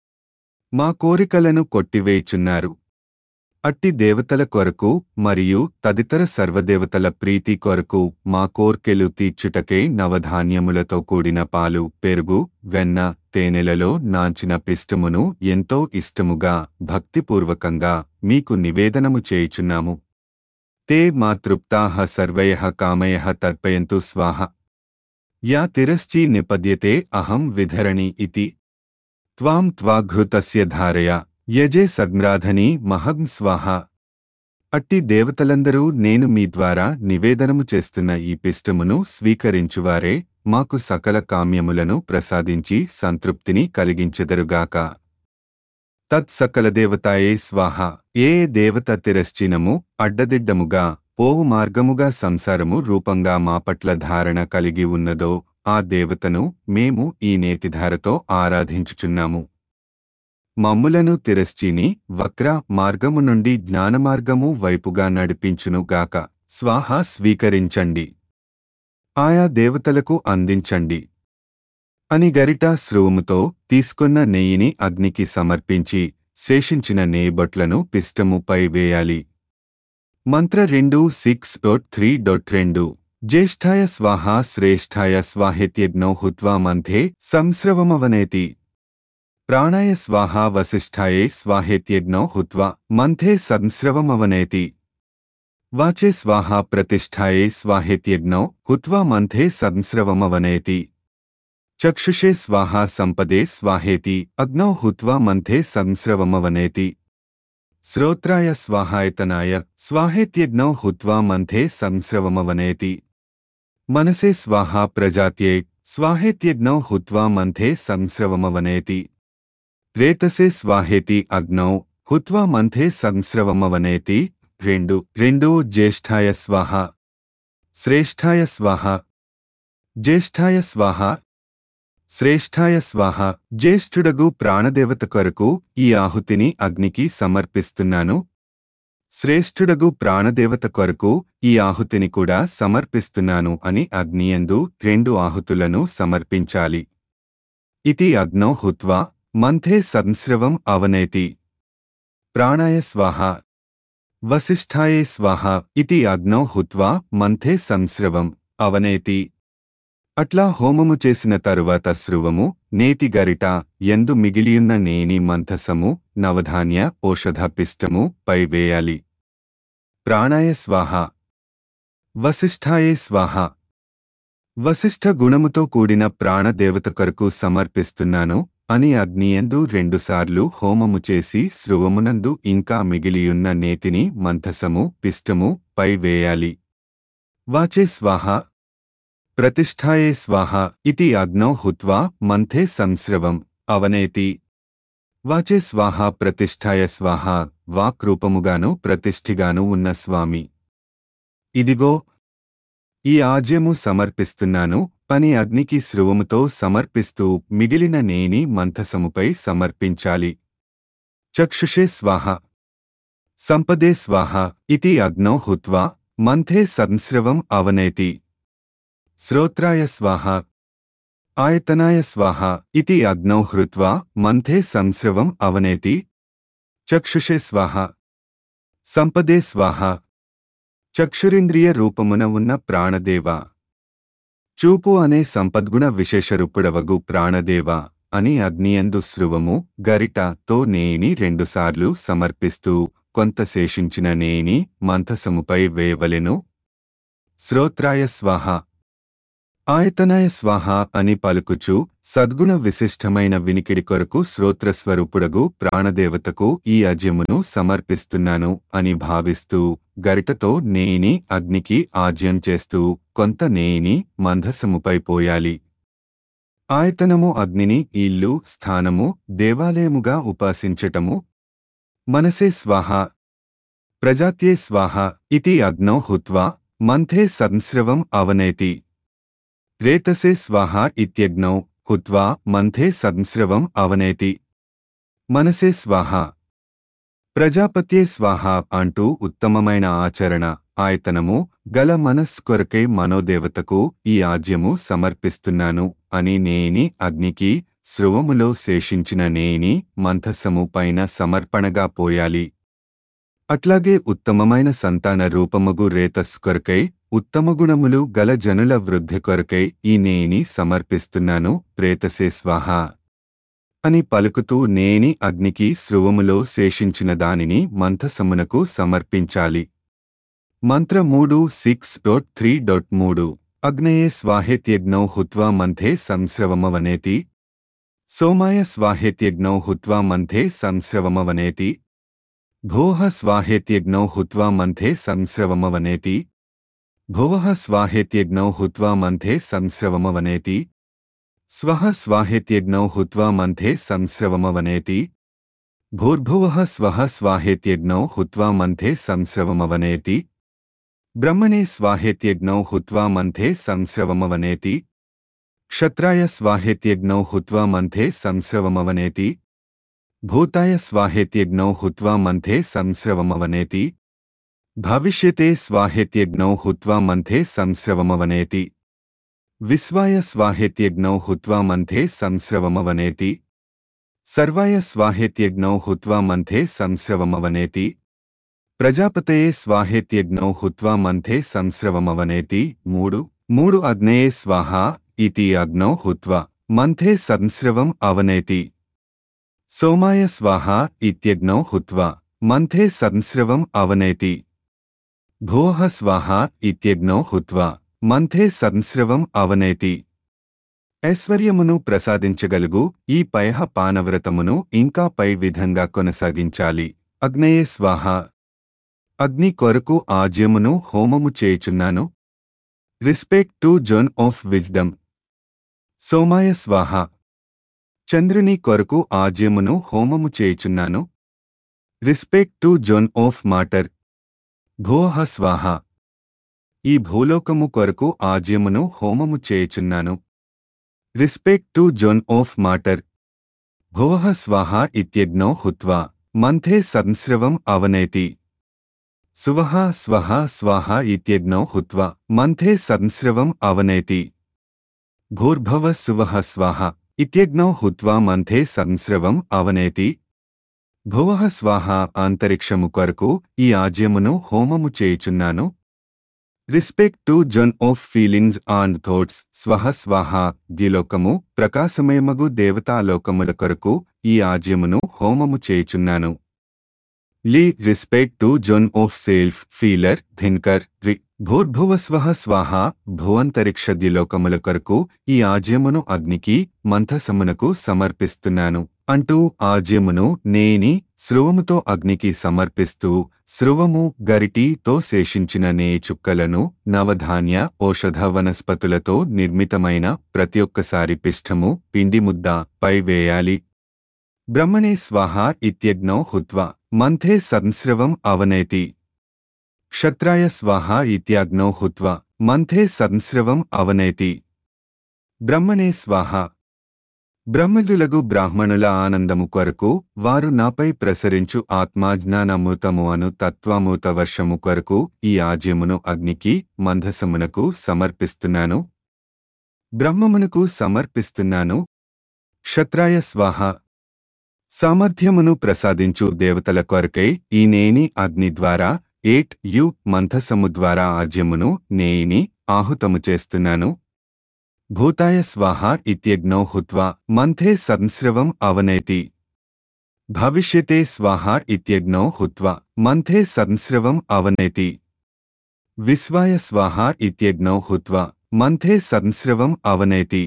మా కోరికలను కొట్టివేయుచున్నారు అట్టి దేవతల కొరకు మరియు తదితర సర్వదేవతల ప్రీతి కొరకు మా కోర్కెలు తీర్చుటకే నవధాన్యములతో కూడిన పాలు పెరుగు వెన్న తేనెలలో నాంచిన పిష్టమును ఎంతో ఇష్టముగా భక్తిపూర్వకంగా మీకు నివేదనము చేయుచున్నాము తే మా తృప్తాః సర్వయః కామయః తర్పయంతు స్వాహ యా తిరశ్చీ నిపద్యతే అహం విధరణి ఇతి త్వాం త్వాఘృతస్య ధారయ యజే సగ్మ్రాధని మహం స్వాహ అట్టి దేవతలందరూ నేను మీ ద్వారా నివేదనము చేస్తున్న ఈ పిష్టమును స్వీకరించువారే మాకు సకల కామ్యములను ప్రసాదించి సంతృప్తిని కలిగించెదరుగాక తత్సకల దేవతాయే స్వాహ ఏ దేవత తిరశ్చినము అడ్డదిడ్డముగా పోవు మార్గముగా సంసారము రూపంగా మా పట్ల ధారణ కలిగి ఉన్నదో ఆ దేవతను మేము ఈ నేతిధారతో ఆరాధించుచున్నాము మమ్ములను తిరశ్చీని వక్ర మార్గము నుండి జ్ఞానమార్గము వైపుగా నడిపించునుగాక స్వాహ స్వీకరించండి ఆయా దేవతలకు అందించండి అని గరిట స్రువముతో తీసుకున్న నెయ్యిని అగ్నికి సమర్పించి శేషించిన నేయబొట్లను పిష్టముపై వేయాలి మంత్ర రెండు సిక్స్ డొట్ త్రీ డొట్ రెండు జ్యేష్ఠాయ స్వాహ శ్రేష్ఠాయ స్వాహేత్యజ్ఞౌ హుత్వా మంథే సంస్రవమవనేతి ప్రాణాయ స్వాహ వసిష్ఠాయే స్వాహేత్యజ్ఞౌ హుత్వా మంథే సంస్రవమవనేతి వాచే స్వాహ ప్రతిష్ఠాయే స్వాహేత్యజ్ఞౌ హుత్వా మంథే సంస్రవమవనేతి చక్షుషే స్వాహ సంపదే స్వాహేతి అగ్నౌ హుత్వా మంథే సంస్రవమవనేతి శ్రోత్రాయ స్వాహాయతనాయ స్వాహేత్యజ్ఞౌ హుత్వా మంథే సంస్రవమవనేతి మనసే స్వాహ ప్రజాత్యే స్వాహేత్యజ్ఞౌ హుత్వా మంథే సంస్రవమవనేతి రేతసే స్వాహేతి అగ్నౌ హుత్వా మంథే సంస్రవమవనేతి రెండు రెండు జ్యేష్ఠాయ స్వాహ శ్రేష్ఠాయ స్వాహ జ్యేష్ఠాయ స్వాహ శ్రేష్ఠాయ స్వాహ జ్యేష్ఠుడగు ప్రాణదేవత కొరకు ఈ ఆహుతిని అగ్నికి సమర్పిస్తున్నాను శ్రేష్ఠుడగు ప్రాణదేవత కొరకు ఈ ఆహుతిని కూడా సమర్పిస్తున్నాను అని అగ్నియందు రెండు ఆహుతులను సమర్పించాలి ఇతి అగ్నౌ హుత్వా మంథే సంస్రవం అవనేతి ప్రాణాయ స్వాహ వసిష్ఠాయే స్వాహ ఇతి అగ్నౌ హుత్వా మంథే సంస్రవం అవనేతి అట్లా హోమము చేసిన తరువాత స్రువము నేతి గరిట ఎందు మిగిలియున్న నేని మంథసము నవధాన్య ఓషధ పిష్టము పై వేయాలి ప్రాణాయ స్వాహ వసిష్ఠాయే స్వాహ వసిష్ఠ గుణముతో కూడిన ప్రాణదేవత కొరకు సమర్పిస్తున్నాను అని అగ్నియందు రెండుసార్లు హోమము చేసి స్రువమునందు ఇంకా మిగిలియున్న నేతిని మంథసము పిష్టము పై వేయాలి వాచే స్వాహ ప్రతిష్ఠాయే స్వాహ ఇతి అగ్నౌ హుత్వా మంథే సంస్రవం అవనేతి వాచే స్వాహ ప్రతిష్ఠాయ స్వాహ వాక్ రూపముగాను ప్రతిష్ఠిగాను ఉన్న స్వామి ఇదిగో ఈ ఆజ్యము సమర్పిస్తున్నాను పని అగ్నికి స్రువముతో సమర్పిస్తూ మిగిలిన నేని మంథసముపై సమర్పించాలి చక్షుషే స్వాహ సంపదే స్వాహ ఇతి అగ్నౌ హుత్వా మంథే సంస్రవం అవనేతి శ్రోత్రాయ స్వాహ ఆయతనాయ స్వాహ ఇతి అగ్నౌ హృత్వా మంథే సంస్రవం అవనేతి చక్షుషే స్వాహ సంపదే స్వాహ చక్షురింద్రియ రూపమున ఉన్న ప్రాణదేవ చూపు అనే సంపద్గుణ విశేషరూపుడవగు ప్రాణదేవ అని అగ్నియందు స్రువము గరిట తో నేని రెండుసార్లు సమర్పిస్తూ కొంత శేషించిన నేని మంథసముపై వేయవలెను శ్రోత్రాయ స్వాహ ఆయతనాయ స్వాహ అని పలుకుచు సద్గుణ విశిష్టమైన వినికిడి కొరకు శ్రోత్రస్వరూపుడగు ప్రాణదేవతకు ఈ అజ్యమును సమర్పిస్తున్నాను అని భావిస్తూ గరిటతో నేని అగ్నికి ఆజ్యం చేస్తూ కొంత నేని మంధసముపై పోయాలి ఆయతనము అగ్నిని ఇల్లు స్థానము దేవాలయముగా ఉపాసించటము మనసే స్వాహ ప్రజాత్యే స్వాహ ఇతి అగ్నౌ హుత్వా మంథే సంస్రవం అవనేతి రేతసే స్వాహ ఇత్యగ్నౌ హుత్వా మంథే సంస్రవం అవనేతి మనసే స్వాహ ప్రజాపత్యే స్వాహ అంటూ ఉత్తమమైన ఆచరణ ఆయతనము గల మనస్ కొరకై మనోదేవతకు ఈ ఆజ్యము సమర్పిస్తున్నాను అని నేని అగ్నికి స్రువములో శేషించిన నేని మంథసము పైన సమర్పణగా పోయాలి అట్లాగే ఉత్తమమైన సంతాన రూపముగు రేతస్ కొరకై ఉత్తమ గుణములు గల జనుల వృద్ధి కొరకై ఈ నేని సమర్పిస్తున్నాను ప్రేతసే స్వాహ అని పలుకుతూ నేని అగ్నికి స్రువములో శేషించిన దానిని మంథసమునకు సమర్పించాలి మంత్ర మూడు సిక్స్ డాట్ త్రీ డాట్ మూడు అగ్నయే స్వాహేత్యగ్నౌ హుత్వా మంథే సంశ్రవమవనేతి సోమాయ స్వాహేత్యగ్నౌ హుత్వా మంథే సంశ్రవమవనేతి భోః స్వాహేత్యగ్నౌ హుత్వా మంథే సంశ్రవమవనేతి భువః స్వాహేత్యగ్నౌ హుత్వా మంథే సంశ్రవమవనేతి స్వః స్వాహేత్యగ్నౌ హుత్వా మంథే సంశ్రవమవనేతి భూర్భువః స్వః స్వాహేత్యగ్నౌ హుత్వా మంథే సంశ్రవమవనేతి బ్రహ్మణే స్వాహేత్యగ్నౌ హుత్వా మంథే సంశ్రవమవనేతి క్షత్రాయ స్వాహేత్యగ్నౌ హుత్వా మంథే సంశ్రవమవనేతి భూతాయ స్వాహేత్యగ్నౌ హుత్వా మంథే సంశ్రవమవనేతి భవిష్యతే స్వాహేత్యగ్నౌ హుత్వా మంథే సంశ్రవమవనేతి విశ్వాయ స్వాహేత్యగ్నౌ హుత్వా మంథే సంశ్రవమవనేతి సర్వాయ స్వాహేత్యగ్నౌ హుత్వా మంథే సంశ్రవమవనేతి ప్రజాపతయే స్వాహేత్యగ్నౌ హుత్వా మంథే సంశ్రవమవనేతి మూడు మూడు అగ్నేయే స్వాహ ఇతి అగ్నౌ హుత్వా మంథే సంశ్రవం అవనేతి సోమాయ స్వాహ ఇత్యగ్నౌ హుత్వా మంథే సంశ్రవం అవనేతి భోః స్వాహ ఇత్యగ్నౌ హుత్వా మంథే సంశ్రవం అవనేతి ఐశ్వర్యమును ప్రసాదించగలుగు ఈ పైహ పానవ్రతమును ఇంకా పై విధంగా కొనసాగించాలి అగ్నేయే స్వాహ అగ్ని కొరకు ఆజ్యమును హోమము చేయుచున్నాను respect to zone of wisdom సోమాయ స్వాహ చంద్రుని కొరకు ఆజ్యమును హోమము చేయుచున్నాను respect to zone of matter భోః స్వాహ ఈ భూలోకము కొరకు ఆజ్యమును హోమము చేయుచున్నాను respect to zone of matter భువః స్వాహ ఇత్యగ్నౌ హుత్వా మంథే సంశ్రవం అవనేతి సువః స్వః స్వాహ ఇత్యగ్నౌ హుత్వా మంథే సంశ్రవం అవనేతి భూర్భవ సువః స్వాహ ఇత్యగ్నౌ హుత్వా మంథే సంశ్రవం అవనేతి భువః స్వాహ అంతరిక్షము కొరకు ఈ ఆజ్యమును హోమము చేయుచున్నాను respect to zone of feelings and thoughts స్వహ స్వాహ ద్విలోకము ప్రకాశమయమగు దేవతాలోకముల కొరకు ఈ ఆజ్యమును హోమము చేయుచున్నాను లీ respect to zone of self feeler thinker రి భూర్భువ స్వహ స్వాహ భువంతరిక్ష ద్విలోకముల కొరకు ఈ ఆజ్యమును అగ్నికి మంథసమునకు సమర్పిస్తున్నాను అంటూ ఆజ్యమును నేని స్రువముతో అగ్నికి సమర్పిస్తూ స్రువము గరిటితో శేషించిన నే చుక్కలను నవధాన్య ఔషధ వనస్పతులతో నిర్మితమైన ప్రతి ఒక్కసారి పిష్టము పిండి ముద్ద పై వేయాలి బ్రహ్మణే స్వాహ ఇత్యగ్నౌ హుత్వా మంథే సంశ్రవం అవనేతి క్షత్రాయ స్వాహ ఇత్యాగ్నౌ హుత్వా మంథే సంశ్రవం అవనేతి బ్రహ్మణే స్వాహ బ్రహ్మజులగు బ్రాహ్మణుల ఆనందము కొరకు వారు నాపై ప్రసరించు ఆత్మాజ్ఞానమూతము అను తత్వామూత వర్షము కొరకు ఈ ఆజ్యమును అగ్నికి మంధసమునకు సమర్పిస్తున్నాను బ్రహ్మమునకు సమర్పిస్తున్నాను క్షత్రాయ స్వాహ సామర్థ్యమును ప్రసాదించు దేవతల కొరకై ఈ నేని అగ్ని ద్వారా ఏట్ యు మంథసము ద్వారా ఆజ్యమును నేయిని ఆహుతము చేస్తున్నాను భూతాయ స్వాహ ఇత్యగ్నౌ హుత్వా మంథే సంశ్రవం అవనేతి భవిష్యతే స్వాహ ఇత్యగ్నౌ హుత్వా మంథే సంశ్రవం అవనేతి విశ్వాయ స్వాహ ఇత్యగ్నౌ హుత్వా మంథే సంశ్రవం అవనేతి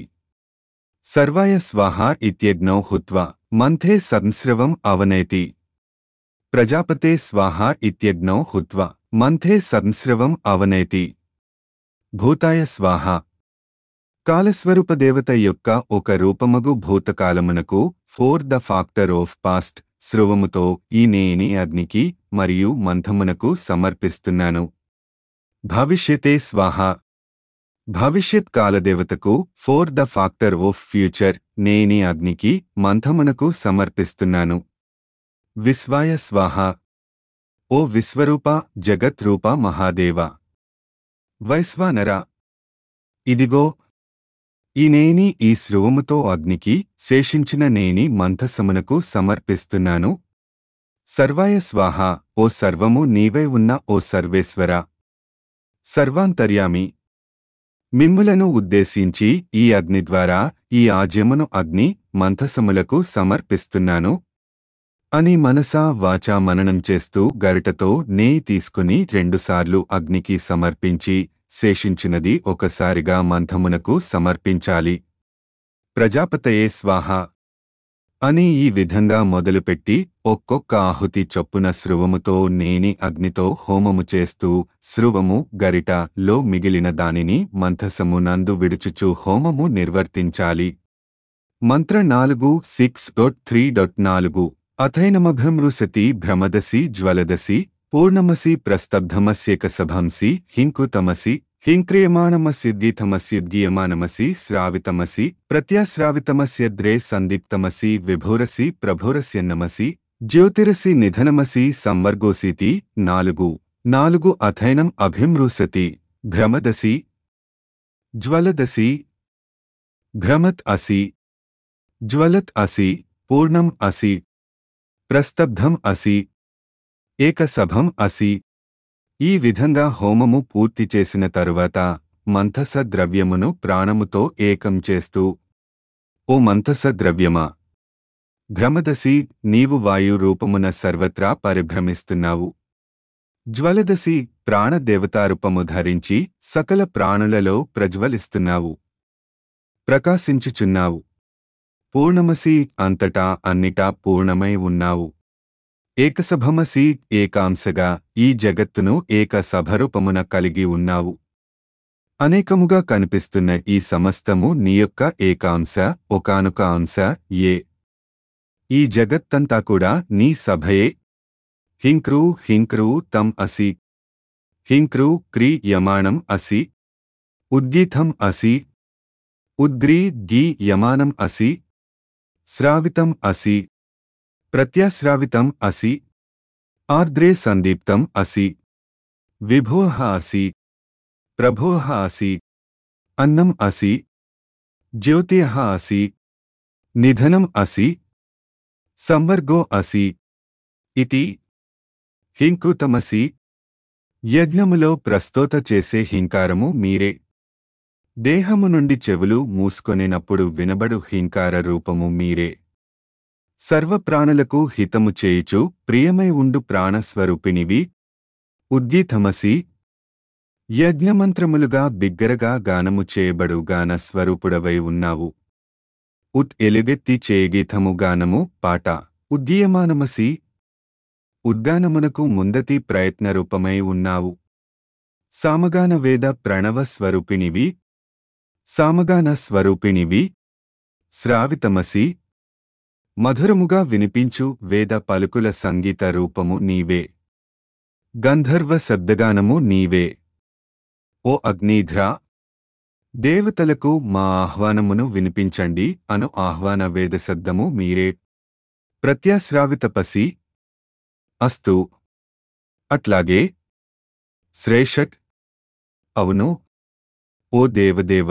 సర్వాయ స్వాహ ఇత్యగ్నౌ హుత్వా మంథే సంశ్రవం అవనేతి ప్రజాపతే స్వాహ ఇత్యగ్నౌ హుత్వా మంథే సంశ్రవం అవనేతి భూతాయ స్వాహ కాలస్వరూప దేవత యొక్క ఒక రూపమగు భూతకాలమునకు for the factor of past స్రువముతో ఈ నేని అగ్నికి మరియు మంథమునకు సమర్పిస్తున్నాను భవిష్యతే స్వాహ భవిష్యత్ కాలదేవతకు for the factor of future నేని అగ్నికి మంథమునకు సమర్పిస్తున్నాను విశ్వాయ స్వాహ ఓ విశ్వరూప జగత్ రూప మహాదేవ వైశ్వానర ఇదిగో ఈ నేని ఈ స్రువముతో అగ్నికి శేషించిన నేని మంథసమునకు సమర్పిస్తున్నాను సర్వాయ స్వాహ ఓ సర్వము నీవై ఉన్న ఓ సర్వేశ్వర సర్వాంతర్యామి మిమ్ములను ఉద్దేశించి ఈ అగ్ని ద్వారా ఈ ఆజ్యమును అగ్ని మంథసములకు సమర్పిస్తున్నాను అని మనసా వాచా మననం చేస్తూ గరిటతో నేయి తీసుకుని రెండుసార్లు అగ్నికి సమర్పించి శేషించినది ఒకసారిగా మంథమునకు సమర్పించాలి ప్రజాపతయే స్వాహ అని ఈ విధంగా మొదలుపెట్టి ఒక్కొక్క ఆహుతి చొప్పున స్రువముతో నేని అగ్నితో హోమము చేస్తూ స్రువము గరిట లో మిగిలిన దానిని మంథసము నందు విడుచుచు హోమము నిర్వర్తించాలి మంత్ర నాలుగు సిక్స్ డొట్ త్రీ డొట్ నాలుగు అథైనమభ్రమృసతి భ్రమదసి జ్వలదసి పూర్ణమసి ప్రస్తబ్ధమస్యేకసభంసి హింకుతమసి హింక్రియమాణమస్యుద్గీతమస్యుద్గీయమానమసి శ్రావితమసి ప్రత్యాశ్రావితమస్యద్రే సందీప్తమసి విభోరసి ప్రభోరస్యన్నమసి జ్యోతిరసి నిధనమసి సంవర్గోసితి నాలుగు నాలుగు అథైనం అభిమృసతి భ్రమదసి జ్వలదసి భ్రమత్ అసి జ్వలత్ అసి పూర్ణం అసి ప్రస్తబ్ధం అసి ఏకసభం అసి ఈ విధంగా హోమము పూర్తి చేసిన తరువాత మంథస ద్రవ్యమును ప్రాణముతో ఏకం చేస్తూ ఓ మంథస ద్రవ్యమా భ్రమదసి నీవు వాయు రూపమున సర్వత్రా పరిభ్రమిస్తున్నావు జ్వలదసి ప్రాణదేవతారూపము ధరించి సకల ప్రాణులలో ప్రజ్వలిస్తున్నావు ప్రకాశించుచున్నావు పూర్ణమసి అంతటా అన్నిటా పూర్ణమై ఉన్నావు ఏకసభమసి ఏకాంశగా ఈ జగత్తును ఏక సభరూపమున కలిగి ఉన్నావు అనేకముగా కనిపిస్తున్న ఈ సమస్తము నీ యొక్క ఏకాంశ ఒకానొక అంశ ఏ ఈ జగత్తంతా కూడా నీ సభయే హింక్రూ హింక్రూ తం అసి హింక్రూ క్రీ యమాణం అసి ఉద్గీతం అసి ఉద్గ్రీ గీ యమానం అసి శ్రావితం అసి ప్రత్యాశ్రావితం అసి ఆర్ద్రే సందీప్తం అసి విభోహ అసి ప్రభోహ అసి అన్నం అసి జ్యోతిః అసి నిధనం అసి సంవర్గో అసి ఇతి హింకృతమసి యజ్ఞములో ప్రస్తోత చేసే హింకారము మీరే దేహము నుండి చెవులు మూసుకొనినప్పుడు వినబడు హింకార రూపము మీరే సర్వప్రాణులకు హితము చేయుచు ప్రియమై ఉండు ప్రాణస్వరూపిణివి ఉద్గీతమసి యజ్ఞమంత్రములుగా బిగ్గరగా గానము చేయబడు గాన స్వరూపుడవై ఉన్నావు ఉత్ ఎలుగెత్తి చేయగీతము గానము పాట ఉద్దీయమానమసి ఉద్గానమునకు ముందతి ప్రయత్న రూపమై ఉన్నావు సామగాన వేద ప్రణవ స్వరూపిణివి సామగాన స్వరూపిణివి శ్రావితమసి మధురముగా వినిపించు వేద పలుకుల సంగీత రూపము నీవే గంధర్వ శబ్దగానము నీవే ఓ అగ్నిధ్రా దేవతలకు మా ఆహ్వానమును వినిపించండి అను ఆహ్వాన వేదశబ్దము మీరే ప్రత్యాశ్రావితపసి అస్తు అట్లాగే శ్రేషట్ అవును ఓ దేవదేవ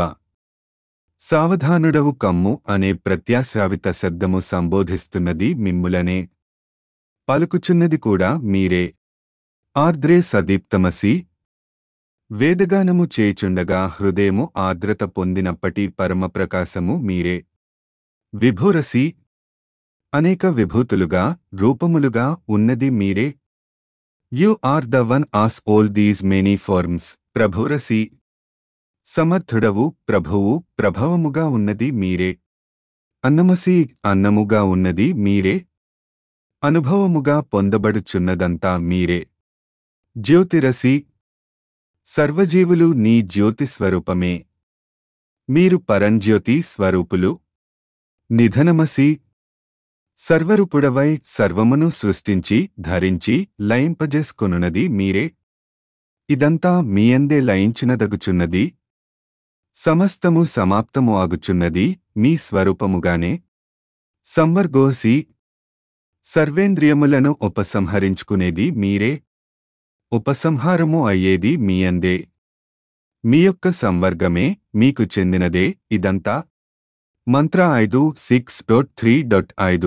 సావధానుడవు కమ్ము అనే ప్రత్యాశ్రావిత శబ్దము సంబోధిస్తున్నది మిమ్ములనే పలుకుచున్నది కూడా మీరే ఆర్ద్రే సదీప్తమసి వేదగానము చేచుండగా హృదయము ఆర్ద్రత పొందినప్పటి పరమప్రకాశము మీరే విభురసి అనేక విభూతులుగా రూపములుగా ఉన్నది మీరే you are the one as all these many forms ప్రభురసి సమర్థుడవు ప్రభువు ప్రభవముగా ఉన్నది మీరే అన్నమసి అన్నముగా ఉన్నది మీరే అనుభవముగా పొందబడుచున్నదంతా మీరే జ్యోతిరసి సర్వజీవులు నీ జ్యోతి స్వరూపమే మీరు పరంజ్యోతి స్వరూపులు నిధనమసి సర్వరూపుడవై సర్వమును సృష్టించి ధరించి లయింపజేసుకొనున్నది మీరే ఇదంతా మీయందే లయించినదగుచున్నది సమస్తము సమాప్తము ఆగుచున్నది మీ స్వరూపముగానే సంవర్గోసి సర్వేంద్రియములను ఉపసంహరించుకునేది మీరే ఉపసంహారము అయ్యేది మీయందే మీ యొక్క సంవర్గమే మీకు చెందినదే ఇదంతా మంత్ర ఐదు సిక్స్ డాట్ త్రీ డాట్ ఐదు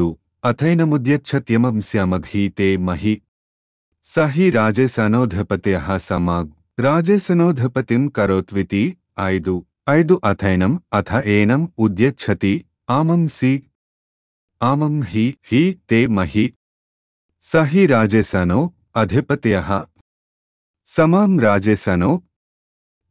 అథైనముద్యచ్చత్యమంస్యామఘీతే మహి సహి రాజేశనోధపత్య సమాగ్ రాజేశనోధపతిం కరోత్వితి ఐదు ఐదు అథైనం అథ ఏనం ఉద్యచ్చతి ఆమం సి ఆమం హి హి తే మహి సహి రాజేశనో అధిపత్య సమాం రాజేశనో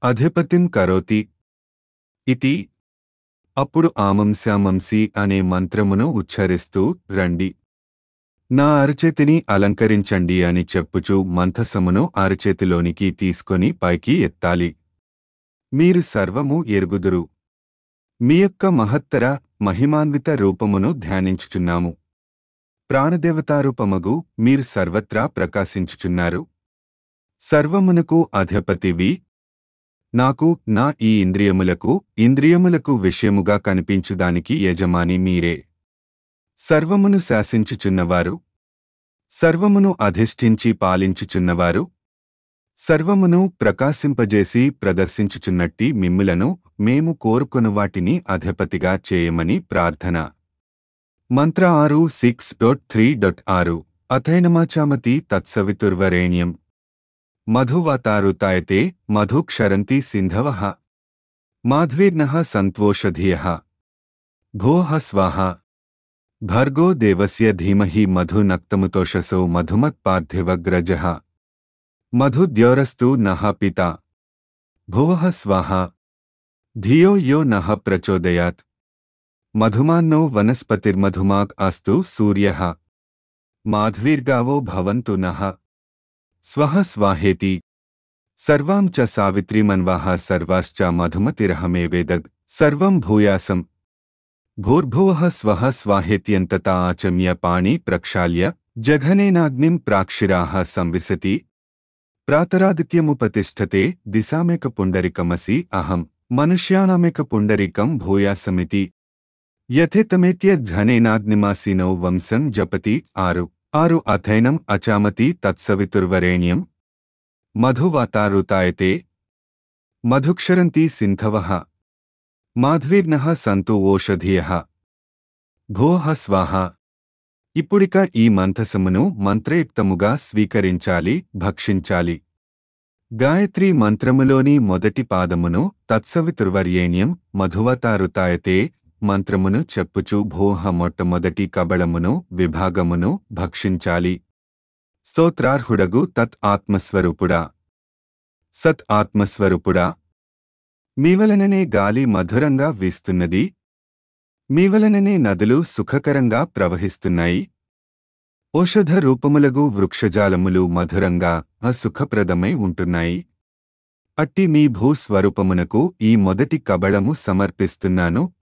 అధిపతిం కరోతి ఇతి అప్పుడు ఆమంశామంసి అనే మంత్రమును ఉచ్చరిస్తూ రండి నా అరచేతిని అలంకరించండి అని చెప్పుచు మంథసమును అరచేతిలోనికి తీసుకొని పైకి ఎత్తాలి మీరు సర్వము ఎరుగుదురు మీ యొక్క మహత్తర మహిమాన్విత రూపమును ధ్యానించుచున్నాము ప్రాణదేవతారూపమగు మీరు సర్వత్రా ప్రకాశించుచున్నారు సర్వమునకు అధిపతివి నాకు నా ఈ ఇంద్రియములకు ఇంద్రియములకు విషయముగా కనిపించుదానికి యజమాని మీరే సర్వమును శాసించుచున్నవారు సర్వమును అధిష్ఠించి పాలించుచున్నవారు సర్వమును ప్రకాశింపజేసి ప్రదర్శించుచున్నట్టి మిమ్ములను మేము కోరుకుని వాటిని అధిపతిగా చేయమని ప్రార్థన మంత్ర ఆరు సిక్స్ డాట్ త్రీ డాట్ ఆరు అథైనమాచామతి తత్సవితుర్వరేణ్యం మధువాతారుతాయతే మధుక్షరంతి సింధవ మాధ్వీర్న సంత్వోషధియ భోః స్వాహ భర్గో దేవస్య ధీమహి మధునక్తముతోషసో మధుమత్పార్థివగ్రజ మధుద్యోరస్తు నః పితా భువః స్వాహ ధియో యో నః ప్రచోదయాత్ మధుమాన్నో వనస్పతిర్మధుమాక్ అస్తు సూర్యః మాధ్వీర్గావో భవంతు నః స్వః స్వాహేతి సర్వాం చ సావిత్రీమన్వాః సర్వాశ్చ మధుమతిరహమేవేదగ్ సర్వం భూయాసం భూర్భువః స్వః స్వాహేత్యంతతా ఆచమ్య పాణి ప్రక్షాళ్య జఘనేనాగ్నిం ప్రాక్షిరాः సంవిశతి ప్రాతరాదిత్యముపతిష్ఠతే దిశామేక పుండరికమసి అహం మనుష్యాణమేక పుండరికం భూయాసమితి యథేతమేత్య ఘనేనాగ్నిమాసినో వంశం జపతి ఆరు ఆరు అథైనం అచామతి తత్సవితుర్వరేణ్యం మధువాతారుతాయతే మధుక్షరంతి సింధవః మాధ్వీర్నః సంతు ఓషధియః భోః స్వాహ ఇప్పుడిక ఈ మంథసమును మంత్రయుక్తముగా స్వీకరించాలి భక్షించాలి గాయత్రీ మంత్రములోని మొదటి పాదమును తత్సవితుర్వర్యేణ్యం మధువతారుతాయతే మంత్రమును చెప్పుచు భోహ మొట్టమొదటి కబళమును విభాగమును భక్షించాలి స్తోత్రార్హుడగు తత్ ఆత్మస్వరూపుడా సత్ ఆత్మస్వరూపుడా మీవలననే గాలి మధురంగా వీస్తున్నది మీవలననే నదులు సుఖకరంగా ప్రవహిస్తున్నాయి ఔషధ రూపములగు వృక్షజాలములు మధురంగా అసుఖప్రదమై ఉంటున్నాయి అట్టి మీ భూస్వరూపమునకు ఈ మొదటి కబళము సమర్పిస్తున్నాను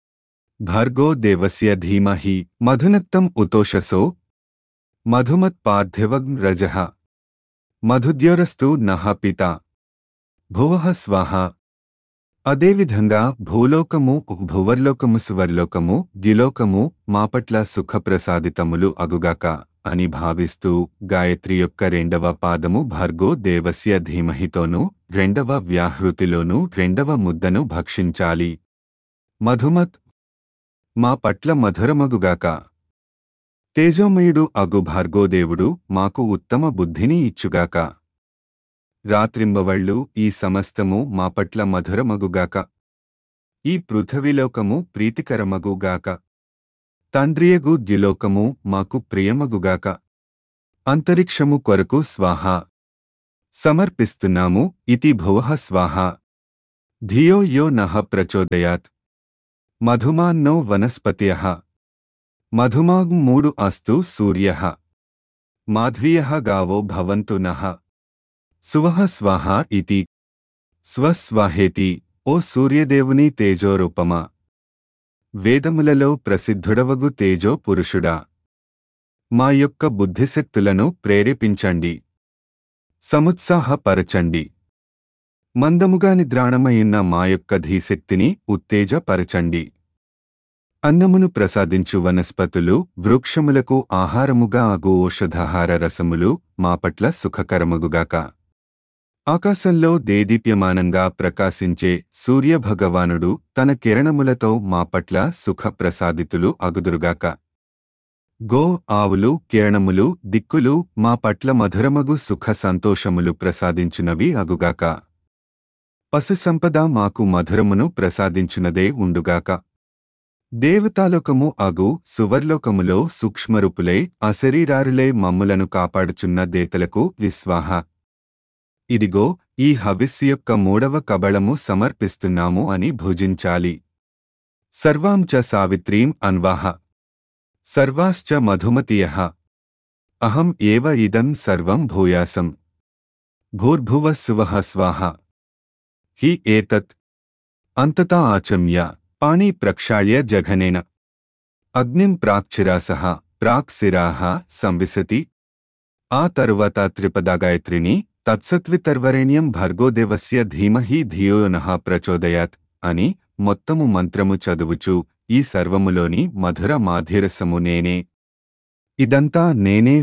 భర్గో దేవస్య ధీమహి మధునక్తం ఉతోషసో మధుమత్పార్థివం రజః మధుద్యోరస్తు నః పితా భువః స్వాహ అదేవిధంగా భూలోకము భువర్లోకము సువర్లోకము ద్యులోకము మాపట్ల సుఖప్రసాదితములు అగుగాక అని భావిస్తూ గాయత్రి యొక్క రెండవ పాదము భర్గో దేవస్య ధీమహితోనూ రెండవ వ్యాహృతిలోనూ రెండవ ముద్దను భక్షించాలి మధుమత్ మా పట్ల మధురమగుగాక తేజోమయుడు అగు భార్గోదేవుడు మాకు ఉత్తమ బుద్ధిని ఇచ్చుగాక రాత్రింబవళ్ళు ఈ సమస్తము మా పట్ల మధురమగుగాక ఈ పృథవిలోకము ప్రీతికరమగుగాక తండ్రియగు ద్యులోకము మాకు ప్రియమగుగాక అంతరిక్షము కొరకు స్వాహ సమర్పిస్తున్నాము ఇతి భువః స్వాహ ధియో యో నః ప్రచోదయాత్ మధుమాన్నో వనస్పత్యః మధుమాగ్ మూడు అస్తు సూర్యః మాధ్వీయః గావో భవంతు నః సువః స్వాహ ఇతి స్వస్వాహేతి ఓ సూర్యదేవుని తేజోరూపమా వేదములలో ప్రసిద్ధుడవగు తేజో పురుషుడా మా యొక్క బుద్ధిశక్తులను ప్రేరేపించండి సముత్సాహపరచండి మందముగా నిద్రాణమయున్న మా యొక్క ధీశక్తిని ఉత్తేజపరచండి అన్నమును ప్రసాదించు వనస్పతులు వృక్షములకు ఆహారముగా అగు ఔషధాహార రసములు మా పట్ల సుఖకరమగుగాక ఆకాశంలో దేదీప్యమానంగా ప్రకాశించే సూర్యభగవానుడు తన కిరణములతో మా పట్ల సుఖప్రసాదితులు అగుదురుగాక గో ఆవులు కిరణములు దిక్కులు మా పట్ల మధురమగు సుఖ సంతోషములు ప్రసాదించునవి అగుగాక పశు సంపద మాకు మధురమును ప్రసాదించునదే ఉండుగాక దేవతాలోకము అగు సువర్లోకములో సూక్ష్మరూపులై అశరీరారులై మమ్ములను కాపాడుచున్న దేతలకు విశ్వాహ ఇదిగో ఈ హవిస్సు యొక్క మూడవ కబళము సమర్పిస్తున్నాము అని భుజించాలి సర్వాం చ సావిత్రీం అన్వాహ సర్వాశ్చ మధుమతియః అహం ఏవ ఇదం సర్వం భూయాసం భూర్భువः సువః స్వాహ హి ఏతత్ అంతతా ఆచమ్య పాణి ప్రక్షాళ్య జఘనేన అగ్నిం ప్రాక్చిరాసః ప్రాక్ శిరాః సంవిశతి ఆ తరువాత త్రిపద గాయత్రిని తత్సత్వితర్వరేణ్యం భర్గోదేవస్య ధీమహి ధియో నః ప్రచోదయాత్ అని మొత్తము మంత్రము చదువుచు ఈ సర్వములోని మధుర మాధిరసము నేనే ఇదంతా నేనే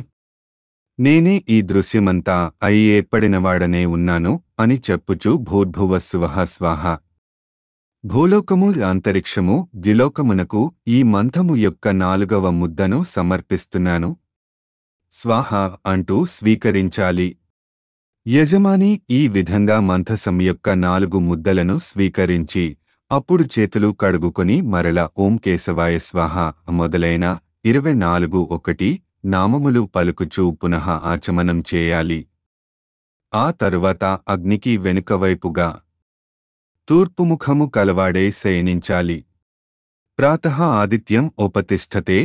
నేనే ఈ దృశ్యమంతా అయి ఏర్పడినవాడనే ఉన్నాను అని చెప్పుచు భూర్భువ స్వహ స్వాహ భూలోకము అంతరిక్షము ద్విలోకమునకు ఈ మంథము యొక్క నాలుగవ ముద్దను సమర్పిస్తున్నాను స్వాహ అంటూ స్వీకరించాలి యజమాని ఈ విధంగా మంథసం యొక్క నాలుగు ముద్దలను స్వీకరించి అప్పుడు చేతులు కడుగుకొని మరల ఓం కేశవాయ స్వాహ మొదలైన ఇరవై నాలుగు ఒకటి నామములు పలుకుచూ పునః ఆచమనం చేయాలి ఆ తరువాత అగ్నికి వెనుకవైపుగా తూర్పుముఖము కలవాడే శయనించాలి ప్రాతః ఆదిత్యం ఉపతిష్ఠతే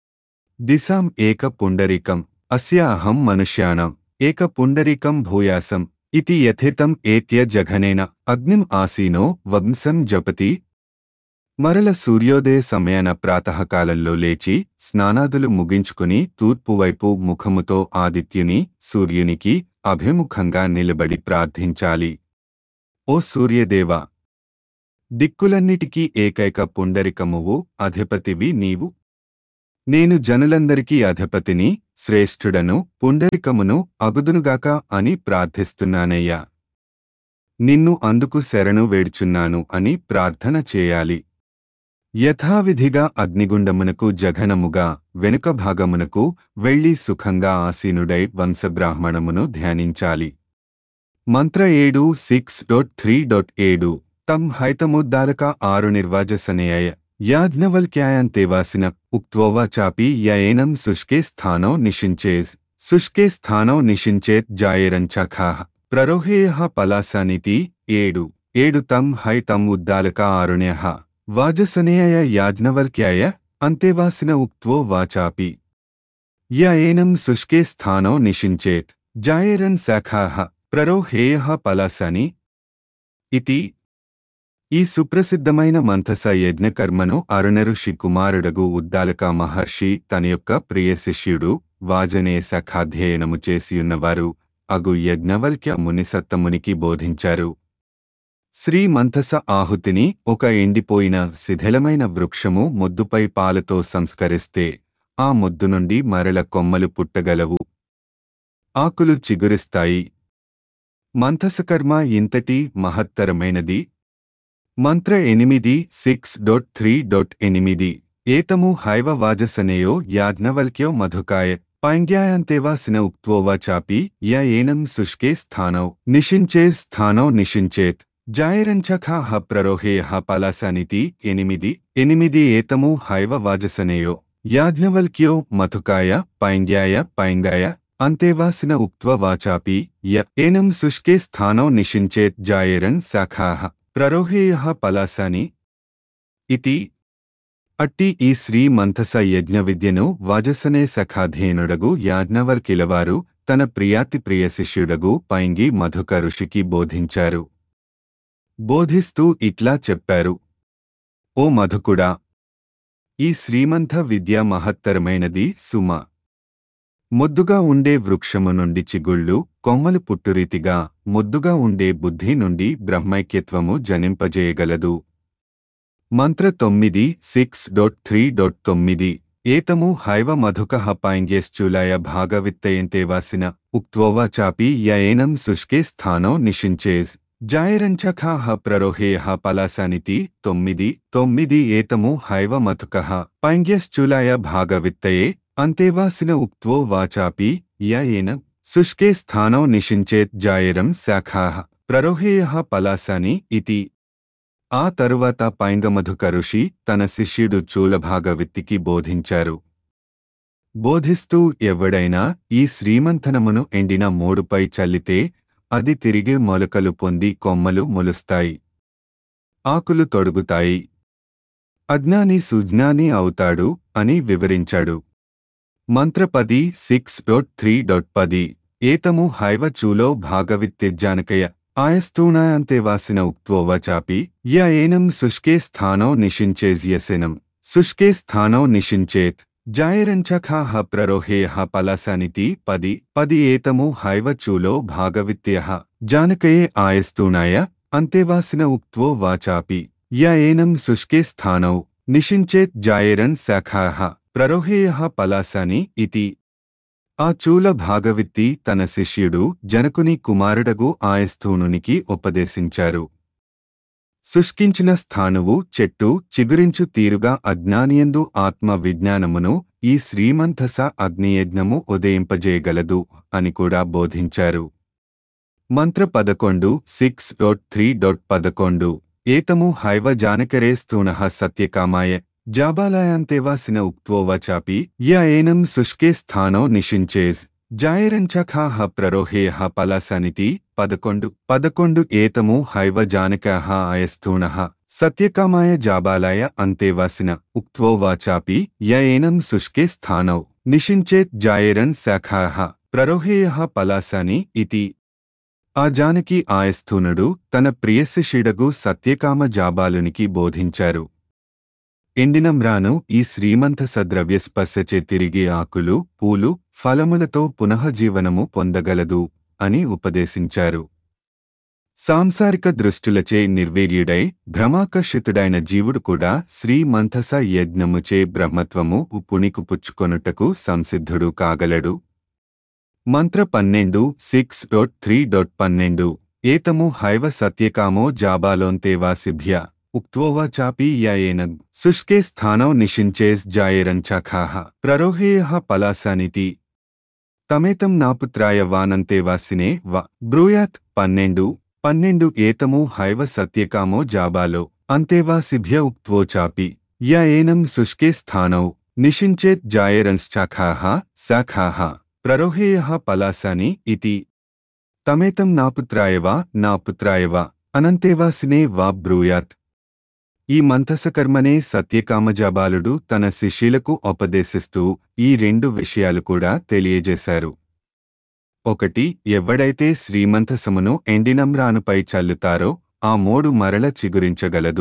దిశాం ఏక పుండరీకం అస్య అహం మనుష్యాణం ఏక పుండరీకం భూయాసం ఇతి యథితం ఏత్య జఘనేన అగ్నిం ఆసీనో వంశం జపతి మరల సూర్యోదయ సమయాన ప్రాతకాలంలో లేచి స్నానాదులు ముగించుకుని తూర్పువైపు ముఖముతో ఆదిత్యుని సూర్యునికి అభిముఖంగా నిలబడి ప్రార్థించాలి ఓ సూర్యదేవ దిక్కులన్నిటికీ ఏకైక పుండరికమువు అధిపతివి నీవు నేను జనులందరికీ అధిపతిని శ్రేష్ఠుడను పుండరికమును అగుదునుగాక అని ప్రార్థిస్తున్నానయ్యా నిన్ను అందుకు శరణు వేడుచున్నాను అని ప్రార్థన చేయాలి యథావిధిగా అగ్నిగుండమునకు జఘనముగా వెనుక భాగమునకు వెళ్లి సుఖంగా ఆసీనుడై వంశబ్రాహ్మణమును ధ్యానించాలి మంత్ర ఏడు సిక్స్ డొట్ త్రీ డొట్ ఏడు తం హైతముద్దాలక ఆరు నిర్వాజసనేయ యాజ్ఞవల్క్యాయంతేవాసిన ఉక్త్వోవా చాపి యయేనం శుష్కే స్థానో నిషించేజ్ శుష్కే స్థానో నిషించేత్ జాయేరంచఖా ప్రరోహేయ పలాసనితి ఏడు ఏడు తం హైతం ఉద్దాలక ఆరుణ్యః వాజసనేయ యాజ్ఞవల్క్యాయ అంతేవాసిన ఉక్త్వో వాచాపి య ఏనం శుష్కే స్థానో నిషించేత్ జాయేరన్ శాఖాః ప్రరోహేయ పలాసని ఇతి ఈ సుప్రసిద్ధమైన మంథస యజ్ఞకర్మను అరుణఋషి కుమారుడగు ఉద్దాలక మహర్షి తన యొక్క ప్రియ శిష్యుడు వాజనే సఖాధ్యయనము చేసియున్నవారు అగు యజ్ఞవల్క్య మునిసత్తమునికి బోధించారు శ్రీ మంథస ఆహుతిని ఒక ఎండిపోయిన శిథిలమైన వృక్షము మొద్దుపై పాలతో సంస్కరిస్తే ఆ మొద్దు నుండి మరల కొమ్మలు పుట్టగలవు ఆకులు చిగురిస్తాయి మంథసకర్మ ఇంతటి మహత్తరమైనది మంత్ర ఎనిమిది సిక్స్ డొట్ త్రీ డొట్ ఎనిమిది ఏతము హైవ వాజసనేయో యాజ్ఞవల్క్యో మధుకాయ పైంగ్యాయంతేవాసిన ఉక్త్వోవా చాపి య ఏనం శుష్కే స్థానౌ నిషించే స్థానౌ నిషించేత్ జాయరంచఖాహ ప్రరోహేయ పలాసనితి ఎనిమిది ఎనిమిది ఏతము హైవ వాజసనేయో యాజ్ఞవల్క్యో మధుకాయ పైంగ్యాయ పైంగాయ అంతేవాసిన ఉక్త్వ వాచాపి య ఏనం శుష్కే స్థానౌ నిషించేత్ జాయేరన్ శాఖాః ప్రరోహేయ పలాసాని ఇతి అట్టి ఈ శ్రీ మంథస యజ్ఞ విద్యను వాజసనే సఖాధేనుడగు యాజ్ఞవల్కిలవారు తన ప్రియాతి ప్రియ శిష్యుడగు పైంగి మధుక ఋషికి బోధించారు బోధిస్తూ ఇట్లా చెప్పారు ఓ మధుకుడా ఈ శ్రీమంథ విద్య మహత్తరమైనది సుమ ముద్దుగా ఉండే వృక్షము నుండి చిగుళ్ళు కొమ్మలు పుట్టురీతిగా ముద్దుగా ఉండే బుద్ధి నుండి బ్రహ్మైక్యత్వము జనింపజేయగలదు మంత్ర తొమ్మిది సిక్స్ డొట్ త్రీ డొట్ తొమ్మిది ఏతము హైవ మధుక పాయింగ్యశ్చూలాయ భాగవిత్తయంతేవాసిన ఉక్త్వోవా చాపి యయేనం శుష్కే స్థానో నిషించేజ్ జాయరంచఖాహ ప్రరోహేయ పలాసనితి తొమ్మిది తొమ్మిది ఏతము హైవ మధుక పైంగ్యశ్చూలాయ భాగవిత్తయే అంతేవాసిన ఉక్త్వో వాచాపి య ఏన శుష్కే స్థానో నిషించేత్ జాయరం శాఖాః ప్రరోహేయ పలాసాని ఇతి ఆ తరువాత పైంగమధుక ఋషి తన శిష్యుడు చూలభాగవిత్తికి బోధించారు బోధిస్తూ ఎవడైనా ఈ శ్రీమంథనమును ఎండిన మోడుపై చల్లితే అది తిరిగి మొలకలు పొంది కొమ్మలు మొలుస్తాయి ఆకులు తొడుగుతాయి అజ్ఞాని సుజ్ఞాని అవుతాడు అని వివరించాడు మంత్ర పది సిక్స్ డాట్ త్రీ డాట్ పది ఏతము హైవ చూలో భాగవిత్తిర్జానకయ ఆయస్తూణాయంతేవాసిన ఉక్త్వోవచాపి య ఏనం శుష్కే స్థానో నిషించేజ్యసెనం శుష్కే స్థానో నిషించేత్ జాయరంచఖాహ ప్రరోహేయ పలసనితి పది పది ఏతము హైవ చూలో భాగవిత్య జానకయే ఆయస్తూణాయ అంతేవాసిన ఉక్త్వో వాచాపి య ఏనం శుష్కే స్థానౌ నిషించేత్ జాయరన్ శాఖాః ప్రరోహేయ పలాసాని ఇతి ఆ చూల భాగవిత్తి తన శిష్యుడు జనకుని కుమారుడగు ఆయస్థూనునికి ఉపదేశించారు శుష్కించిన స్థానువు చెట్టు చిగురించు తీరుగా అజ్ఞానియందు ఆత్మ విజ్ఞానమును ఈ శ్రీమంతస అగ్నియజ్ఞము ఉదయింపజేయగలదు అని కూడా బోధించారు మంత్ర పదకొండు సిక్స్ డాట్ త్రీ డాట్ పదకొండు ఏతము హైవ జానకరే స్థూణ సత్యకామాయ జాబాలాయాంతేవాసిన ఉక్త్వోవచాపి య ఏనం శుష్కే స్థానో నిషించేజ్ జాయరంచఖాహ ప్రరోహేయ పలాసనితి పదకొండు పదకొండు ఏతము హైవ జానకాహ ఆయస్థూణ సత్యకామాయ జాబాలాయ అంతేవాసిన ఉక్త్వోవాచాపి య ఏనం శుష్కే స్థానౌ నిషించేత్ జాయరన్ శాఖాః ప్రరోహేయ పలాసాని ఇతి ఆ జానకి ఆయస్థూనుడు తన ప్రియశిష్యుడగు సత్యకామ జాబాలునికి బోధించారు ఎండినంరాను ఈ శ్రీమంత సద్రవ్య స్పర్శచే తిరిగి ఆకులు పూలు ఫలములతో పునఃజీవనము పొందగలదు అని ఉపదేశించారు సాంసారిక దృష్టులచే నిర్వీర్యుడై భ్రమాకర్షితుడైన జీవుడు కూడా శ్రీమంథస యజ్ఞముచే బ్రహ్మత్వము పుణికు పుచ్చుకొనుటకు సంసిద్ధుడు కాగలడు మంత్ర పన్నెండు సిక్స్ డాట్ త్రీ డాట్ పన్నెండు ఏతము హైవ సత్యకామో జాబాలోంతేవాసిభ్య ఉక్త్వోవాచాపి యయేనం శుష్కే స్థానౌ నిషించేస్ జాయరంచాఖాః ప్రరోహేయ పలాసానితి తమేతం నాపుత్రాయ వానంతేవాసినే వ బ్రూయాత్ పన్నెండు పన్నెండు ఏతము హైవ సత్యకామో జాబాలో అంతేవాసిభ్య ఉక్త్వోచాపి య ఏనం శుష్కే స్థానౌ నిషించేత్ జాయరంశ్చాఖాః శాఖాః ప్రరోహేయ పలాసాని ఇతి తమేతం నాపుత్రాయవా నాపుత్రాయవా అనంతేవాసినే వా బ్రూయాత్ ఈ మంథసకర్మనే సత్యకామజాబాలుడు తన శిష్యులకు ఉపదేశిస్తూ ఈ రెండు విషయాలు కూడా తెలియజేశారు ఒకటి ఎవడైతే శ్రీమంతసమును ఎండినంరానుపై చల్లుతారో ఆ మోడు మరల చిగురించగలదు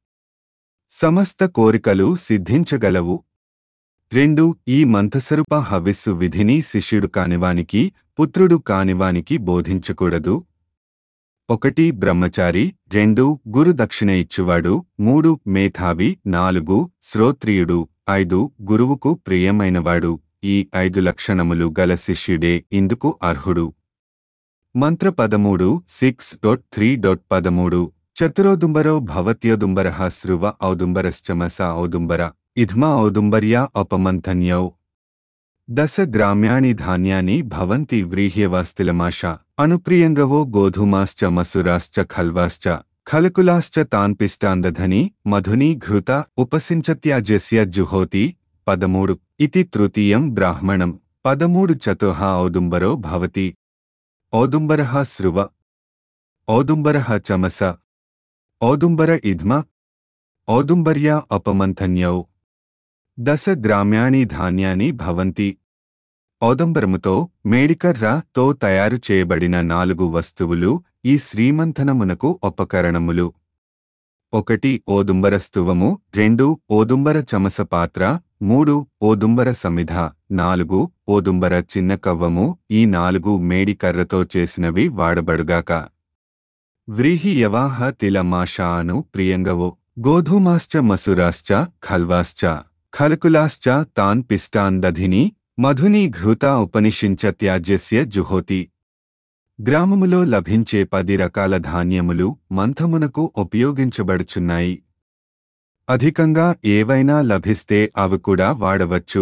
సమస్త కోరికలు సిద్ధించగలవు రెండు ఈ మంథసరుప హవిస్సు విధిని శిష్యుడు కానివానికి పుత్రుడు కానివానికి బోధించకూడదు ఒకటి బ్రహ్మచారి రెండు గురు దక్షిణ ఇచ్చువాడు మూడు మేధావి నాలుగు శ్రోత్రియుడు ఐదు గురువుకు ప్రియమైనవాడు ఈ ఐదు లక్షణములు గల శిష్యుడే ఇందుకు అర్హుడు మంత్ర పదమూడు సిక్స్ డాట్ త్రీ డాట్ పదమూడు చతురోదుంబరో భవత్యోదుంబర స్రువ ఔదుంబరశ్చమస ఔదుంబర ఇధ్మా ఔదుంబర్యా అపమంథన్యౌ దశ గ్రామ్యాణి ధాన్యాని భవంతి వ్రీహ్యవాస్తిలమాష అనుప్రియంగవో గోధుమాశ్చ మసురాశ్చ ఖల్వాశ్చ ఖలకులాశ్చ తాన్పిష్టాందధని మధుని ఘృత ఉపసించత్యాజ్యస్య జుహోతి పదమూడు ఇతి తృతీయం బ్రాహ్మణం పదమూడు చతుః ఔదుంబరో భవతి ఔదుంబరః స్రువ ఔదుంబరః చమస ఔదుంబర ఇద్మ ఔదుంబర్యా అపమంథన్యౌ దశ గ్రామ్యాణి ధాన్యాని భవంతి ఔదంబరముతో మేడికర్ర తో తయారు చేయబడిన నాలుగు వస్తువులు ఈ శ్రీమంథనమునకు ఉపకరణములు ఒకటి ఓదుంబర స్తువము రెండు ఓదుంబర చమస పాత్ర మూడు ఓదుంబర సమిధ నాలుగు ఓదుంబర చిన్న కవ్వము ఈ నాలుగు మేడికర్రతో చేసినవి వాడబడుగాక వ్రీహి యవాహ తిలమాషా అను ప్రియంగవో గోధూమాశ్చ మసురాశ్చ ఖల్వాశ్చ ఖలకులాశ్చ తాన్ పిష్టాన్ దధిని మధుని ఘృత ఉపనిషించ త్యాజ్యస్య జుహోతి గ్రామములో లభించే పది రకాల ధాన్యములు మంథమునకు ఉపయోగించబడుచున్నాయి అధికంగా ఏవైనా లభిస్తే అవి కూడా వాడవచ్చు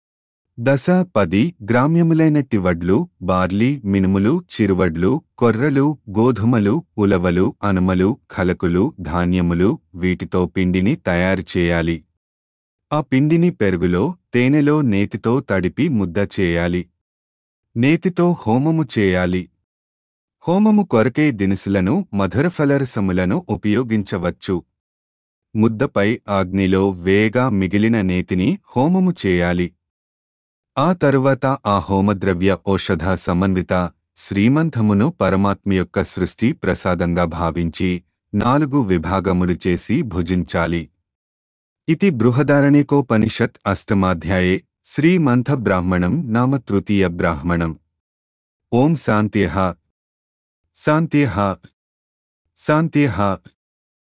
దశ పది గ్రామ్యములైనట్టి వడ్లు బార్లీ మినుములు చిరువడ్లు కొర్రలు గోధుమలు ఉలవలు అనుమలు ఖలకులు ధాన్యములు వీటితో పిండిని తయారు చేయాలి ఆ పిండిని పెరుగులో తేనెలో నేతితో తడిపి ముద్ద చేయాలి నేతితో హోమము చేయాలి హోమము కొరకే దినుసులను మధురఫలరసములను ఉపయోగించవచ్చు ముద్దపై అగ్నిలో వేగా మిగిలిన నేతిని హోమము చేయాలి ఆ తరువాత ఆ హోమద్రవ్య ఔషధ సమన్విత శ్రీమంతమును పరమాత్మ యొక్క సృష్టి ప్రసాదంగా భావించి నాలుగు విభాగములు చేసి భుజించాలి ఇది బృహదారణికోపనిషత్ అష్టమాధ్యాయే శ్రీమంత బ్రాహ్మణం నామ తృతీయ బ్రాహ్మణం ఓం శాంత్యః శాంత్యః శాంత్యః